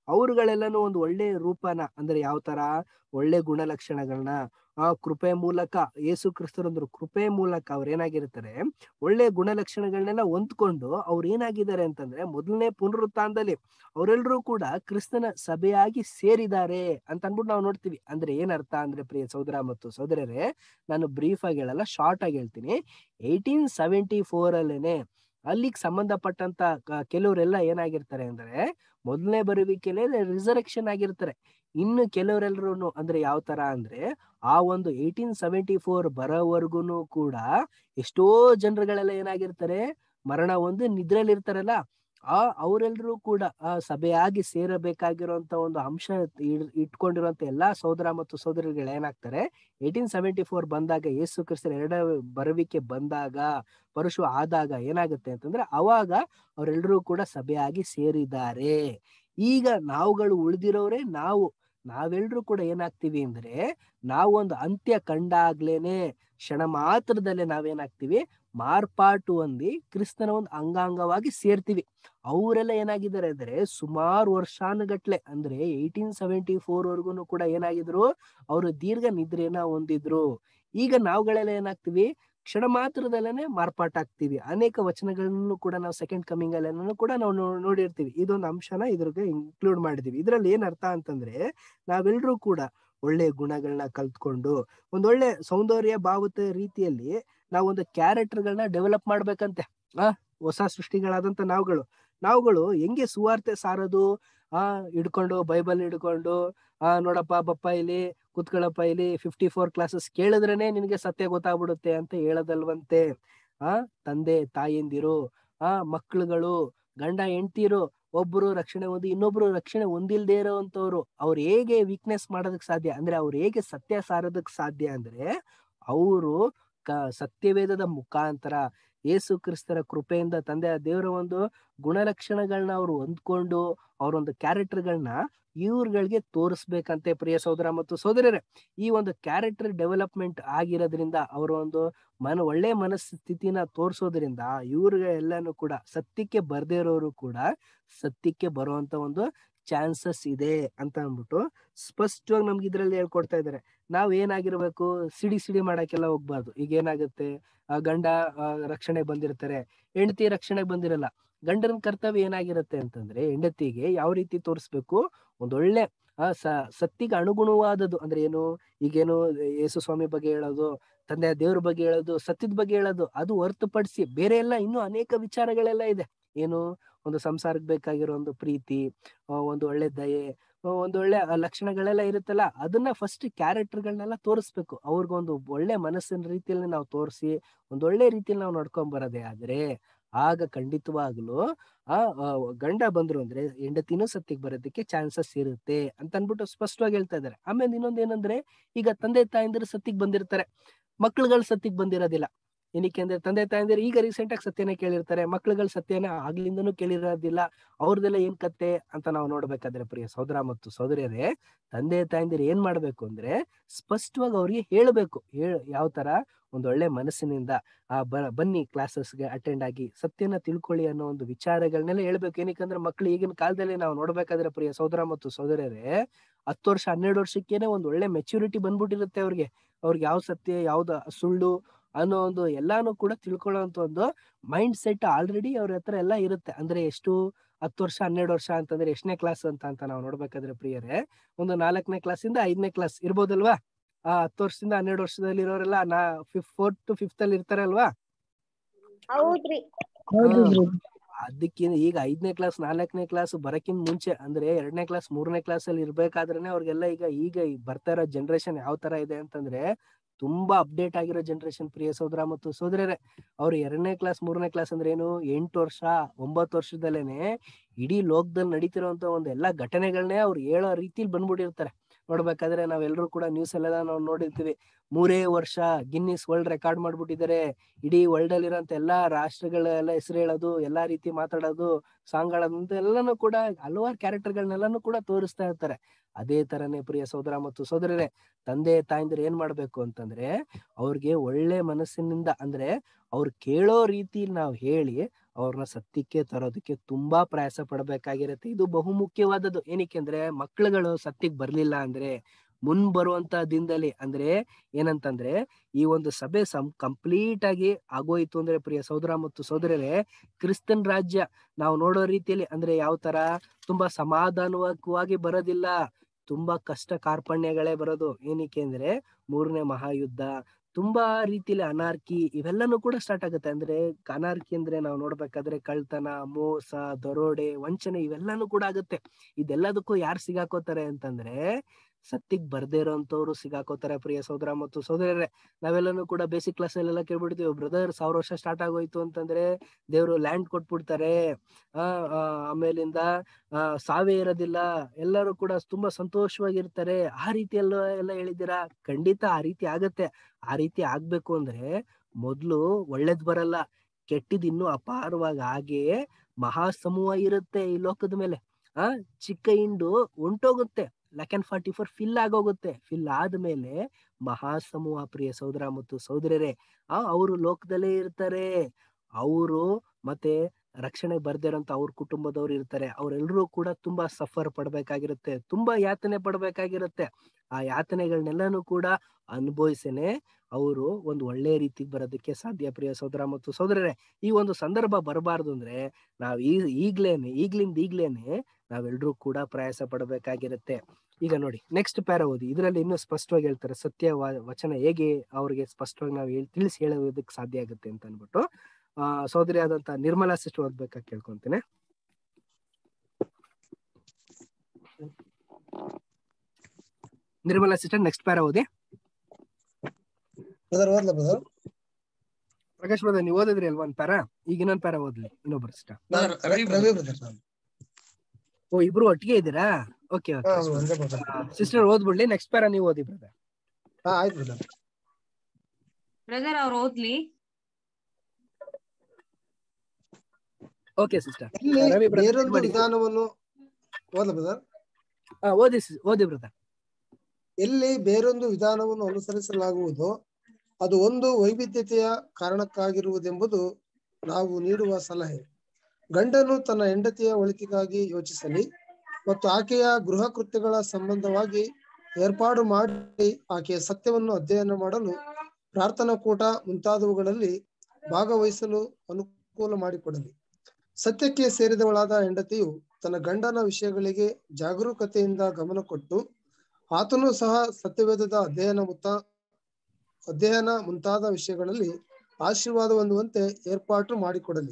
ಅವ್ರುಗಳೆಲ್ಲನೂ ಒಂದು ಒಳ್ಳೆ ರೂಪನ ಅಂದ್ರೆ ಯಾವ ತರ ಒಳ್ಳೆ ಗುಣಲಕ್ಷಣಗಳನ್ನ ಆ ಕೃಪೆ ಮೂಲಕ ಯೇಸು ಕ್ರಿಸ್ತರಂದ್ರು ಕೃಪೆ ಮೂಲಕ ಅವ್ರು ಏನಾಗಿರ್ತಾರೆ ಒಳ್ಳೆ ಗುಣಲಕ್ಷಣಗಳನ್ನೆಲ್ಲ ಹೊಂದ್ಕೊಂಡು ಅವ್ರು ಏನಾಗಿದ್ದಾರೆ ಅಂತಂದ್ರೆ ಮೊದಲನೇ ಪುನರುತ್ಥಾನದಲ್ಲಿ ಅವರೆಲ್ಲರೂ ಕೂಡ ಕ್ರಿಸ್ತನ ಸಭೆಯಾಗಿ ಸೇರಿದ್ದಾರೆ ಅಂತ ಅನ್ಬಿಟ್ಟು ನಾವು ನೋಡ್ತೀವಿ ಅಂದ್ರೆ ಏನರ್ಥ ಅಂದ್ರೆ ಪ್ರಿಯ ಸಹೋದರ ಮತ್ತು ಸಹೋದರರೇ ನಾನು ಬ್ರೀಫ್ ಆಗಿ ಹೇಳಲ್ಲ ಶಾರ್ಟ್ ಆಗಿ ಹೇಳ್ತೀನಿ ಏಯ್ಟೀನ್ ಸೆವೆಂಟಿ ಫೋರ್ ಅಲ್ಲೇನೆ ಅಲ್ಲಿಗೆ ಸಂಬಂಧಪಟ್ಟಂತ ಕ- ಕೆಲವರೆಲ್ಲ ಏನಾಗಿರ್ತಾರೆ ಅಂದ್ರೆ ಮೊದಲನೇ ಬರುವಿಕೆಲೆ ರಿಸರೆಕ್ಷನ್ ಆಗಿರ್ತಾರೆ ಇನ್ನು ಕೆಲವರೆಲ್ಲರೂ ಅಂದ್ರೆ ಯಾವ ತರ ಅಂದ್ರೆ ಆ ಒಂದು ಏಯ್ಟೀನ್ ಸೆವೆಂಟಿ ಫೋರ್ ಬರೋವರೆಗೂ ಕೂಡ ಎಷ್ಟೋ ಜನರುಗಳೆಲ್ಲ ಏನಾಗಿರ್ತಾರೆ ಮರಣ ಒಂದು ನಿದ್ರೆಯಲ್ಲಿ ಇರ್ತಾರಲ್ಲ ಆ ಅವರೆಲ್ಲರೂ ಕೂಡ ಆ ಸಭೆಯಾಗಿ ಸೇರಬೇಕಾಗಿರುವಂತ ಒಂದು ಅಂಶ ಇಡ್- ಇಟ್ಕೊಂಡಿರುವಂತ ಎಲ್ಲಾ ಸಹೋದರ ಮತ್ತು ಸಹೋದರಿಗಳು ಏನಾಗ್ತಾರೆ ಏಯ್ಟೀನ್ ಸೆವೆಂಟಿ ಫೋರ್ ಬಂದಾಗ ಯೇಸು ಕ್ರಿಸ್ತನ ಎರಡ ಬರುವಿಕೆ ಬಂದಾಗ ಪರಶು ಆದಾಗ ಏನಾಗುತ್ತೆ ಅಂತಂದ್ರೆ ಅವಾಗ ಅವರೆಲ್ಲರೂ ಕೂಡ ಸಭೆಯಾಗಿ ಸೇರಿದ್ದಾರೆ ಈಗ ನಾವುಗಳು ಉಳಿದಿರೋರೆ ನಾವು ನಾವೆಲ್ಲರೂ ಕೂಡ ಏನಾಗ್ತೀವಿ ಅಂದ್ರೆ ನಾವು ಒಂದು ಅಂತ್ಯ ಕಂಡಾಗ್ಲೇನೆ ಕ್ಷಣ ಮಾತ್ರದಲ್ಲೇ ನಾವೇನಾಗ್ತೀವಿ ಮಾರ್ಪಾಟು ಹೊಂದಿ ಕ್ರಿಸ್ತನ ಒಂದು ಅಂಗಾಂಗವಾಗಿ ಸೇರ್ತೀವಿ ಅವರೆಲ್ಲ ಏನಾಗಿದ್ದಾರೆ ಅಂದ್ರೆ ಸುಮಾರು ವರ್ಷಾನುಗಟ್ಲೆ ಅಂದ್ರೆ ಏಯ್ಟೀನ್ ಸೆವೆಂಟಿ ಫೋರ್ ವರ್ಗುನು ಕೂಡ ಏನಾಗಿದ್ರು ಅವರು ದೀರ್ಘ ನಿದ್ರೆಯನ್ನ ಹೊಂದಿದ್ರು ಈಗ ನಾವುಗಳೆಲ್ಲ ಏನಾಗ್ತೀವಿ ಕ್ಷಣ ಮಾತ್ರದಲ್ಲೇನೆ ಮಾರ್ಪಾಟಾಗ್ತೀವಿ ಅನೇಕ ವಚನಗಳನ್ನು ಕೂಡ ನಾವು ಸೆಕೆಂಡ್ ಕಮಿಂಗ್ ಅಲ್ಲೆಲ್ಲನೂ ಕೂಡ ನಾವು ನೋ- ನೋಡಿರ್ತೀವಿ ಇದೊಂದು ಅಂಶನ ಇದ್ರಿಗೆ ಇನ್ಕ್ಲೂಡ್ ಮಾಡಿದೀವಿ ಇದ್ರಲ್ಲಿ ಏನ್ ಅರ್ಥ ಅಂತಂದ್ರೆ ನಾವೆಲ್ಲರೂ ಕೂಡ ಒಳ್ಳೆ ಗುಣಗಳನ್ನ ಕಲ್ತ್ಕೊಂಡು ಒಂದೊಳ್ಳೆ ಸೌಂದರ್ಯ ಭಾವತ ರೀತಿಯಲ್ಲಿ ನಾವು ಒಂದು ಕ್ಯಾರೆಕ್ಟರ್ಗಳನ್ನ ಡೆವಲಪ್ ಮಾಡ್ಬೇಕಂತೆ ಆ ಹೊಸ ಸೃಷ್ಟಿಗಳಾದಂತ ನಾವುಗಳು ನಾವುಗಳು ಹೆಂಗೆ ಸುವಾರ್ತೆ ಸಾರೋದು ಆ ಹಿಡ್ಕೊಂಡು ಬೈಬಲ್ ಹಿಡ್ಕೊಂಡು ಆ ನೋಡಪ್ಪ ಬಪ್ಪ ಇಲ್ಲಿ ಕುತ್ಕೊಳ್ಳಪ್ಪ ಇಲ್ಲಿ ಫಿಫ್ಟಿ ಫೋರ್ ಕ್ಲಾಸಸ್ ಕೇಳಿದ್ರೇನೆ ನಿನಗೆ ಸತ್ಯ ಗೊತ್ತಾಗ್ಬಿಡುತ್ತೆ ಅಂತ ಹೇಳದಲ್ವಂತೆ ಆ ತಂದೆ ತಾಯಂದಿರು ಆ ಮಕ್ಳುಗಳು ಗಂಡ ಹೆಂಡ್ತಿರು ಒಬ್ರು ರಕ್ಷಣೆ ಹೊಂದಿ ಇನ್ನೊಬ್ರು ರಕ್ಷಣೆ ಹೊಂದಿಲ್ದೇ ಇರೋವಂಥವ್ರು ಅವ್ರು ಹೇಗೆ ವೀಕ್ನೆಸ್ ಮಾಡೋದಕ್ ಸಾಧ್ಯ ಅಂದ್ರೆ ಅವ್ರು ಹೇಗೆ ಸತ್ಯ ಸಾರೋದಕ್ ಸಾಧ್ಯ ಅಂದ್ರೆ ಅವರು ಕ ಸತ್ಯವೇದದ ಮುಖಾಂತರ ಯೇಸು ಕ್ರಿಸ್ತರ ಕೃಪೆಯಿಂದ ತಂದೆ ದೇವರ ಒಂದು ಗುಣಲಕ್ಷಣಗಳನ್ನ ಅವ್ರು ಹೊಂದ್ಕೊಂಡು ಅವ್ರ ಒಂದು ಕ್ಯಾರೆಕ್ಟರ್ಗಳನ್ನ ಇವ್ರುಗಳಿಗೆ ತೋರಿಸ್ಬೇಕಂತೆ ಪ್ರಿಯ ಸಹೋದರ ಮತ್ತು ಸಹೋದರರೇ ಈ ಒಂದು ಕ್ಯಾರೆಕ್ಟರ್ ಡೆವಲಪ್ಮೆಂಟ್ ಆಗಿರೋದ್ರಿಂದ ಅವರ ಒಂದು ಮನ ಒಳ್ಳೆ ಮನಸ್ಥಿತಿನ ತೋರಿಸೋದ್ರಿಂದ ಇವ್ರಿಗೆ ಎಲ್ಲಾನು ಕೂಡ ಸತ್ಯಕ್ಕೆ ಬರ್ದೇ ಇರೋರು ಕೂಡ ಸತ್ಯಕ್ಕೆ ಬರುವಂತ ಒಂದು ಚಾನ್ಸಸ್ ಇದೆ ಅಂತ ಅಂದ್ಬಿಟ್ಟು ಸ್ಪಷ್ಟವಾಗಿ ನಮ್ಗೆ ಇದ್ರಲ್ಲಿ ಹೇಳ್ಕೊಡ್ತಾ ಇದಾರೆ ನಾವ್ ಏನಾಗಿರ್ಬೇಕು ಸಿಡಿ ಸಿಡಿ ಮಾಡಕ್ಕೆಲ್ಲ ಹೋಗ್ಬಾರ್ದು ಈಗ ಏನಾಗುತ್ತೆ ಆ ಗಂಡ ಆ, ರಕ್ಷಣೆ ಬಂದಿರ್ತಾರೆ ಹೆಂಡತಿ ರಕ್ಷಣೆ ಬಂದಿರಲ್ಲ ಗಂಡನ ಕರ್ತವ್ಯ ಏನಾಗಿರುತ್ತೆ ಅಂತಂದ್ರೆ ಹೆಂಡತಿಗೆ ಯಾವ ರೀತಿ ತೋರಿಸ್ಬೇಕು ಒಂದೊಳ್ಳೆ ಆ ಸ ಸತ್ತಿಗೆ ಅನುಗುಣವಾದದ್ದು ಅಂದ್ರೆ ಏನು ಈಗೇನು ಯೇಸು ಸ್ವಾಮಿ ಬಗ್ಗೆ ಹೇಳೋದು ತಂದೆ ದೇವ್ರ ಬಗ್ಗೆ ಹೇಳೋದು ಸತ್ಯದ ಬಗ್ಗೆ ಹೇಳೋದು ಅದು ಹೊರತುಪಡಿಸಿ ಬೇರೆ ಎಲ್ಲ ಇನ್ನೂ ಅನೇಕ ವಿಚಾರಗಳೆಲ್ಲ ಇದೆ ಏನು ಒಂದು ಸಂಸಾರಕ್ಕೆ ಬೇಕಾಗಿರೋ ಒಂದು ಪ್ರೀತಿ ಆ, ಒಂದು ಒಳ್ಳೆ ದಯೆ ಆ, ಒಂದು ಒಳ್ಳೆ ಆ ಲಕ್ಷಣಗಳೆಲ್ಲ ಇರುತ್ತಲ್ಲ ಅದನ್ನ ಫಸ್ಟ್ ಕ್ಯಾರೆಕ್ಟರ್ಗಳನ್ನೆಲ್ಲ ತೋರಿಸ್ಬೇಕು ಅವ್ರಿಗೊಂದು ಒಳ್ಳೆ ಮನಸ್ಸಿನ ರೀತಿಯಲ್ಲಿ ನಾವು ತೋರಿಸಿ ಒಂದ್ ಒಳ್ಳೆ ರೀತಿಯಲ್ಲಿ ನಾವು ನಡ್ಕೊಂಡ್ ಬರೋದೇ ಆದ್ರೆ ಆಗ ಖಂಡಿತವಾಗ್ಲು ಆ ಆ, ಗಂಡ ಬಂದ್ರು ಅಂದ್ರೆ ಹೆಂಡತಿನೂ ಸತ್ತಿಗೆ ಬರೋದಕ್ಕೆ ಚಾನ್ಸಸ್ ಇರುತ್ತೆ ಅಂತ ಅನ್ಬಿಟ್ಟು ಸ್ಪಷ್ಟವಾಗಿ ಹೇಳ್ತಾ ಇದಾರೆ ಆಮೇಲೆ ಇನ್ನೊಂದ್ ಏನಂದ್ರೆ ಈಗ ತಂದೆ ತಾಯಂದಿರು ಸತ್ತಿಗೆ ಬಂದಿರ್ತಾರೆ ಮಕ್ಳುಗಳು ಸತ್ತಿಗೆ ಬಂದಿರೋದಿಲ್ಲ ಏನಕ್ಕೆ ಅಂದ್ರೆ ತಂದೆ ತಾಯಂದಿರು ಈಗ ರೀಸೆಂಟ್ ಆಗಿ ಸತ್ಯನೇ ಕೇಳಿರ್ತಾರೆ ಮಕ್ಳುಗಳು ಸತ್ಯನ ಆಗ್ಲಿಂದನೂ ಕೇಳಿರೋದಿಲ್ಲ ಅವ್ರದೆಲ್ಲ ಏನ್ ಕತ್ತೆ ಅಂತ ನಾವು ನೋಡ್ಬೇಕಾದ್ರೆ ಪ್ರಿಯ ಸಹೋದರ ಮತ್ತು ಸಹೋದರಿಯರೇ ತಂದೆ ತಾಯಂದಿರು ಏನ್ ಮಾಡ್ಬೇಕು ಅಂದ್ರೆ ಸ್ಪಷ್ಟವಾಗಿ ಅವ್ರಿಗೆ ಹೇಳ್ಬೇಕು ಹೇಳ್ ಯಾವ ತರ ಒಂದೊಳ್ಳೆ ಮನಸ್ಸಿನಿಂದ ಆ ಬ ಬನ್ನಿ ಕ್ಲಾಸಸ್ಗೆ ಅಟೆಂಡ್ ಆಗಿ ಸತ್ಯನ ತಿಳ್ಕೊಳ್ಳಿ ಅನ್ನೋ ಒಂದು ವಿಚಾರಗಳನ್ನೆಲ್ಲ ಹೇಳ್ಬೇಕು ಏನಕ್ಕಂದ್ರೆ ಮಕ್ಳು ಈಗಿನ ಕಾಲದಲ್ಲಿ ನಾವು ನೋಡ್ಬೇಕಾದ್ರೆ ಪ್ರಿಯ ಸಹೋದರ ಮತ್ತು ಸಹೋದರರೇ ಹತ್ತು ವರ್ಷ ಹನ್ನೆರಡು ವರ್ಷಕ್ಕೇನೆ ಒಂದ್ ಒಳ್ಳೆ ಮೆಚುರಿಟಿ ಬಂದ್ಬಿಟ್ಟಿರುತ್ತೆ ಅವ್ರಿಗೆ ಅವ್ರಿಗೆ ಯಾವ ಸತ್ಯ ಯಾವ್ದು ಸುಳ್ಳು ಅನ್ನೋ ಒಂದು ಎಲ್ಲಾನು ಕೂಡ ತಿಳ್ಕೊಳ್ಳೋಂತ ಒಂದು ಮೈಂಡ್ ಸೆಟ್ ಆಲ್ರೆಡಿ ಅವ್ರ ಹತ್ರ ಎಲ್ಲ ಇರುತ್ತೆ ಅಂದ್ರೆ ಎಷ್ಟು ಹತ್ತು ವರ್ಷ ಹನ್ನೆರಡು ವರ್ಷ ಅಂತಂದ್ರೆ ಎಷ್ಟನೇ ಕ್ಲಾಸ್ ಅಂತ ಅಂತ ನಾವು ನೋಡ್ಬೇಕಾದ್ರೆ ಪ್ರಿಯರೇ ಒಂದು ನಾಲ್ಕನೇ ಕ್ಲಾಸಿಂದ ಐದನೇ ಕ್ಲಾಸ್ ಇರ್ಬೋದಲ್ವಾ ಆ ಹತ್ತು ವರ್ಷದಿಂದ ಹನ್ನೆರಡು ವರ್ಷದಲ್ಲಿ ಇರೋರೆಲ್ಲ ನಾ ಫಿಫ್ ಫೋರ್ತ್ ಟು ಫಿಫ್ತ್ ಅಲ್ಲಿ ಇರ್ತಾರಲ್ವಾ ಹೌದ್ರಿ ಹೌದು ಹಾ. ಗುರು. ಅದಕ್ಕಿಂತ ಈಗ ಐದನೇ ಕ್ಲಾಸ್ ನಾಲ್ಕನೇ ಕ್ಲಾಸ್ ಬರಕ್ಕಿಂತ ಮುಂಚೆ ಅಂದ್ರೆ ಎರಡನೇ ಕ್ಲಾಸ್ ಮೂರನೇ ಕ್ಲಾಸ್ ಅಲ್ಲಿ ಇರ್ಬೇಕಾದ್ರೇನೆ ಅವ್ರಿಗೆಲ್ಲ ಈಗ ಈಗ ಈ ಬರ್ತಾ ಇರೋ ಜನರೇಷನ್ ಯಾವ ತರ ಇದೆ ಅಂತಂದ್ರೆ ತುಂಬಾ ಅಪ್ಡೇಟ್ ಆಗಿರೋ ಜನರೇಷನ್ ಪ್ರಿಯ ಸೋದರ ಮತ್ತು ಸೋದರರೇ ಅವ್ರು ಎರಡನೇ ಕ್ಲಾಸ್ ಮೂರನೇ ಕ್ಲಾಸ್ ಅಂದ್ರೆ ಏನು ಎಂಟು ವರ್ಷ ಒಂಬತ್ತು ವರ್ಷದಲ್ಲೇನೆ ಇಡೀ ಲೋಕದಲ್ಲಿ ನಡೀತಿರೋಂತ ಒಂದು ಎಲ್ಲಾ ಘಟನೆಗಳನ್ನೇ ಅವ್ರು ಹೇಳೋ ರೀತಿಲಿ ಬಂದ್ಬಿಟ್ಟಿರ್ತಾರೆ ನೋಡ್ಬೇಕಾದ್ರೆ ನಾವೆಲ್ಲರೂ ಕೂಡ ನ್ಯೂಸ್ ಎಲ್ಲ ನಾವು ನೋಡಿರ್ತೀವಿ ಮೂರೇ ವರ್ಷ ಗಿನ್ನಿಸ್ ವರ್ಲ್ಡ್ ರೆಕಾರ್ಡ್ ಮಾಡ್ಬಿಟ್ಟಿದ್ದಾರೆ ಇಡೀ ವರ್ಲ್ಡ್ ಅಲ್ಲಿರೋಂತ ಎಲ್ಲಾ ರಾಷ್ಟ್ರಗಳೆಲ್ಲ ಹೆಸರು ಹೇಳೋದು ಎಲ್ಲಾ ರೀತಿ ಮಾತಾಡೋದು ಸಾಂಗ್ ಆಡೋದು ಎಲ್ಲಾನು ಕೂಡ ಹಲವಾರು ಕ್ಯಾರೆಕ್ಟರ್ಗಳನ್ನೆಲ್ಲಾನು ಕೂಡ ತೋರಿಸ್ತಾ ಇರ್ತಾರೆ ಅದೇ ತರನೇ ಪ್ರಿಯ ಸೋದರ ಮತ್ತು ಸೋದರರೇ ತಂದೆ ತಾಯಂದಿರು ಏನ್ ಮಾಡ್ಬೇಕು ಅಂತಂದ್ರೆ ಅವ್ರಿಗೆ ಒಳ್ಳೆ ಮನಸ್ಸಿನಿಂದ ಅಂದ್ರೆ ಅವ್ರು ಕೇಳೋ ರೀತಿಲಿ ನಾವು ಹೇಳಿ ಅವ್ರನ್ನ ಸತ್ಯಕ್ಕೆ ತರೋದಕ್ಕೆ ತುಂಬಾ ಪ್ರಯಾಸ ಪಡಬೇಕಾಗಿರುತ್ತೆ ಇದು ಬಹುಮುಖ್ಯವಾದದ್ದು ಏನಕ್ಕೆ ಅಂದ್ರೆ ಮಕ್ಳುಗಳು ಸತ್ಯಕ್ಕೆ ಬರ್ಲಿಲ್ಲ ಅಂದ್ರೆ ಮುನ್ ಬರುವಂತ ದಿನದಲ್ಲಿ ಅಂದ್ರೆ ಏನಂತಂದ್ರೆ ಈ ಒಂದು ಸಭೆ ಸಂ ಕಂಪ್ಲೀಟ್ ಆಗಿ ಆಗೋಯ್ತು ಅಂದ್ರೆ ಪ್ರಿಯ ಸಹೋದರ ಮತ್ತು ಸಹೋದರರೇ ಕ್ರಿಸ್ತನ್ ರಾಜ್ಯ ನಾವು ನೋಡೋ ರೀತಿಯಲ್ಲಿ ಅಂದ್ರೆ ಯಾವ ತರ ತುಂಬಾ ಸಮಾಧಾನವಾಗಿ ಬರೋದಿಲ್ಲ ತುಂಬಾ ಕಷ್ಟ ಕಾರ್ಪಣ್ಯಗಳೇ ಬರೋದು ಏನಕ್ಕೆ ಅಂದ್ರೆ ಮೂರನೇ ಮಹಾಯುದ್ಧ ತುಂಬಾ ರೀತಿಯಲ್ಲಿ ಅನಾರ್ಕಿ ಇವೆಲ್ಲನೂ ಕೂಡ ಸ್ಟಾರ್ಟ್ ಆಗುತ್ತೆ ಅಂದ್ರೆ ಅನಾರ್ಕಿ ಅಂದ್ರೆ ನಾವು ನೋಡ್ಬೇಕಾದ್ರೆ ಕಳ್ತನ ಮೋಸ ದರೋಡೆ ವಂಚನೆ ಇವೆಲ್ಲಾನು ಕೂಡ ಆಗುತ್ತೆ ಇದೆಲ್ಲದಕ್ಕೂ ಯಾರು ಸಿಗಾಕೋತಾರೆ ಅಂತಂದ್ರೆ ಸತ್ತಿಗ್ ಬರ್ದೇ ಇರೋಂಥವ್ರು ಸಿಗಾಕೋತಾರೆ ಪ್ರಿಯ ಸಹೋದರ ಮತ್ತು ಸಹೋದರರೇ ನಾವೆಲ್ಲನೂ ಕೂಡ ಬೇಸಿಕ್ ಕ್ಲಾಸ್ ಅಲ್ಲೆಲ್ಲ ಕೇಳ್ಬಿಡ್ತೀವಿ ಬ್ರದರ್ ಸಾವಿರ ವರ್ಷ ಸ್ಟಾರ್ಟ್ ಆಗೋಯ್ತು ಅಂತಂದ್ರೆ ದೇವ್ರು ಲ್ಯಾಂಡ್ ಕೊಟ್ಬಿಡ್ತಾರೆ ಆ ಆ, ಆಮೇಲಿಂದ ಆ ಸಾವೇ ಇರೋದಿಲ್ಲ ಎಲ್ಲರೂ ಕೂಡ ತುಂಬಾ ಸಂತೋಷವಾಗಿರ್ತಾರೆ ಆ ರೀತಿ ಎಲ್ಲ ಎಲ್ಲ ಹೇಳಿದ್ದೀರಾ ಖಂಡಿತ ಆ ರೀತಿ ಆಗತ್ತೆ ಆ ರೀತಿ ಆಗ್ಬೇಕು ಅಂದ್ರೆ ಮೊದ್ಲು ಒಳ್ಳೇದ್ ಬರಲ್ಲ ಕೆಟ್ಟಿದ್ ಇನ್ನೂ ಅಪಾರವಾಗಿ ಹಾಗೆಯೇ ಮಹಾಸಮೂಹ ಇರುತ್ತೆ ಈ ಲೋಕದ ಮೇಲೆ ಆ ಚಿಕ್ಕ ಹಿಂಡು ಹೊಂಟೋಗುತ್ತೆ ಲೆಕೆನ್ ಫಾರ್ಟಿ ಫೋರ್ ಫಿಲ್ ಆಗೋಗುತ್ತೆ ಫಿಲ್ ಆದ್ಮೇಲೆ ಮಹಾಸಮೂಹ ಪ್ರಿಯ ಸಹೋದರ ಮತ್ತು ಸಹೋದರರೇ ಆ ಅವರು ಲೋಕದಲ್ಲೇ ಇರ್ತಾರೆ ಅವರು ಮತ್ತೆ ರಕ್ಷಣೆ ಬರ್ದಿರೋಂತ ಅವ್ರ ಕುಟುಂಬದವ್ರು ಇರ್ತಾರೆ ಅವರೆಲ್ಲರೂ ಕೂಡ ತುಂಬಾ ಸಫರ್ ಪಡ್ಬೇಕಾಗಿರುತ್ತೆ ತುಂಬಾ ಯಾತನೆ ಪಡ್ಬೇಕಾಗಿರುತ್ತೆ ಆ ಯಾತನೆಗಳನ್ನೆಲ್ಲಾನು ಕೂಡ ಅನುಭವಿಸೇನೆ ಅವರು ಒಂದು ಒಳ್ಳೆ ರೀತಿಗೆ ಬರೋದಕ್ಕೆ ಸಾಧ್ಯ ಪ್ರಿಯ ಸಹೋದರ ಮತ್ತು ಸಹೋದರರೇ ಈ ಒಂದು ಸಂದರ್ಭ ಬರಬಾರ್ದು ಅಂದ್ರೆ ನಾವ್ ಈ ಈಗ್ಲೇನೆ ಈಗ್ಲಿಂದ ಈಗ್ಲೇನೆ ನಾವೆಲ್ಲರೂ ಕೂಡ ಪ್ರಯಾಸ ಪಡಬೇಕಾಗಿರುತ್ತೆ ಈಗ ನೋಡಿ ನೆಕ್ಸ್ಟ್ ಪ್ಯಾರ ಓದಿ ಇದರಲ್ಲಿ ಇನ್ನೂ ಸ್ಪಷ್ಟವಾಗಿ ಹೇಳ್ತಾರೆ ಸತ್ಯ ವ- ವಚನ ಹೇಗೆ ಅವ್ರಿಗೆ ಸ್ಪಷ್ಟವಾಗಿ ನಾವು ಹೇಳ್- ತಿಳಿಸಿ ಹೇಳೋದಕ್ಕೆ ಸಾಧ್ಯ ಆಗುತ್ತೆ ಅಂತ ಅನ್ಬಿಟ್ಟು ಆ ಸಹೋದರಿ ಆದಂತ ನಿರ್ಮಲಾ ಸಿಸ್ಟರ್ ಓದ್ಬೇಕಾಗಿ ಕೇಳ್ಕೊಂತೇನೆ ನಿರ್ಮಲಾ ಸಿಸ್ಟರ್ ನೆಕ್ಸ್ಟ್ ಪ್ಯಾರ ಓದಿ ಬ್ರದರ್ ಓದ್ಲಾ ಬ್ರದರ್ ಪ್ರಕಾಶ್ ಬ್ರದರ್ ನೀವು ಓದಿದ್ರಿ ಅಲ್ವಾ ಒಂದ್ ಪ್ಯಾರ ಈಗ ಇನ್ನೊಂದ್ ಪ್ಯಾರ ಓದ್ಲಿ ಇನ್ನೊಬ್ರು ಸಿಸ್ಟರ್ ರವಿ ಬ್ರದರ್ ನಾನು ಓ ಇಬ್ರು ಒಟ್ಟಿಗೆ ಇದ್ದೀರಾ ಓಕೆ ಹಾ ಓಕೆ ಒಂದೇ ಬ್ರದರ್ ಸಿಸ್ಟರ್ ಓದ್ಬಿಡ್ಲಿ ನೆಕ್ಸ್ಟ್ ಪ್ಯಾರ ನೀವು ಓದಿ ಬ್ರದರ್ ಹಾ ಆಯ್ತು ಬ್ರದರ್ ಬ್ರದರ್ ಅವ್ರು ಓದ್ಲಿ ಓಕೆ ಸಿಸ್ಟರ್ ಇಲ್ಲಿ ರವಿ brother ಬೇರೊಂದು ಮಾಡಿ. ವಿಧಾನವನ್ನು ಓದ್ಲಾ ಬ್ರದರ್ ಆ, ಓದಿ sis- ಓದಿ ಬ್ರದರ್ ಎಲ್ಲಿ ಬೇರೊಂದು ವಿಧಾನವನ್ನು ಅನುಸರಿಸಲಾಗುವುದು ಅದು ಒಂದು ವೈವಿಧ್ಯತೆಯ ಕಾರಣಕ್ಕಾಗಿರುವುದೆಂಬುದು ನಾವು ನೀಡುವ ಸಲಹೆ ಗಂಡನು ತನ್ನ ಹೆಂಡತಿಯ ಒಳಿತಿಗಾಗಿ ಯೋಚಿಸಲಿ ಮತ್ತು ಆಕೆಯ ಗೃಹ ಕೃತ್ಯಗಳ ಸಂಬಂಧವಾಗಿ ಏರ್ಪಾಡು ಮಾಡಿ ಆಕೆಯ ಸತ್ಯವನ್ನು ಅಧ್ಯಯನ ಮಾಡಲು ಪ್ರಾರ್ಥನಾ ಕೂಟ ಮುಂತಾದವುಗಳಲ್ಲಿ ಭಾಗವಹಿಸಲು ಅನುಕೂಲ ಮಾಡಿಕೊಡಲಿ ಸತ್ಯಕ್ಕೆ ಸೇರಿದವಳಾದ ಹೆಂಡತಿಯು ತನ್ನ ಗಂಡನ ವಿಷಯಗಳಿಗೆ ಜಾಗರೂಕತೆಯಿಂದ ಗಮನ ಕೊಟ್ಟು ಆತನು ಸಹ ಸತ್ಯವೇದದ ಅಧ್ಯಯನ ಮುತ್ತ ಅಧ್ಯಯನ ಮುಂತಾದ ವಿಷಯಗಳಲ್ಲಿ ಆಶೀರ್ವಾದ ಹೊಂದುವಂತೆ ಏರ್ಪಾಟು ಮಾಡಿಕೊಡಲಿ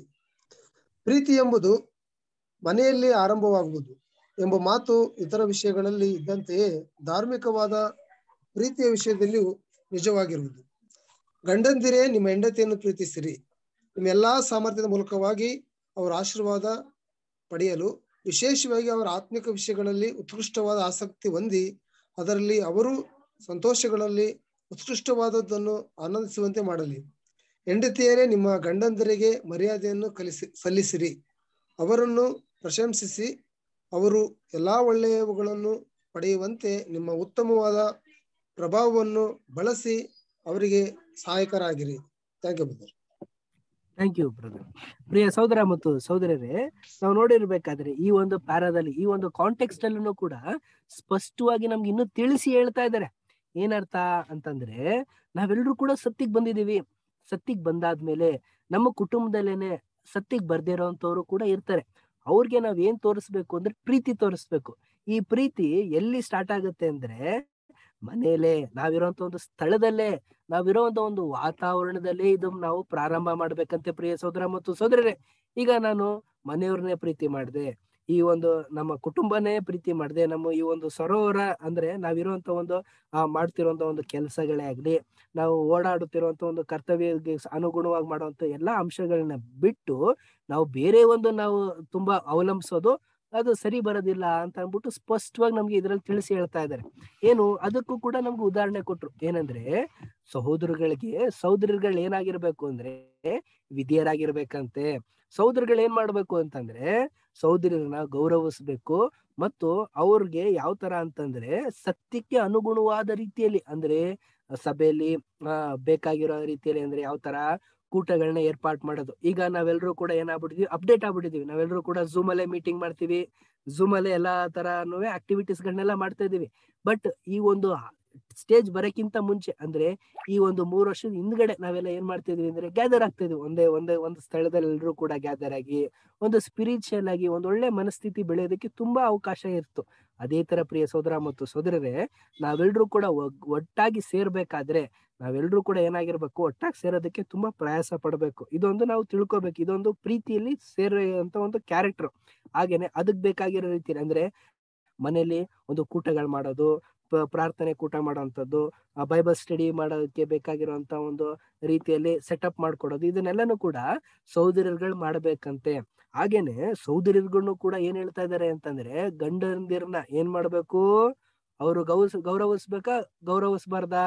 ಪ್ರೀತಿ ಎಂಬುದು ಮನೆಯಲ್ಲಿ ಆರಂಭವಾಗುವುದು ಎಂಬ ಮಾತು ಇತರ ವಿಷಯಗಳಲ್ಲಿ ಇದ್ದಂತೆಯೇ ಧಾರ್ಮಿಕವಾದ ಪ್ರೀತಿಯ ವಿಷಯದಲ್ಲಿಯೂ ನಿಜವಾಗಿರುವುದು ಗಂಡಂದಿರೇ ನಿಮ್ಮ ಹೆಂಡತಿಯನ್ನು ಪ್ರೀತಿಸಿರಿ ನಿಮ್ಮ ಎಲ್ಲಾ ಸಾಮರ್ಥ್ಯದ ಮೂಲಕವಾಗಿ ಅವರ ಆಶೀರ್ವಾದ ಪಡೆಯಲು ವಿಶೇಷವಾಗಿ ಅವರ ಆತ್ಮಿಕ ವಿಷಯಗಳಲ್ಲಿ ಉತ್ಕೃಷ್ಟವಾದ ಆಸಕ್ತಿ ಹೊಂದಿ ಅದರಲ್ಲಿ ಅವರು ಸಂತೋಷಗಳಲ್ಲಿ ಉತ್ಕೃಷ್ಟವಾದದ್ದನ್ನು ಆನಂದಿಸುವಂತೆ ಮಾಡಲಿ ಹೆಂಡತಿಯರೇ ನಿಮ್ಮ ಗಂಡಂದರಿಗೆ ಮರ್ಯಾದೆಯನ್ನು ಕಲಿಸಿ ಸಲ್ಲಿಸಿರಿ ಅವರನ್ನು ಪ್ರಶಂಸಿಸಿ ಅವರು ಎಲ್ಲಾ ಒಳ್ಳೆಯವುಗಳನ್ನು ಪಡೆಯುವಂತೆ ನಿಮ್ಮ ಉತ್ತಮವಾದ ಪ್ರಭಾವವನ್ನು ಬಳಸಿ ಅವರಿಗೆ ಸಹಾಯಕರಾಗಿರಿ thank you brother thank you brother ಪ್ರಿಯ ಸಹೋದರ ಮತ್ತು ಸಹೋದರರೇ ನಾವು ನೋಡಿರ್ಬೇಕಾದ್ರೆ ಈ ಒಂದು ಪ್ಯಾರಾದಲ್ಲಿ ಈ ಒಂದು ಕಾಂಟೆಕ್ಸ್ಟ್ ಅಲ್ಲೂ ಕೂಡ ಸ್ಪಷ್ಟವಾಗಿ ನಮ್ಗೆ ಇನ್ನೂ ತಿಳಿಸಿ ಹೇಳ್ತಾ ಇದ್ದಾರೆ ಏನರ್ಥ ಅಂತಂದ್ರೆ ನಾವೆಲ್ಲರೂ ಕೂಡ ಸತ್ತಿಗ್ ಬಂದಿದೀವಿ ಸತ್ತಿಗ್ ಬಂದಾದ್ಮೇಲೆ ನಮ್ಮ ಕುಟುಂಬದಲ್ಲೇನೆ ಸತ್ತಿಗ್ ಬರ್ದೇ ಇರೋಂಥವ್ರು ಕೂಡ ಇರ್ತಾರೆ ಅವ್ರಿಗೆ ನಾವ್ ಏನ್ ತೋರಿಸ್ಬೇಕು ಅಂದ್ರೆ ಪ್ರೀತಿ ತೋರಿಸ್ಬೇಕು ಈ ಪ್ರೀತಿ ಎಲ್ಲಿ ಸ್ಟಾರ್ಟ್ ಆಗುತ್ತೆ ಅಂದ್ರೆ ಮನೆಯಲ್ಲೇ ನಾವಿರೋಂತ ಒಂದು ಸ್ಥಳದಲ್ಲೇ ನಾವಿರೋಂತ ಒಂದು ವಾತಾವರಣದಲ್ಲೇ ಇದು ನಾವು ಪ್ರಾರಂಭ ಮಾಡ್ಬೇಕಂತೆ ಪ್ರಿಯ ಸಹೋದರ ಮತ್ತು ಸಹೋದರರೇ ಈಗ ನಾನು ಮನೆಯವ್ರನ್ನೇ ಪ್ರೀತಿ ಮಾಡಿದೆ ಈ ಒಂದು ನಮ್ಮ ಕುಟುಂಬನೇ ಪ್ರೀತಿ ಮಾಡಿದೆ ನಮ್ಮ ಈ ಒಂದು ಸರೋವರ ಅಂದ್ರೆ ನಾವಿರುವಂತ ಒಂದು ಆ ಮಾಡ್ತಿರುವಂತ ಒಂದು ಕೆಲಸಗಳೇ ಆಗ್ಲಿ ನಾವು ಓಡಾಡುತ್ತಿರುವಂತ ಒಂದು ಕರ್ತವ್ಯಕ್ಕೆ ಅನುಗುಣವಾಗಿ ಮಾಡುವಂತ ಎಲ್ಲಾ ಅಂಶಗಳನ್ನ ಬಿಟ್ಟು ನಾವು ಬೇರೆ ಒಂದು ನಾವು ತುಂಬಾ ಅವಲಂಬಿಸೋದು ಅದು ಸರಿ ಬರೋದಿಲ್ಲ ಅಂತ ಅಂದ್ಬಿಟ್ಟು ಸ್ಪಷ್ಟವಾಗಿ ನಮ್ಗೆ ಇದ್ರಲ್ಲಿ ತಿಳಿಸಿ ಹೇಳ್ತಾ ಇದ್ದಾರೆ ಏನು ಅದಕ್ಕೂ ಕೂಡ ನಮ್ಗೆ ಉದಾಹರಣೆ ಕೊಟ್ರು ಏನಂದ್ರೆ ಸಹೋದರಗಳಿಗೆ ಸಹೋದರಗಳು ಏನಾಗಿರ್ಬೇಕು ಅಂದ್ರೆ ವಿಧಿಯರಾಗಿರ್ಬೇಕಂತೆ ಸಹೋದರಗಳು ಏನ್ ಮಾಡ್ಬೇಕು ಅಂತಂದ್ರೆ ಸಹೋದರರನ್ನ ಗೌರವಿಸ್ಬೇಕು ಮತ್ತು ಅವ್ರಿಗೆ ಯಾವ ತರ ಅಂತಂದ್ರೆ ಸತ್ಯಕ್ಕೆ ಅನುಗುಣವಾದ ರೀತಿಯಲ್ಲಿ ಅಂದ್ರೆ ಸಭೆಯಲ್ಲಿ ಆ ಬೇಕಾಗಿರೋ ರೀತಿಯಲ್ಲಿ ಅಂದ್ರೆ ಯಾವ ತರ ಕೂಟಗಳನ್ನ ಏರ್ಪಾಟ್ ಮಾಡೋದು ಈಗ ನಾವೆಲ್ಲರೂ ಕೂಡ ಏನಾಗ್ಬಿಟ್ಟಿದೀವಿ ಅಪ್ಡೇಟ್ ಆಗ್ಬಿಟ್ಟಿದೀವಿ ನಾವೆಲ್ಲರೂ ಕೂಡ ಝೂಮ್ ಅಲ್ಲೇ ಮೀಟಿಂಗ್ ಮಾಡ್ತೀವಿ ಝೂಮ್ ಅಲ್ಲೇ ಎಲ್ಲಾ ತರನು ಆಕ್ಟಿವಿಟೀಸ್ ಗಳನ್ನೆಲ್ಲ ಮಾಡ್ತಾ ಇದೀವಿ ಬಟ್ ಈ ಒಂದು ಸ್ಟೇಜ್ ಬರಕ್ಕಿಂತ ಮುಂಚೆ ಅಂದ್ರೆ ಈ ಒಂದು ಮೂರು ವರ್ಷದ ಹಿಂದ್ಗಡೆ ನಾವೆಲ್ಲ ಏನ್ ಮಾಡ್ತಿದ್ವಿ ಅಂದ್ರೆ ಗ್ಯಾದರ್ ಆಗ್ತಿದ್ವಿ ಒಂದೇ ಒಂದೇ ಒಂದು ಸ್ಥಳದಲ್ಲಿ ಎಲ್ಲರೂ ಕೂಡ ಗ್ಯಾದರ್ ಆಗಿ ಒಂದು ಸ್ಪಿರಿಚುವಲ್ ಆಗಿ ಒಂದ್ ಒಳ್ಳೆ ಮನಸ್ಥಿತಿ ಬೆಳೆಯೋದಕ್ಕೆ ತುಂಬಾ ಅವಕಾಶ ಇತ್ತು ಅದೇ ತರ ಪ್ರಿಯ ಸೋದರ ಮತ್ತು ಸೋದರರೇ ನಾವೆಲ್ಲರೂ ಕೂಡ ಒಗ್- ಒಟ್ಟಾಗಿ ಸೇರ್ಬೇಕಾದ್ರೆ ನಾವೆಲ್ಲರೂ ಕೂಡ ಏನಾಗಿರ್ಬೇಕು ಒಟ್ಟಾಗಿ ಸೇರೋದಕ್ಕೆ ತುಂಬಾ ಪ್ರಯಾಸ ಪಡಬೇಕು ಇದೊಂದು ನಾವು ತಿಳ್ಕೊಬೇಕು ಇದೊಂದು ಪ್ರೀತಿಯಲ್ಲಿ ಸೇರುವಂತ ಒಂದು ಕ್ಯಾರೆಕ್ಟರ್ ಹಾಗೇನೆ ಅದಕ್ ಬೇಕಾಗಿರೋ ರೀತಿ ಅಂದ್ರೆ ಮನೆಯಲ್ಲಿ ಒಂದು ಕೂಟಗಳು ಮಾಡೋದು ಪ- ಪ್ರಾರ್ಥನೆ ಕೂಟ ಮಾಡೋವಂಥದ್ದು ಬೈಬಲ್ ಸ್ಟಡಿ ಮಾಡೋದಕ್ಕೆ ಬೇಕಾಗಿರುವಂತ ಒಂದು ರೀತಿಯಲ್ಲಿ ಸೆಟಪ್ ಮಾಡ್ಕೊಡೋದು ಇದನ್ನೆಲ್ಲನೂ ಕೂಡ ಸಹೋದರರುಗಳು ಮಾಡ್ಬೇಕಂತೆ ಹಾಗೇನೆ ಸಹೋದರರುಗಳನ್ನು ಕೂಡ ಏನ್ ಹೇಳ್ತಾ ಇದಾರೆ ಅಂತಂದ್ರೆ ಗಂಡಂದಿರ್ನ ಏನ್ ಮಾಡ್ಬೇಕು ಅವರು ಗೌರವ ಗೌರವಿಸ್ಬೇಕಾ ಗೌರವಿಸ್ಬಾರ್ದಾ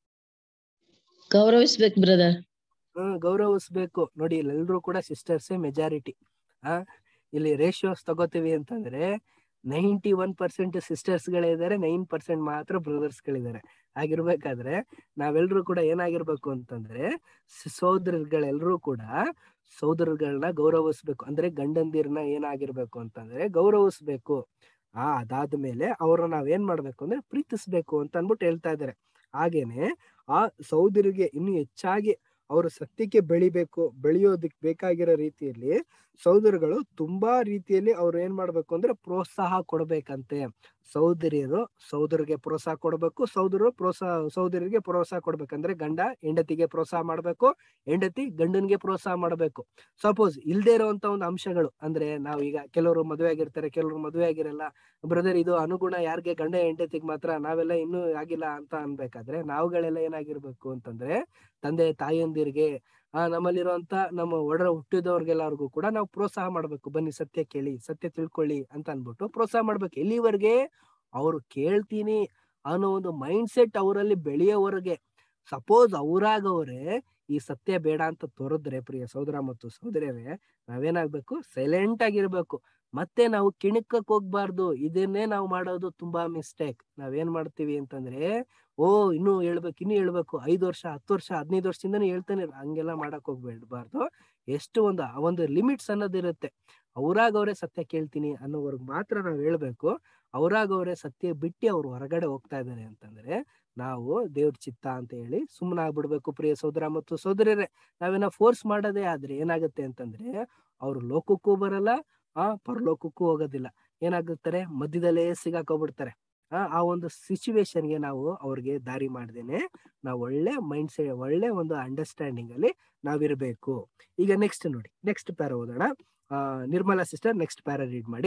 ಗೌರವಿಸ್ಬೇಕು ಬ್ರದರ್ ಹ್ಮ್ ಗೌರವಿಸ್ಬೇಕು ನೋಡಿ ಇಲ್ಲೆಲ್ರೂ ಕೂಡ ಸಿಸ್ಟರ್ಸೇ ಮೆಜಾರಿಟಿ ಆ ಇಲ್ಲಿ ರೇಷಿಯೋಸ್ ತಗೋತೀವಿ ಅಂತಂದ್ರೆ ನೈಂಟಿ ಒನ್ ಪರ್ಸೆಂಟ್ ಸಿಸ್ಟರ್ಸ್ ಗಳಿದ್ದಾರೆ ನೈನ್ ಪರ್ಸೆಂಟ್ ಮಾತ್ರ ಬ್ರದರ್ಸ್ ಗಳಿದ್ದಾರೆ ಹಾಗಿರ್ಬೇಕಾದ್ರೆ ನಾವೆಲ್ಲರೂ ಕೂಡ ಏನಾಗಿರ್ಬೇಕು ಅಂತಂದ್ರೆ ಸ- ಸಹೋದರಗಳೆಲ್ಲರೂ ಕೂಡ ಸಹೋದರಗಳನ್ನ ಗೌರವಿಸ್ಬೇಕು ಅಂದ್ರೆ ಗಂಡಂದಿರ್ನ ಏನಾಗಿರ್ಬೇಕು ಅಂತಂದ್ರೆ ಗೌರವಿಸ್ಬೇಕು ಆ ಅದಾದ್ಮೇಲೆ ಅವ್ರನ್ನ ನಾವೇನ್ ಮಾಡ್ಬೇಕು ಅಂದ್ರೆ ಪ್ರೀತಿಸ್ಬೇಕು ಅಂತ ಅನ್ಬಿಟ್ಟು ಹೇಳ್ತಾ ಇದ್ದಾರೆ ಹಾಗೇನೆ ಆ ಸಹೋದರಿಗೆ ಇನ್ನು ಹೆಚ್ಚಾಗಿ ಅವರು ಸತ್ಯಕ್ಕೆ ಬೆಳಿಬೇಕು ಬೆಳೆಯೋದಕ್ಕೆ ಬೇಕಾಗಿರೋ ರೀತಿಯಲ್ಲಿ ಸಹೋದರಗಳು ತುಂಬಾ ರೀತಿಯಲ್ಲಿ ಅವ್ರು ಏನ್ ಮಾಡ್ಬೇಕು ಅಂದ್ರೆ ಪ್ರೋತ್ಸಾಹ ಕೊಡ್ಬೇಕಂತೆ ಸಹೋದರಿಯರು ಸಹೋದರಿಗೆ ಪ್ರೋತ್ಸಾಹ ಕೊಡ್ಬೇಕು ಸಹೋದರರು ಪ್ರೋತ್ಸಾಹ ಸಹೋದರಿಗೆ ಪ್ರೋತ್ಸಾಹ ಕೊಡ್ಬೇಕಂದ್ರೆ ಗಂಡ ಹೆಂಡತಿಗೆ ಪ್ರೋತ್ಸಾಹ ಮಾಡ್ಬೇಕು ಹೆಂಡತಿ ಗಂಡನ್ಗೆ ಪ್ರೋತ್ಸಾಹ ಮಾಡ್ಬೇಕು ಸಪೋಸ್ ಇಲ್ದೇ ಇರುವಂತ ಒಂದು ಅಂಶಗಳು ಅಂದ್ರೆ ನಾವು ಈಗ ಕೆಲವರು ಮದುವೆ ಆಗಿರ್ತಾರೆ ಕೆಲವರು ಮದುವೆ ಆಗಿರಲ್ಲ ಬ್ರದರ್ ಇದು ಅನುಗುಣ ಯಾರಿಗೆ ಗಂಡ ಹೆಂಡತಿಗೆ ಮಾತ್ರ ನಾವೆಲ್ಲ ಇನ್ನೂ ಆಗಿಲ್ಲ ಅಂತ ಅನ್ಬೇಕಾದ್ರೆ ನಾವುಗಳೆಲ್ಲ ಏನಾಗಿರ್ಬೇಕು ಅಂತಂದ್ರೆ ತಂದೆ ತಾಯಿಯಂದಿರಿಗೆ ಆ ನಮ್ಮಲ್ಲಿರುವಂತ ನಮ್ಮ ಒಡ ಹುಟ್ಟಿದವ್ರಿಗೆಲ್ಲರಿಗೂ ಕೂಡ ನಾವು ಪ್ರೋತ್ಸಾಹ ಮಾಡ್ಬೇಕು ಬನ್ನಿ ಸತ್ಯ ಕೇಳಿ ಸತ್ಯ ತಿಳ್ಕೊಳ್ಳಿ ಅಂತ ಅನ್ಬಿಟ್ಟು ಪ್ರೋತ್ಸಾಹ ಮಾಡ್ಬೇಕು ಎಲ್ಲಿವರೆಗೆ ಅವ್ರು ಕೇಳ್ತೀನಿ ಅನ್ನೋ ಒಂದು ಮೈಂಡ್ ಸೆಟ್ ಅವರಲ್ಲಿ ಬೆಳೆಯೋವರೆಗೆ ಸಪೋಸ್ ಅವರಾಗವ್ರೆ ಈ ಸತ್ಯ ಬೇಡ ಅಂತ ತೋರಿದ್ರೆ ಪ್ರಿಯ ಸಹೋದರ ಮತ್ತು ಸಹೋದರಿಯರೇ ನಾವೇನಾಗ್ಬೇಕು ಸೈಲೆಂಟ್ ಆಗಿರ್ಬೇಕು ಮತ್ತೆ ನಾವು ಕಿಣಕಕ್ ಹೋಗ್ಬಾರ್ದು ಇದನ್ನೇ ನಾವು ಮಾಡೋದು ತುಂಬಾ ಮಿಸ್ಟೇಕ್ ನಾವೇನ್ ಮಾಡ್ತೀವಿ ಅಂತಂದ್ರೆ ಓ ಇನ್ನು ಹೇಳ್ಬೇಕು ಇನ್ನು ಹೇಳ್ಬೇಕು ಐದು ವರ್ಷ ಹತ್ತು ವರ್ಷ ಹದಿನೈದು ವರ್ಷದಿಂದನೂ ಹೇಳ್ತಾನೆ ಇರು. ಹಂಗೆಲ್ಲ ಮಾಡಕ್ ಹೋಗ್ಬೇಡ್ಬಾರ್ದು ಎಷ್ಟು ಒಂದು ಆ ಒಂದು ಲಿಮಿಟ್ಸ್ ಅನ್ನೋದಿರುತ್ತೆ ಅವ್ರಾಗವ್ರೆ ಸತ್ಯ ಕೇಳ್ತೀನಿ ಅನ್ನೋವರ್ಗ್ ಮಾತ್ರ ನಾವ್ ಹೇಳ್ಬೇಕು ಅವ್ರಾಗವ್ರೆ ಸತ್ಯ ಬಿಟ್ಟು ಅವ್ರು ಹೊರಗಡೆ ಹೋಗ್ತಾ ಇದಾರೆ ಅಂತಂದ್ರೆ ನಾವು ದೇವ್ರ ಚಿತ್ತ ಅಂತ ಹೇಳಿ ಸುಮ್ಮನೆ ಆಗ್ಬಿಡ್ಬೇಕು ಪ್ರಿಯ ಸೋದರ ಮತ್ತು ಸೋದರರೇ ನಾವೇನ ಫೋರ್ಸ್ ಮಾಡೋದೇ ಆದ್ರೆ ಏನಾಗುತ್ತೆ ಅಂತಂದ್ರೆ ಅವ್ರು ಲೋಕಕ್ಕೂ ಬರಲ್ಲ ಆ ಪರಲೋಕಕ್ಕೂ ಹೋಗೋದಿಲ್ಲ ಏನಾಗುತ್ತಾರೆ ಮಧ್ಯದಲ್ಲೇ ಸಿಗಾಕೋಬಿಡ್ತಾರೆ ಆ ಆ ಒಂದು ಸಿಚುವೇಶನ್ಗೆ ನಾವು ಅವ್ರಿಗೆ ದಾರಿ ಮಾಡ್ದೇನೆ ನಾವು ಒಳ್ಳೆ ಮೈಂಡ್ ಸೆಟ್ ಒಳ್ಳೆ ಒಂದು ಅಂಡರ್ಸ್ಟ್ಯಾಂಡಿಂಗ್ ಅಲ್ಲಿ ನಾವಿರ್ಬೇಕು ಈಗ ನೆಕ್ಸ್ಟ್ ನೋಡಿ ನೆಕ್ಸ್ಟ್ ಪ್ಯಾರ ಓದೋಣ ಆ Nirmala sister next para read ಮಾಡಿ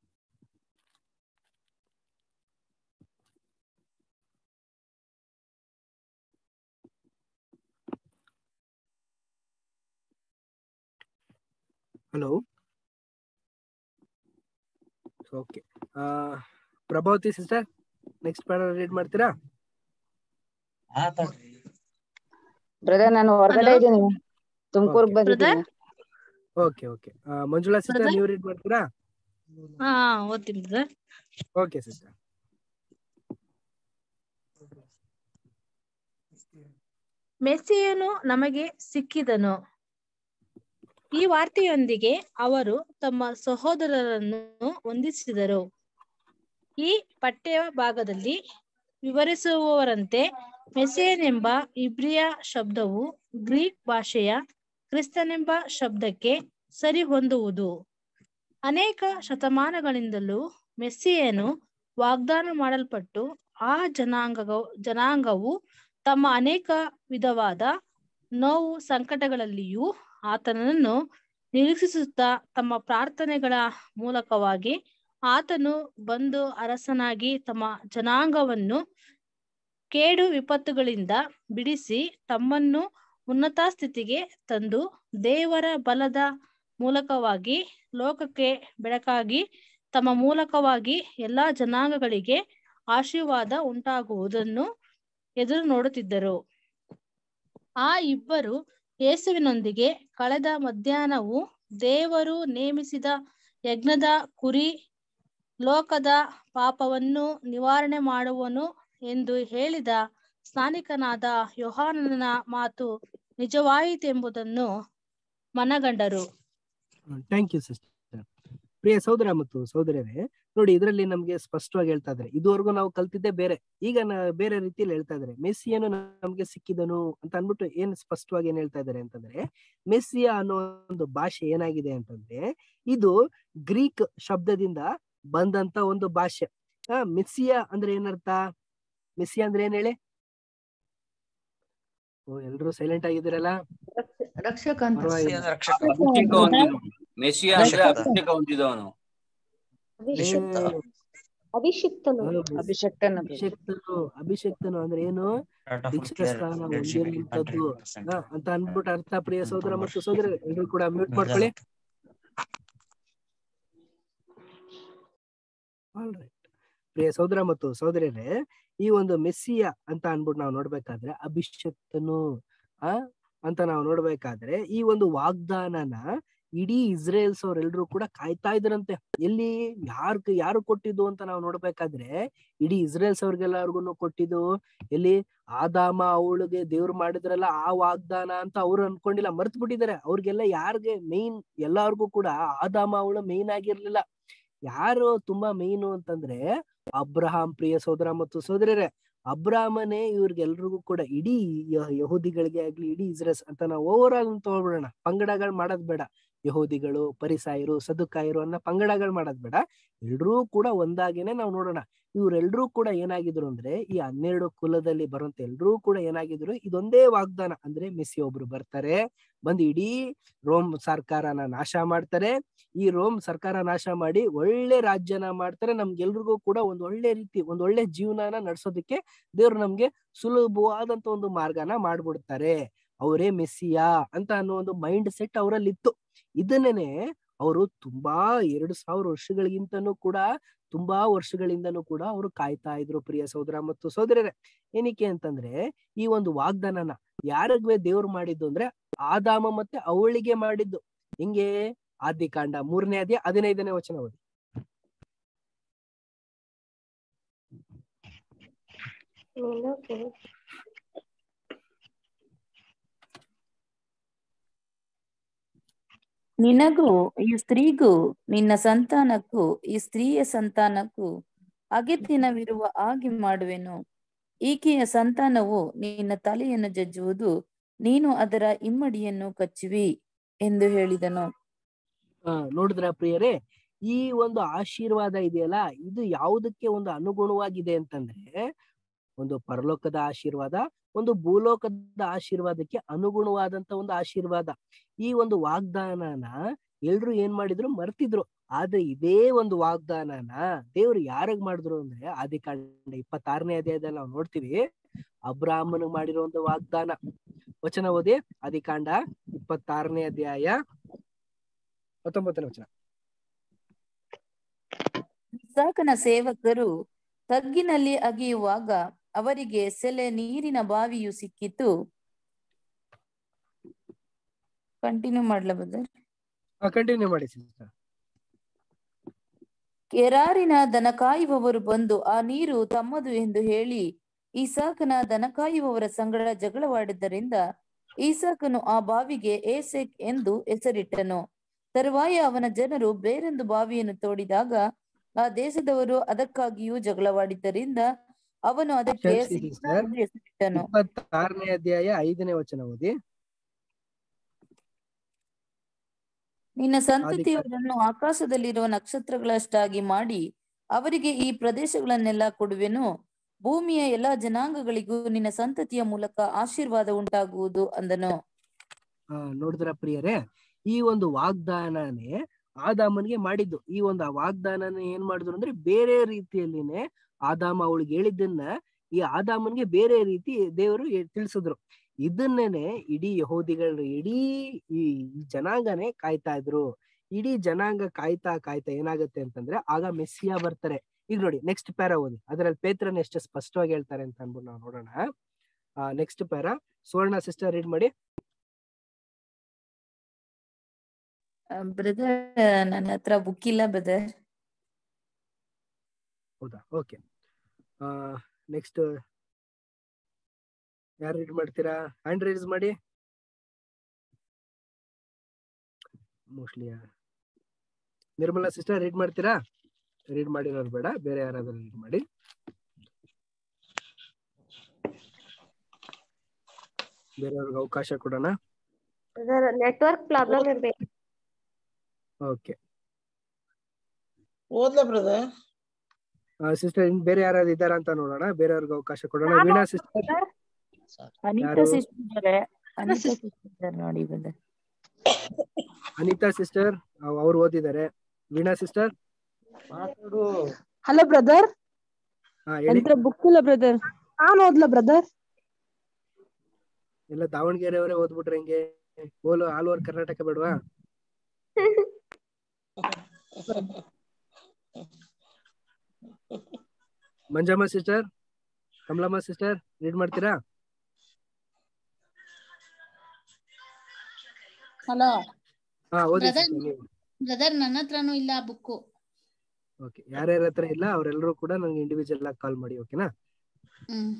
ಹಲೋ ಓಕೆ ಆ Prabhavati sister next para read ಮಾಡ್ತೀರಾ ಬ್ರದರ್ ನಾನು ಹೊರಗಡೆ Hello? ಇದ್ದೀನಿ ತುಮಕೂರ್ಗ್ Okay. ಬಂದಿದ್ದೀನಿ okay okay Manjula sister Brother? ನೀವು ರೀಡ್ ಮಾಡ್ತೀರಾ ಹಾ ಓದ್ತೀನಿ ಬ್ರದರ್ ಓಕೆ ಸಿಸ್ಟರ್ ಮೆಸ್ಸಿಯನು ನಮಗೆ ಸಿಕ್ಕಿದನು ಈ ವಾರ್ತೆಯೊಂದಿಗೆ ಅವರು ತಮ್ಮ ಸಹೋದರರನ್ನು ವಂದಿಸಿದರು ಈ ಪಠ್ಯ ಭಾಗದಲ್ಲಿ ವಿವರಿಸುವವರಂತೆ ಮೆಸೇನೆಂಬ ಇಬ್ರಿಯ ಶಬ್ದವು ಗ್ರೀಕ್ ಭಾಷೆಯ ಕ್ರಿಸ್ತನೆಂಬ ಶಬ್ದಕ್ಕೆ ಸರಿ ಹೊಂದುವುದು ಅನೇಕ ಶತಮಾನಗಳಿಂದಲೂ ಮೆಸ್ಸಿಯನು ವಾಗ್ದಾನ ಮಾಡಲ್ಪಟ್ಟು ಆ ಜನಾಂಗ ಜನಾಂಗವು ತಮ್ಮ ಅನೇಕ ವಿಧವಾದ ನೋವು ಸಂಕಟಗಳಲ್ಲಿಯೂ ಆತನನ್ನು ನಿರೀಕ್ಷಿಸುತ್ತಾ ತಮ್ಮ ಪ್ರಾರ್ಥನೆಗಳ ಮೂಲಕವಾಗಿ ಆತನು ಬಂದು ಅರಸನಾಗಿ ತಮ್ಮ ಜನಾಂಗವನ್ನು ಕೇಡು ವಿಪತ್ತುಗಳಿಂದ ಬಿಡಿಸಿ ತಮ್ಮನ್ನು ಉನ್ನತ ಸ್ಥಿತಿಗೆ ತಂದು ದೇವರ ಬಲದ ಮೂಲಕವಾಗಿ ಲೋಕಕ್ಕೆ ಬೆಳಕಾಗಿ ತಮ್ಮ ಮೂಲಕವಾಗಿ ಎಲ್ಲಾ ಜನಾಂಗಗಳಿಗೆ ಆಶೀರ್ವಾದ ಉಂಟಾಗುವುದನ್ನು ಎದುರು ನೋಡುತ್ತಿದ್ದರು ಆ ಇಬ್ಬರು ಯೇಸುವಿನೊಂದಿಗೆ ಕಳೆದ ಮಧ್ಯಾಹ್ನವು ದೇವರು ನೇಮಿಸಿದ ಯಜ್ಞದ ಕುರಿ ಲೋಕದ ಪಾಪವನ್ನು ನಿವಾರಣೆ ಮಾಡುವನು ಎಂದು ಹೇಳಿದ ಸ್ನಾನಿಕನಾದ ಯೋಹಾನನ ಮಾತು ನಿಜವಾಯಿತೆಂಬುದನ್ನು ಮನಗಂಡರು ಥ್ಯಾಂಕ್ ಯು ಸಿಸ್ಟರ್ ಪ್ರಿಯ ಸಹೋದರ ಮತ್ತು ಸಹೋದರರೇ ನೋಡಿ ಇದರಲ್ಲಿ ನಮ್ಗೆ ಸ್ಪಷ್ಟವಾಗಿ ಹೇಳ್ತಾ ಇದ್ದಾರೆ ಇದುವರೆಗೂ ನಾವು ಕಲ್ತಿದ್ದೆ ಬೇರೆ ಈಗ ನ- ಬೇರೆ ರೀತಿಯಲ್ಲಿ ಹೇಳ್ತಾ ಇದ್ದಾರೆ ಮೆಸ್ಸಿಯನ್ನು ನಮ್ಗೆ ಸಿಕ್ಕಿದನು ಅಂತ ಅನ್ಬಿಟ್ಟು ಏನ್ ಸ್ಪಷ್ಟವಾಗಿ ಏನ್ ಹೇಳ್ತಾ ಇದ್ದಾರೆ ಅಂತಂದ್ರೆ ಮೆಸ್ಸಿಯ ಅನ್ನೋ ಒಂದು ಭಾಷೆ ಏನಾಗಿದೆ ಅಂತಂದ್ರೆ ಇದು ಗ್ರೀಕ್ ಶಬ್ದದಿಂದ ಬಂದಂತ ಒಂದು ಭಾಷೆ ಆ ಮೆಸ್ಸಿಯ ಅಂದ್ರೆ ಏನರ್ಥ ಮೆಸ್ಸಿಯ ಅಂದ್ರೆ ಏನ್ ಹೇಳಿ ಓ ಎಲ್ರು ಸೈಲೆಂಟ್ ಆಗಿದ್ದೀರಲ್ಲ ರಕ್ಷಕ ಅಂತ ಪರವಾಗಿಲ್ಲ. ಅಭಿಷೇಕ ಹೊಂದಿದವನು ಮೆಸ್ಸಿಯ ಅಂದ್ರೆ ರಕ್ಷಕ. ಅಭಿಷೇಕ ಹೊಂದಿದವನು ನಿಷಿದ್ಧ. ಅಭಿಷಿಕ್ತನು ಅಭಿಷಕ್ತನ ಅಭಿಷಕ್ತನು ಅಭಿಷಕ್ತನು ಅಂದ್ರೆ ಏನು ದೀಕ್ಷಾ ಸ್ಥಾನ ಹೊಂದಿರುವಂತದ್ದು ಹಾ, ಅಂತ ಅನ್ಬಿಟ್ಟು ಅರ್ಥ ಪ್ರಿಯ ಸಹೋದರ ಮತ್ತು ಸಹೋದರ ಎಲ್ರು ಕೂಡ ಮ್ಯೂಟ್ ಮಾಡ್ಕೊಳ್ಳಿ Alright. ಪ್ರಿಯ ಸಹೋದರ ಮತ್ತು ಸಹೋದರರೇ ಈ ಒಂದು ಮೆಸ್ಸಿಯ ಅಂತ ಅನ್ಬಿಟ್ಟು ನಾವು ನೋಡ್ಬೇಕಾದ್ರೆ ಅಭಿಷಕ್ತನು ಆ ಅಂತ ನಾವು ನೋಡ್ಬೇಕಾದ್ರೆ ಈ ಒಂದು ವಾಗ್ದಾನನ ಇಡೀ ಇಸ್ರೇಲ್ಸ್ ಅವ್ರೆಲ್ರು ಕೂಡ ಕಾಯ್ತಾ ಇದ್ರಂತೆ ಎಲ್ಲಿ ಯಾರ್ ಯಾರು ಕೊಟ್ಟಿದ್ದು ಅಂತ ನಾವು ನೋಡ್ಬೇಕಾದ್ರೆ ಇಡೀ ಇಸ್ರೇಲ್ಸ್ ಅವ್ರಿಗೆಲ್ಲರಿಗೂ ಕೊಟ್ಟಿದ್ದು ಎಲ್ಲಿ ಆದಾಮ ಅವಳಿಗೆ ದೇವ್ರು ಮಾಡಿದ್ರಲ್ಲ ಆ ವಾಗ್ದಾನ ಅಂತ ಅವ್ರು ಅನ್ಕೊಂಡಿಲ್ಲ ಮರ್ತ್ ಬಿಟ್ಟಿದ್ದಾರೆ ಅವ್ರಿಗೆಲ್ಲ ಯಾರಿಗೆ ಮೇನ್ ಎಲ್ಲಾರ್ಗೂ ಕೂಡ ಆದಾಮ ಅವಳು ಮೇನ್ ಆಗಿರ್ಲಿಲ್ಲ ಯಾರು ತುಂಬಾ ಮೇಯ್ನು ಅಂತಂದ್ರೆ ಅಬ್ರಹಾಂ ಪ್ರಿಯ ಸೋದರ ಮತ್ತು ಸೋದರರೇ ಅಬ್ರಾಹ್ಮನೇ ಇವ್ರಿಗೆಲ್ರಿಗೂ ಕೂಡ ಇಡೀ ಯ- ಯಹೂದಿಗಳಿಗೆ ಆಗ್ಲಿ ಇಡೀ ಇಸ್ರೇಲ್ಸ್ ಅಂತ ನಾವು ಓವರ್ ಆಲ್ ತಗೊಳ್ಬಿಡೋಣ ಪಂಗಡಗಳು ಮಾಡೋದ್ ಬೇಡ ಯಹೂದಿಗಳು ಪರಿಸಾಯರು ಸದುಕಾಯರು ಅನ್ನೋ ಪಂಗಡಗಳು ಮಾಡೋದ್ ಬೇಡ ಎಲ್ರೂ ಕೂಡ ಒಂದಾಗೇನೆ ನಾವು ನೋಡೋಣ ಇವ್ರೆಲ್ರೂ ಕೂಡ ಏನಾಗಿದ್ರು ಅಂದ್ರೆ ಈ ಹನ್ನೆರಡು ಕುಲದಲ್ಲಿ ಬರುವಂತ ಎಲ್ರೂ ಕೂಡ ಏನಾಗಿದ್ರು ಇದೊಂದೇ ವಾಗ್ದಾನ ಅಂದ್ರೆ ಮೆಸ್ಸಿ ಒಬ್ರು ಬರ್ತಾರೆ ಬಂದು ಇಡೀ ರೋಮ್ ಸರ್ಕಾರನ ನಾಶ ಮಾಡ್ತಾರೆ ಈ ರೋಮ್ ಸರ್ಕಾರ ನಾಶ ಮಾಡಿ ಒಳ್ಳೆ ರಾಜ್ಯನ ಮಾಡ್ತಾರೆ ನಮ್ಗೆಲ್ರಿಗೂ ಕೂಡ ಒಂದ್ ಒಳ್ಳೆ ರೀತಿ ಒಂದ್ ಒಳ್ಳೆ ಜೀವನನ ನಡ್ಸೋದಕ್ಕೆ ದೇವ್ರು ನಮ್ಗೆ ಸುಲಭವಾದಂತ ಒಂದು ಮಾರ್ಗನ ಮಾಡ್ಬಿಡ್ತಾರೆ ಅವರೇ ಮೆಸ್ಸಿಯಾ ಅಂತ ಅನ್ನೋ ಒಂದು ಮೈಂಡ್ ಸೆಟ್ ಅವರಲ್ಲಿ ಇತ್ತು ಇದನ್ನೇನೆ ಅವರು ತುಂಬಾ ಎರಡು ಸಾವಿರ ವರ್ಷಗಳಿಗಿಂತನೂ ಕೂಡ ತುಂಬಾ ವರ್ಷಗಳಿಂದನೂ ಕೂಡ ಅವರು ಕಾಯ್ತಾ ಇದ್ರು ಪ್ರಿಯ ಸಹೋದರ ಮತ್ತು ಸಹೋದರರೇ ಏನಕ್ಕೆ ಅಂತಂದ್ರೆ ಈ ಒಂದು ವಾಗ್ದಾನನ ಯಾರಿಗ್ವೇ ದೇವ್ರು ಮಾಡಿದ್ದು ಅಂದ್ರೆ ಆದಾಮ ಮತ್ತೆ ಅವಳಿಗೆ ಮಾಡಿದ್ದು ಹಿಂಗೆ ಆದಿಕಾಂಡ ಮೂರನೇ ಅಧ್ಯಾಯ ಹದಿನೈದನೇ ವಚನ ಓದಿ ನಿನಗೂ ನಿನಗೂ ಈ ಸ್ತ್ರೀಗೂ ನಿನ್ನ ಸಂತಾನಕ್ಕೂ ಈ ಸ್ತ್ರೀಯ ಸಂತಾನಕ್ಕೂ ಅಗೆತ್ತಿನವಿರುವ ಹಾಗೆ ಮಾಡುವೆನು ಈಕೆಯ ಸಂತಾನವು ನಿನ್ನ ತಲೆಯನ್ನು ಜಜ್ಜುವುದು ನೀನು ಅದರ ಇಮ್ಮಡಿಯನ್ನು ಕಚ್ಚುವಿ ಎಂದು ಹೇಳಿದನು ಆ ನೋಡಿದ್ರ ಪ್ರಿಯರೇ ಈ ಒಂದು ಆಶೀರ್ವಾದ ಇದೆಯಲ್ಲ ಇದು ಯಾವುದಕ್ಕೆ ಒಂದು ಅನುಗುಣವಾಗಿದೆ ಅಂತಂದ್ರೆ ಒಂದು ಪರಲೋಕದ ಆಶೀರ್ವಾದ ಒಂದು ಭೂಲೋಕದ ಆಶೀರ್ವಾದಕ್ಕೆ ಅನುಗುಣವಾದಂತ ಒಂದು ಆಶೀರ್ವಾದ ಈ ಒಂದು ವಾಗ್ದಾನನ ಎಲ್ರು ಏನ್ ಮಾಡಿದ್ರು ಮರ್ತಿದ್ರು ಆದ್ರೆ ಇದೇ ಒಂದು ವಾಗ್ದಾನನ ದೇವ್ರು ಯಾರಿಗ್ ಮಾಡಿದ್ರು ಅಂದ್ರೆ ಆದಿಕಾಂಡ ಇಪ್ಪತ್ತಾರನೇ ಅಧ್ಯಾಯದಲ್ಲಿ ನಾವು ನೋಡ್ತೀವಿ ಅಬ್ರಾಹ್ಮನ್ ಮಾಡಿರೋ ಒಂದು ವಾಗ್ದಾನ ವಚನ ಓದಿ ಆದಿಕಾಂಡ ಇಪ್ಪತ್ತಾರನೇ ಅಧ್ಯಾಯ ಹತ್ತೊಂಬತ್ತನೇ ವಚನ ಇಸಾಕನ ಸೇವಕರು ತಗ್ಗಿನಲ್ಲಿ ಅಗೆಯುವಾಗ ಅವರಿಗೆ ಸೆಲೆ ನೀರಿನ ಬಾವಿಯು ಸಿಕ್ಕಿತು ಕಂಟಿನ್ಯೂ ಮಾಡ್ಲಾ ಬ್ರದರ್ ಕಂಟಿನ್ಯೂ ಮಾಡಿ ಸಿಸ್ಟರ್ ಕೆರಾರಿನ ದನ ಕಾಯುವವರು ಬಂದು ಆ ನೀರು ತಮ್ಮದು ಎಂದು ಹೇಳಿ ಈಸಾಕನ ದನ ಕಾಯುವವರ ಸಂಗಡ ಜಗಳವಾಡಿದ್ದರಿಂದ ಈಸಾಕನು ಆ ಬಾವಿಗೆ ಏಸೆಕ್ ಎಂದು ಹೆಸರಿಟ್ಟನು ತರುವಾಯ ಅವನ ಜನರು ಬೇರೊಂದು ಬಾವಿಯನ್ನು ತೋಡಿದಾಗ ಆ ದೇಶದವರು ಅದಕ್ಕಾಗಿಯೂ ಜಗಳವಾಡಿದ್ದರಿಂದ ಅವನು ಅದಕ್ಕೆ ಕ್ಷಮಿಸಿ ಸಿಕ್ನ ಸಿಸ್ಟರ್ ಎಂದು ಹೆಸರಿಟ್ಟನು ಇಪ್ಪತ್ತಾರನೇ ಅಧ್ಯಾಯ ಐದನೇ ವಚನ ಓದಿ ನಿನ್ನ ಸಂತತಿಯವರನ್ನು ಆಕಾಶದಲ್ಲಿರುವ ನಕ್ಷತ್ರಗಳಷ್ಟಾಗಿ ಮಾಡಿ ಅವರಿಗೆ ಈ ಪ್ರದೇಶಗಳನ್ನೆಲ್ಲ ಕೊಡುವೆನು ಭೂಮಿಯ ಎಲ್ಲಾ ಜನಾಂಗಗಳಿಗೂ ನಿನ್ನ ಸಂತತಿಯ ಮೂಲಕ ಆಶೀರ್ವಾದ ಉಂಟಾಗುವುದು ಅಂದನು ಆ ನೋಡಿದ್ರ ಪ್ರಿಯರೇ ಈ ಒಂದು ವಾಗ್ದಾನನೇ ಆದಾಮನ್ಗೆ ಮಾಡಿದ್ದು ಈ ಒಂದು ವಾಗ್ದಾನನ ಏನ್ ಮಾಡಿದ್ರು ಅಂದ್ರೆ ಬೇರೆ ರೀತಿಯಲ್ಲಿನೇ ಆದಾಮ ಅವಳಿಗೆ ಹೇಳಿದ್ದನ್ನ ಈ ಆದಾಮನ್ಗೆ ಬೇರೆ ರೀತಿ ದೇವರು ತಿಳಿಸಿದ್ರು ಇದನ್ನೇನೆ ಇಡೀ ಯಹೋದಿಗಳು ಇಡೀ ಈ ಜನಾಂಗನೇ ಕಾಯ್ತಾ ಇದ್ರು ಇಡೀ ಜನಾಂಗ ಕಾಯ್ತಾ ಕಾಯ್ತಾ ಏನಾಗುತ್ತೆ ಅಂತಂದ್ರೆ ಆಗ ಮೆಸ್ಸಿಯಾ ಬರ್ತಾರೆ ಈಗ ನೋಡಿ ನೆಕ್ಸ್ಟ್ ಪ್ಯಾರ ಓದಿ ಅದ್ರಲ್ಲಿ ಪೇತ್ರನ ಎಷ್ಟು ಸ್ಪಷ್ಟವಾಗಿ ಹೇಳ್ತಾರೆ ಅಂತ ಅನ್ಬಿಟ್ಟು ನಾವು ನೋಡೋಣ ಆ next para Suvarna sister read ಮಾಡಿ ಬ್ರದರ್ ನನ್ನ ಹತ್ರ ಬುಕ್ ಇಲ್ಲ ಬ್ರದರ್ ಹೌದಾ ಓಕೆ ನೆಕ್ಸ್ಟ್ ಯಾರು ರೀಡ್ ಮಾಡ್ತೀರಾ ಹ್ಯಾಂಡ್ ರೈಸ್ ಮಾಡಿ ಮೋಸ್ಟ್ಲಿ ನಿರ್ಮಲಾ ಸಿಸ್ಟರ್ ರೀಡ್ ಮಾಡ್ತೀರಾ ರೀಡ್ ಮಾಡಿರೋರು ಬೇಡ ಬೇರೆ ಯಾರಾದ್ರೂ ರೀಡ್ ಮಾಡಿ ಬೇರೆಯವ್ರಿಗೆ ಅವಕಾಶ ಕೊಡೋಣ ನೆಟ್ವರ್ಕ್ ಪ್ರಾಬ್ಲಮ್ ಇರ್ಬೇಕು ಓಕೆ ಓದ್ಲಾ ಬ್ರದರ್ ಸಿಸ್ಟರ್ ಇನ್ ಬೇರೆ ಯಾರಾದ್ರು ಇದ್ದಾರಾ ಅಂತ ನೋಡೋಣ ಬೇರೆಯವ್ರಿಗೆ ಅವಕಾಶ ಕೊಡೋಣ ವೀಣಾ ಸಿಸ್ಟರ್ ಅನಿತಾ ಯಾರು? ಸಿಸ್ಟರ್ ಇದ್ದಾರೆ ಅನಿತಾ ಸಿಸ್ಟರ್ ಇದ್ದಾರೆ ನೋಡಿ ಬಂದೆ ಅನಿತಾ ಸಿಸ್ಟರ್ ಅವ್ರು ಓದಿದ್ದಾರೆ ವೀಣಾ ಸಿಸ್ಟರ್ ಮಾತಾಡು ಹಲೋ ಬ್ರದರ್ ಹಾ ಹೇಳಿ ನಂತರ ಬುಕ್ ಇಲ್ಲ ಬ್ರದರ್ ನಾನ್ ಓದ್ಲಾ ಬ್ರದರ್ ಎಲ್ಲ ದಾವಣಗೆರೆ ಅವರೇ ಓದ್ಬಿಟ್ರೆ ಹೆಂಗೆ ಓಲ್ ಆಲ್ ಓವರ್ ಕರ್ನಾಟಕ ಬೇಡವಾ Manjamma sister Kamalamma sister read ಮಾಡ್ತೀರಾ ಹಲೋ ಹಾ ಓದಿ ಬ್ರದರ್ sister ನೀವು ಬ್ರದರ್ ನನ್ನ ಹತ್ರನೂ ಇಲ್ಲ ಬುಕ್ಕು ಓಕೆ ಯಾರ್ಯಾರ ಹತ್ರ ಇಲ್ಲ ಅವರೆಲ್ಲರೂ ಕೂಡ ನಂಗೆ ಇಂಡಿವಿಜುವಲ್ ಆಗಿ ಕಾಲ್ ಮಾಡಿ ಓಕೆನಾ ಹ್ಮ್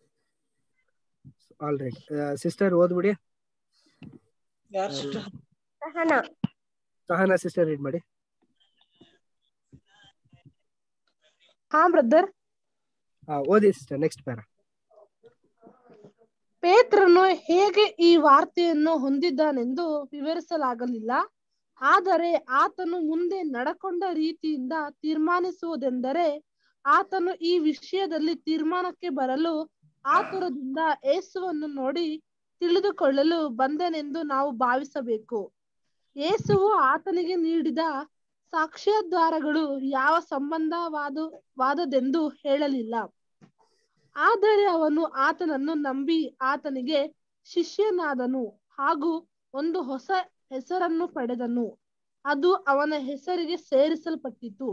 ಆಲ್ ರೈಟ್ ಸಿಸ್ಟರ್ ಓದ್ಬಿಡಿ ಯಾರ್ sister? Sahana Sahana sister read ಮಾಡಿ ಹಾ ಬ್ರದರ್ ಹಾ ಓದಿ ಸಿಸ್ಟರ್ ನೆಕ್ಸ್ಟ್ ಪ್ಯಾರ ಪೇತ್ರನು ಹೇಗೆ ಈ ವಾರ್ತೆಯನ್ನು ಹೊಂದಿದ್ದಾನೆಂದು ವಿವರಿಸಲಾಗಲಿಲ್ಲ ಆದರೆ ಆತನು ಮುಂದೆ ನಡಕೊಂಡ ರೀತಿಯಿಂದ ತೀರ್ಮಾನಿಸುವುದೆಂದರೆ ಆತನು ಈ ವಿಷಯದಲ್ಲಿ ತೀರ್ಮಾನಕ್ಕೆ ಬರಲು ಆತುರದಿಂದ ಯೇಸುವನ್ನು ನೋಡಿ ತಿಳಿದುಕೊಳ್ಳಲು ಬಂದನೆಂದು ನಾವು ಭಾವಿಸಬೇಕು ಯೇಸುವು ಆತನಿಗೆ ನೀಡಿದ ಸಾಕ್ಷ್ಯಾಧಾರಗಳು ಯಾವ ಸಂಬಂಧವಾದ ವಾದದೆಂದು ಹೇಳಲಿಲ್ಲ ಆದರೆ ಅವನು ಆತನನ್ನು ನಂಬಿ ಆತನಿಗೆ ಶಿಷ್ಯನಾದನು ಹಾಗೂ ಒಂದು ಹೊಸ ಹೆಸರನ್ನು ಪಡೆದನು ಅದು ಅವನ ಹೆಸರಿಗೆ ಸೇರಿಸಲ್ಪಟ್ಟಿತು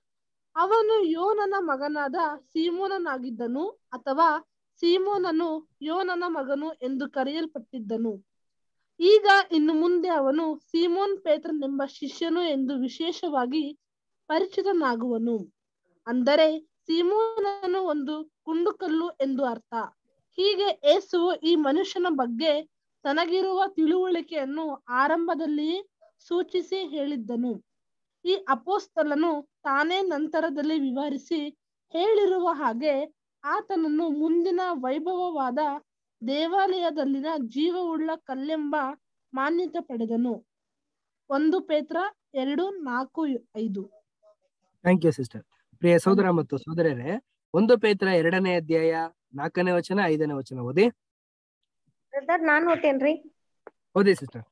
ಅವನು ಯೋನನ ಮಗನಾದ ಸೀಮೋನನಾಗಿದ್ದನು ಅಥವಾ ಸೀಮೋನನು ಯೋನನ ಮಗನು ಎಂದು ಕರೆಯಲ್ಪಟ್ಟಿದ್ದನು ಈಗ ಇನ್ನು ಮುಂದೆ ಅವನು ಸೀಮೋನ್ ಪೇತ್ರನೆಂಬ ಶಿಷ್ಯನು ಎಂದು ವಿಶೇಷವಾಗಿ ಪರಿಚಿತನಾಗುವನು ಅಂದರೆ ಸೀಮೋನನು ಒಂದು ಕುಂಡುಕಲ್ಲು ಎಂದು ಅರ್ಥ ಹೀಗೆ ಯೇಸುವು ಈ ಮನುಷ್ಯನ ಬಗ್ಗೆ ತನಗಿರುವ ತಿಳುವಳಿಕೆಯನ್ನು ಆರಂಭದಲ್ಲಿಯೇ ಸೂಚಿಸಿ ಹೇಳಿದ್ದನು ಈ ಅಪೋಸ್ತಲನು ತಾನೇ ನಂತರದಲ್ಲಿ ವಿವರಿಸಿ ಹೇಳಿರುವ ಹಾಗೆ ಆತನನ್ನು ಮುಂದಿನ ವೈಭವವಾದ ದೇವಾಲಯದಲ್ಲಿನ ಜೀವವುಳ್ಳ ಕಲ್ಲೆಂಬ ಮಾನ್ಯತೆ ಪಡೆದನು ಒಂದು ಪೇತ್ರ ಎರಡು ನಾಲ್ಕು ಐದು ಥ್ಯಾಂಕ್ ಯು ಸಿಸ್ಟರ್ ಪ್ರಿಯ ಸಹೋದರ ಮತ್ತು ಸಹೋದರರೇ ಒಂದು ಪೇತ್ರ ಎರಡನೇ ಅಧ್ಯಾಯ ನಾಲ್ಕನೇ ವಚನ ಐದನೇ ವಚನ ಓದಿ ಬ್ರದರ್ ನಾನ್ ಓದ್ತೇನ್ರಿ ಓದಿ ಸಿಸ್ಟರ್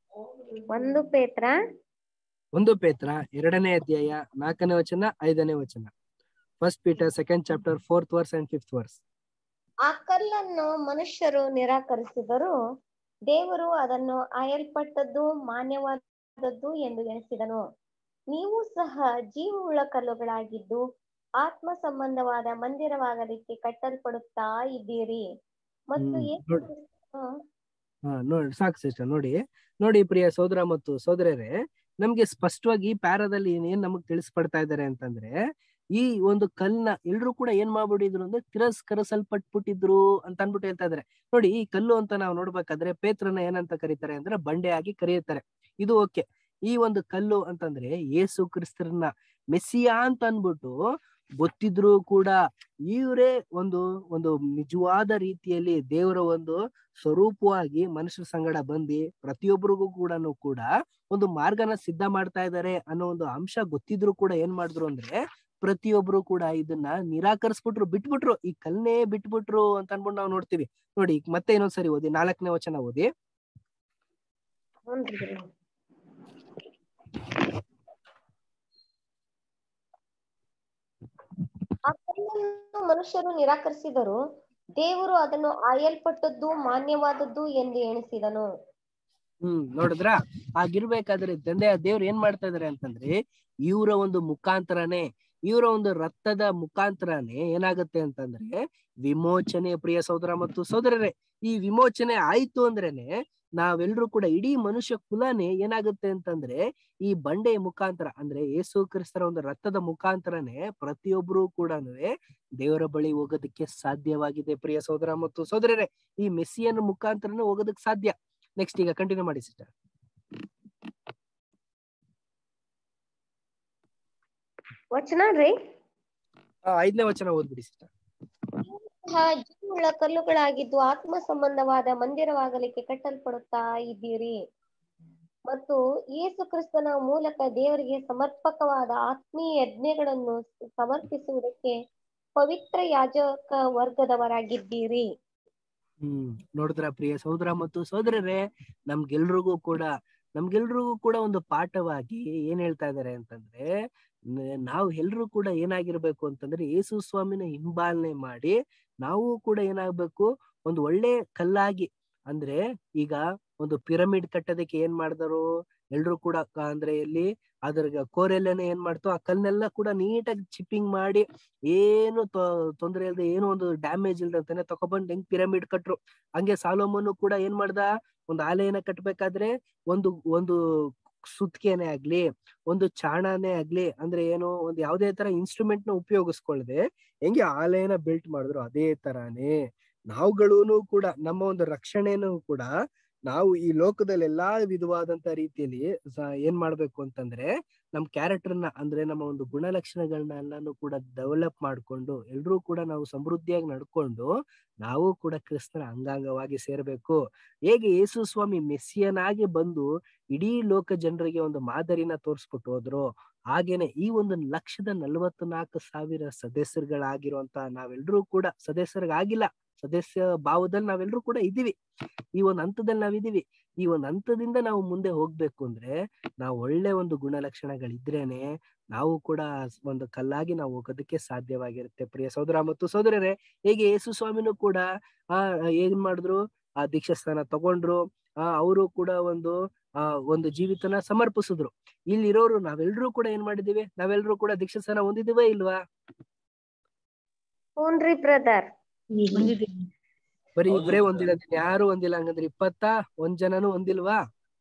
ಒಂದು ಪೇತ್ರ ಒಂದು ಪೇತ್ರ ಎರಡನೇ ಅಧ್ಯಾಯ ನಾಲ್ಕನೇ ವಚನ ಐದನೇ ವಚನ first Peter second chapter fourth verse and fifth verse ಆ ಕಲ್ಲನ್ನು ಮನುಷ್ಯರು ನಿರಾಕರಿಸಿದರು ದೇವರು ಅದನ್ನು ಆಯಲ್ಪಟ್ಟದ್ದು ಮಾನ್ಯವಾದದ್ದು ಎಂದು ಎಣಿಸಿದನು ನೀವು ಸಹ ಜೀವವುಳ್ಳ ಕಲ್ಲುಗಳಾಗಿದ್ದು ಆತ್ಮ ಸಂಬಂಧವಾದ ಮಂದಿರವಾಗಲಿಕ್ಕೆ ಕಟ್ಟಲ್ಪಡುತ್ತಾ ಇದ್ದೀರಿ ಮತ್ತು ಹ್ಮ್, ಯೇಸು ನೋಡಿ. ಕ್ರಿಸ್ತನು ಹಾ ನೋಡಿ ಸಾಕು ಸಿಸ್ಟರ್ ನೋಡಿ ನೋಡಿ ಪ್ರಿಯ ಸಹೋದರ ಮತ್ತು ಸಹೋದರರೇ ನಮ್ಗೆ ಸ್ಪಷ್ಟವಾಗಿ ಈ ಪ್ಯಾರದಲ್ಲಿ ಏನ್ ನಮಗ್ ತಿಳಿಸ್ಪಡ್ತಾ ಇದ್ದಾರೆ ಅಂತಂದ್ರೆ ಈ ಒಂದು ಕಲ್ನ ಎಲ್ರು ಕೂಡ ಏನ್ ಮಾಡ್ಬಿಟ್ಟಿದ್ರು ಅಂದ್ರೆ ತಿರಸ್ಕರಿಸಲ್ಪಟ್ಬಿಟ್ಟಿದ್ರು ಅಂತ ಅನ್ಬಿಟ್ಟು ಹೇಳ್ತಾ ಇದಾರೆ ನೋಡಿ ಈ ಕಲ್ಲು ಅಂತ ನಾವು ನೋಡ್ಬೇಕಾದ್ರೆ ಪೇತ್ರನ ಏನಂತ ಕರೀತಾರೆ ಅಂದ್ರೆ ಬಂಡೆ ಆಗಿ ಕರೆಯುತ್ತಾರೆ ಇದು ಓಕೆ ಈ ಒಂದು ಕಲ್ಲು ಅಂತಂದ್ರೆ ಯೇಸು ಕ್ರಿಸ್ತರನ್ನ ಮೆಸ್ಸಿಯಾ ಅಂತ ಅನ್ಬಿಟ್ಟು ಗೊತ್ತಿದ್ರು ಕೂಡ ಇವರೇ ಒಂದು ಒಂದು ನಿಜವಾದ ರೀತಿಯಲ್ಲಿ ದೇವರ ಒಂದು ಸ್ವರೂಪವಾಗಿ ಮನುಷ್ಯರ ಸಂಗಡ ಬಂದು ಪ್ರತಿಯೊಬ್ಬರಿಗೂ ಕೂಡ ಕೂಡ ಒಂದು ಮಾರ್ಗನ ಸಿದ್ಧ ಮಾಡ್ತಾ ಇದ್ದಾರೆ ಅನ್ನೋ ಒಂದು ಅಂಶ ಗೊತ್ತಿದ್ರು ಕೂಡ ಏನ್ ಮಾಡಿದ್ರು ಅಂದ್ರೆ ಪ್ರತಿಯೊಬ್ರು ಕೂಡ ಇದನ್ನ ನಿರಾಕರಿಸ್ಬಿಟ್ರು ಬಿಟ್ಬಿಟ್ರು ಈ ಕಲ್ನೇ ಬಿಟ್ಬಿಟ್ರು ಅಂತ ಅನ್ಬಿಟ್ಟು ನಾವು ನೋಡ್ತೀವಿ ನೋಡಿ ಈಗ ಮತ್ತೆ ಇನ್ನೊಂದ್ಸರಿ ಓದಿ ನಾಲ್ಕನೇ ವಚನ ಓದಿ ಹ್ಞೂನ್ರಿ ಗುರು. ಆ ಕಲ್ಲನ್ನು ಮನುಷ್ಯರು ನಿರಾಕರಿಸಿದರು ದೇವರು ಅದನ್ನು ಆಯಲ್ಪಟ್ಟದ್ದು ಮಾನ್ಯವಾದದ್ದು ಎಂದು ಎಣಿಸಿದನು ಹ್ಮ್ ನೋಡಿದ್ರ ಆಗಿರ್ಬೇಕಾದ್ರೆ ತಂದೆ ದೇವ್ರು ಏನ್ ಮಾಡ್ತಾ ಇದಾರೆ ಅಂತಂದ್ರೆ ಇವರ ಒಂದು ಮುಖಾಂತರನೇ ಇವರ ಒಂದು ರಕ್ತದ ಮುಖಾಂತರನೇ ಏನಾಗುತ್ತೆ ಅಂತಂದ್ರೆ ವಿಮೋಚನೆ ಪ್ರಿಯ ಸಹೋದರ ಮತ್ತು ಸಹೋದರರೇ ಈ ವಿಮೋಚನೆ ಆಯ್ತು ಅಂದ್ರೇನೆ ನಾವೆಲ್ಲರೂ ಕೂಡ ಇಡೀ ಮನುಷ್ಯ ಕುಲನೇ ಏನಾಗುತ್ತೆ ಅಂತಂದ್ರೆ ಈ ಬಂಡೆಯ ಮುಖಾಂತರ ಅಂದ್ರೆ ಯೇಸು ಕ್ರಿಸ್ತರ ಒಂದು ರಕ್ತದ ಮುಖಾಂತರನೇ ಪ್ರತಿಯೊಬ್ಬರು ಕೂಡ ದೇವರ ಬಳಿ ಹೋಗೋದಕ್ಕೆ ಸಾಧ್ಯವಾಗಿದೆ ಪ್ರಿಯ ಸಹೋದರ ಮತ್ತು ಸಹೋದರರೇ ಈ ಮೆಸ್ಸಿಯನ್ ಮುಖಾಂತರನೇ ಹೋಗೋದಕ್ಕೆ ಸಾಧ್ಯ ನೆಕ್ಸ್ಟ್ ಈಗ ಕಂಟಿನ್ಯೂ ಮಾಡಿ ಸಿಸ್ಟರ್ ವಚನ ರೀ ಆ, ಐದನೇ ವಚನ ಓದ್ಬಿಡಿ ಸಿಸ್ಟರ್ ಸಹ ಜೀವವುಳ್ಳ ಕಲ್ಲುಗಳಾಗಿದ್ದು ಆತ್ಮ ಸಂಬಂಧವಾದ ಮಂದಿರವಾಗಲಿಕ್ಕೆ ಕಟ್ಟಲ್ಪಡುತ್ತಾ ಇದ್ದೀರಿ ಮತ್ತು ಯೇಸು ಕ್ರಿಸ್ತನ ಮೂಲಕ ದೇವರಿಗೆ ಸಮರ್ಪಕವಾದ ಆತ್ಮೀಯ ಯಜ್ಞಗಳನ್ನು ಸಮರ್ಪಿಸುವುದಕ್ಕೆ ಪವಿತ್ರ ಯಾಜಕ ವರ್ಗದವರಾಗಿದ್ದೀರಿ ಹ್ಮ್ ನೋಡಿದ್ರ ಪ್ರಿಯ ಸಹೋದರ ಮತ್ತು ಸಹೋದರರೇ ನಮ್ಗೆಲ್ರಿಗೂ ಕೂಡ ನಮ್ಗೆಲ್ರಿಗೂ ಕೂಡ ಒಂದು ಪಾಠವಾಗಿ ಏನ್ ಹೇಳ್ತಾ ಇದಾರೆ ಅಂತಂದ್ರೆ ನ- ನಾವು ಎಲ್ರೂ ಕೂಡ ಏನಾಗಿರ್ಬೇಕು ಅಂತಂದ್ರೆ ಯೇಸು ಸ್ವಾಮಿನ ಹಿಂಬಾಲನೆ ಮಾಡಿ ನಾವು ಕೂಡ ಏನಾಗ್ಬೇಕು ಒಂದು ಒಳ್ಳೆ ಕಲ್ಲಾಗಿ ಅಂದ್ರೆ ಈಗ ಒಂದು ಪಿರಮಿಡ್ ಕಟ್ಟೋದಕ್ಕೆ ಏನ್ ಮಾಡಿದರು ಎಲ್ರು ಕೂಡ ಕ- ಅಂದ್ರೆ ಇಲ್ಲಿ ಅದ್ರ ಕೋರೆಲ್ಲನೆ ಏನ್ ಮಾಡ್ತು ಆ ಕಲ್ನೆಲ್ಲ ಕೂಡ ನೀಟಾಗಿ ಚಿಪ್ಪಿಂಗ್ ಮಾಡಿ ಏನು ತೊ- ತೊಂದ್ರೆ ಇಲ್ಲದೆ ಏನು ಒಂದು ಡ್ಯಾಮೇಜ್ ಇಲ್ದಂತಾನೆ ತಗೊಬಂದ್ ಹೆಂಗ್ ಪಿರಮಿಡ್ ಕಟ್ರು ಹಂಗೆ ಸಾಲೋಮನು ಕೂಡ ಏನ್ ಮಾಡ್ದ ಒಂದು ಆಲಯನ ಕಟ್ಬೇಕಾದ್ರೆ ಒಂದು ಒಂದು ಸುತ್ಕೆನೆ ಆಗ್ಲಿ ಒಂದು ಚಾಣನೇ ಆಗ್ಲಿ ಅಂದ್ರೆ ಏನು ಒಂದು ಯಾವ್ದೇ ತರ ಇನ್ಸ್ಟ್ರೂಮೆಂಟ್ ನ ಉಪಯೋಗಿಸ್ಕೊಳ್ದೆ ಹೆಂಗೆ ಆಲಯನ ಬಿಲ್ಟ್ ಮಾಡಿದ್ರು ಅದೇ ತರಾನೇ ನಾವುಗಳೂನು ಕೂಡ ನಮ್ಮ ಒಂದು ರಕ್ಷಣೆನೂ ಕೂಡ ನಾವು ಈ ಲೋಕದಲ್ಲಿ ಎಲ್ಲಾ ವಿಧವಾದಂತ ರೀತಿಯಲ್ಲಿ ಸ- ಏನ್ ಮಾಡ್ಬೇಕು ಅಂತಂದ್ರೆ ನಮ್ ಕ್ಯಾರೆಕ್ಟರ್ನ ಅಂದ್ರೆ ನಮ್ಮ ಒಂದು ಗುಣಲಕ್ಷಣಗಳನ್ನ ಎಲ್ಲಾನು ಕೂಡ ಡೆವಲಪ್ ಮಾಡ್ಕೊಂಡು ಎಲ್ರೂ ಕೂಡ ನಾವು ಸಮೃದ್ಧಿಯಾಗಿ ನಡ್ಕೊಂಡು ನಾವು ಕೂಡ ಕ್ರಿಸ್ತನ ಅಂಗಾಂಗವಾಗಿ ಸೇರ್ಬೇಕು ಹೇಗೆ ಯೇಸು ಸ್ವಾಮಿ ಮೆಸ್ಸಿಯನಾಗಿ ಬಂದು ಇಡೀ ಲೋಕ ಜನರಿಗೆ ಒಂದು ಮಾದರಿನ ತೋರಿಸ್ಬಿಟ್ಟು ಹೋದ್ರು ಹಾಗೇನೆ ಈ ಒಂದು ಲಕ್ಷದ ನಲವತ್ತು ನಾಲ್ಕು ಸಾವಿರ ಸದಸ್ಯರುಗಳಾಗಿರುವಂತ ನಾವೆಲ್ಲರೂ ಕೂಡ ಸದಸ್ಯರಿಗಾಗಿಲ್ಲ ಸದಸ್ಯ ಭಾವದಲ್ಲಿ ನಾವೆಲ್ಲರೂ ಕೂಡ ಇದ್ದೀವಿ ಈ ಒಂದು ಹಂತದಲ್ಲಿ ನಾವಿದೀವಿ ಈ ಒಂದು ಹಂತದಿಂದ ನಾವು ಮುಂದೆ ಹೋಗ್ಬೇಕು ಅಂದ್ರೆ ನಾವು ಒಳ್ಳೆ ಒಂದು ಗುಣಲಕ್ಷಣಗಳಿದ್ರೇನೆ ನಾವು ಕೂಡ ಒಂದು ಕಲ್ಲಾಗಿ ನಾವು ಹೋಗೋದಕ್ಕೆ ಸಾಧ್ಯವಾಗಿರುತ್ತೆ ಪ್ರಿಯ ಸಹೋದರ ಮತ್ತು ಸಹೋದರರೇ ಹೇಗೆ ಯೇಸು ಸ್ವಾಮಿನೂ ಕೂಡ ಆ ಏನ್ ಮಾಡಿದ್ರು ಆ ದೀಕ್ಷಾಸ್ಥಾನ ತಗೊಂಡ್ರು ಆ ಅವರು ಕೂಡ ಒಂದು ಆ ಒಂದು ಜೀವಿತನ ಸಮರ್ಪಿಸಿದ್ರು ಇಲ್ಲಿರೋರು ನಾವೆಲ್ಲರೂ ಕೂಡ ಏನ್ ಮಾಡಿದೀವಿ ನಾವೆಲ್ಲರೂ ಕೂಡ ದೀಕ್ಷಾಸ್ಥಾನ ಹೊಂದಿದೀವ ಇಲ್ವಾ ಹ್ಞೂನ್ರಿ ಬ್ರದರ್ ಬರೀ ಇಬ್ರೇ ಒಂದಿಲ್ಲ ಯಾರು ಒಂದಿಲ್ಲ ಹಂಗಂದ್ರೆ ಇಪ್ಪತ್ತ ಒಂದ್ ಜನನು ಒಂದಿಲ್ವಾ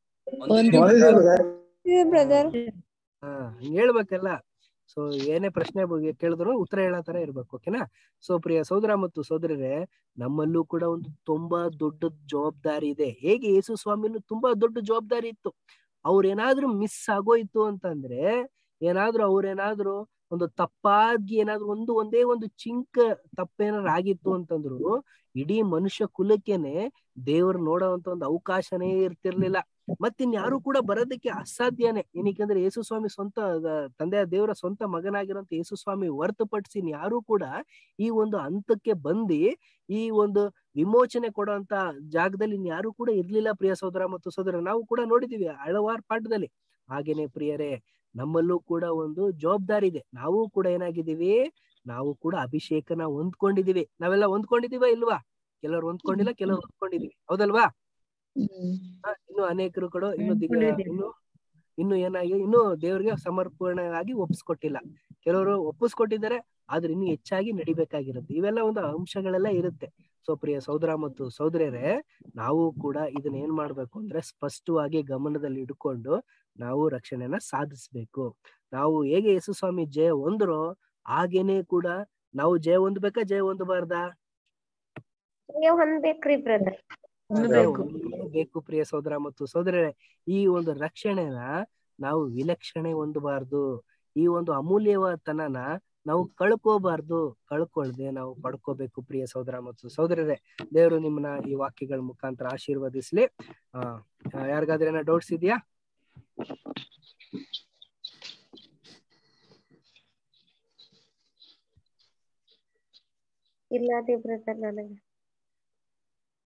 ಬ್ರದರ್ ಹಾ ಹಿಂಗ್ ಹೇಳ್ಬೇಕಲ್ಲ ಸೊ ಏನೇ ಪ್ರಶ್ನೆ ಬಗ್ಗೆ ಕೇಳಿದ್ರು ಉತ್ತರ ಹೇಳೋ ತರ ಇರ್ಬೇಕು ಓಕೆನಾ ಸೊ ಪ್ರಿಯ ಸಹೋದರ ಮತ್ತು ಸಹೋದರರೇ ನಮ್ಮಲ್ಲೂ ಕೂಡ ಒಂದು ತುಂಬಾ ದೊಡ್ಡ ಜವಾಬ್ದಾರಿ ಇದೆ ಹೇಗೆ ಯೇಸು ಸ್ವಾಮಿನೂ ತುಂಬಾ ದೊಡ್ಡ ಜವಾಬ್ದಾರಿ ಇತ್ತು ಅವ್ರೇನಾದ್ರೂ ಮಿಸ್ ಆಗೋಯ್ತು ಅಂತಂದ್ರೆ ಏನಾದ್ರೂ ಅವ್ರೇನಾದ್ರೂ ಒಂದು ತಪ್ಪಾಗಿ ಏನಾದ್ರೂ ಒಂದು ಒಂದೇ ಒಂದು ಚಿಂಕ ತಪ್ಪೇನಾದ್ರು ಆಗಿತ್ತು ಅಂತಂದ್ರು ಇಡೀ ಮನುಷ್ಯ ಕುಲಕ್ಕೇನೆ ದೇವ್ರು ನೋಡೋವಂತ ಒಂದು ಅವಕಾಶನೇ ಇರ್ತಿರ್ಲಿಲ್ಲ ಮತ್ತಿನ್ಯಾರು ಕೂಡ ಬರೋದಕ್ಕೆ ಅಸಾಧ್ಯನೇ ಏನಕ್ಕೆ ಯೇಸು ಸ್ವಾಮಿ ಸ್ವಂತ ಅಹ್, ತಂದೆಯ ದೇವರ ಸ್ವಂತ ಮಗನಾಗಿರೋಂತ ಯೇಸು ಸ್ವಾಮಿ ಹೊರತುಪಡಿಸಿ ಯಾರು ಕೂಡ ಈ ಒಂದು ಹಂತಕ್ಕೆ ಬಂದು ಈ ಒಂದು ವಿಮೋಚನೆ ಕೊಡುವಂತ ಜಾಗದಲ್ಲಿ ಇನ್ಯಾರು ಕೂಡ ಇರ್ಲಿಲ್ಲ ಪ್ರಿಯ ಸಹೋದರ ಮತ್ತು ಸಹೋದರ ನಾವು ಕೂಡ ನೋಡಿದೀವಿ ಹಲವಾರು ಪಾಠದಲ್ಲಿ ಹಾಗೇನೆ ಪ್ರಿಯರೇ ನಮ್ಮಲ್ಲೂ ಕೂಡ ಒಂದು ಜವಾಬ್ದಾರಿ ಇದೆ ನಾವು ಕೂಡ ಏನಾಗಿದ್ದೀವಿ ನಾವು ಕೂಡ ಅಭಿಷೇಕನ ಹೊಂದ್ಕೊಂಡಿದೀವಿ ನಾವೆಲ್ಲ ಹೊಂದ್ಕೊಂಡಿದೀವ ಇಲ್ವಾ ಕೆಲವ್ರು ಹೊಂದ್ಕೊಂಡಿಲ್ಲ ಕೆಲವ್ರು ಹೊಂದ್ಕೊಂಡಿದೀವಿ ಹೌದಲ್ವಾ ಹಾ, ಇನ್ನು ಅನೇಕರು ಕೂಡ ಇನ್ನು ದಿಗ ಇನ್ನು ಇನ್ನು ಏನಾಗಿ ಇನ್ನು ದೇವರಿಗೆ ಸಮರ್ಪಣೆಯಾಗಿ ಒಪ್ಪಿಸ್ಕೊಟ್ಟಿಲ್ಲ ಕೆಲವರು ಒಪ್ಪಿಸ್ಕೊಟ್ಟಿದ್ದಾರೆ ಆದ್ರೆ ಇನ್ನು ಹೆಚ್ಚಾಗಿ ನಡಿಬೇಕಾಗಿರುತ್ತೆ ಇವೆಲ್ಲ ಒಂದು ಅಂಶಗಳೆಲ್ಲ ಇರುತ್ತೆ ಸೊ ಪ್ರಿಯ ಸಹೋದರ ಮತ್ತು ಸಹೋದರಿಯರೇ ನಾವು ಕೂಡ ಇದನ್ನ ಏನ್ ಮಾಡ್ಬೇಕು ಅಂದ್ರೆ ಸ್ಪಷ್ಟವಾಗಿ ಗಮನದಲ್ಲಿ ಇಟ್ಕೊಂಡು ನಾವು ರಕ್ಷಣೆನ ಸಾಧಿಸ್ಬೇಕು ನಾವು ಹೇಗೆ ಯೇಸು ಸ್ವಾಮಿ ಜಯ ಹೊಂದ್ರೋ ಹಾಗೇನೆ ಕೂಡ ನಾವು ಜಯ ಹೊಂದ್ಬೇಕಾ ಜಯ ಹೊಂದಬಾರ್ದಾ ಜಯ ಹೊಂದ್ಬೇಕ್ರಿ ಬ್ರದರ್ ಬೇಕು ಪ್ರಿಯ ಸಹೋದರ ಮತ್ತು ಸಹೋದರರೇ ಈ ಒಂದು ರಕ್ಷಣೆನ ನಾವು ವಿಲಕ್ಷಣೆ ಹೊಂದಬಾರ್ದು ಈ ಒಂದು ಅಮೂಲ್ಯವಾದತನನ ನಾವು ಕಳ್ಕೋಬಾರ್ದು ಕಳ್ಕೊಳ್ದೆ ನಾವು ಪಡ್ಕೋಬೇಕು ಪ್ರಿಯ ಸಹೋದರ ಮತ್ತು ಸಹೋದರರೇ ದೇವರು ನಿಮ್ಮನ್ನ ಈ ವಾಕ್ಯಗಳ ಮುಖಾಂತರ ಆಶೀರ್ವದಿಸ್ಲಿ ಆ ಆ, ಯಾರಿಗಾದ್ರೂ ಏನೋ ಡೌಟ್ಸ್ ಇದೆಯಾ ಇಲ್ಲದೆ ಬ್ರದರ್ ನನಗೆ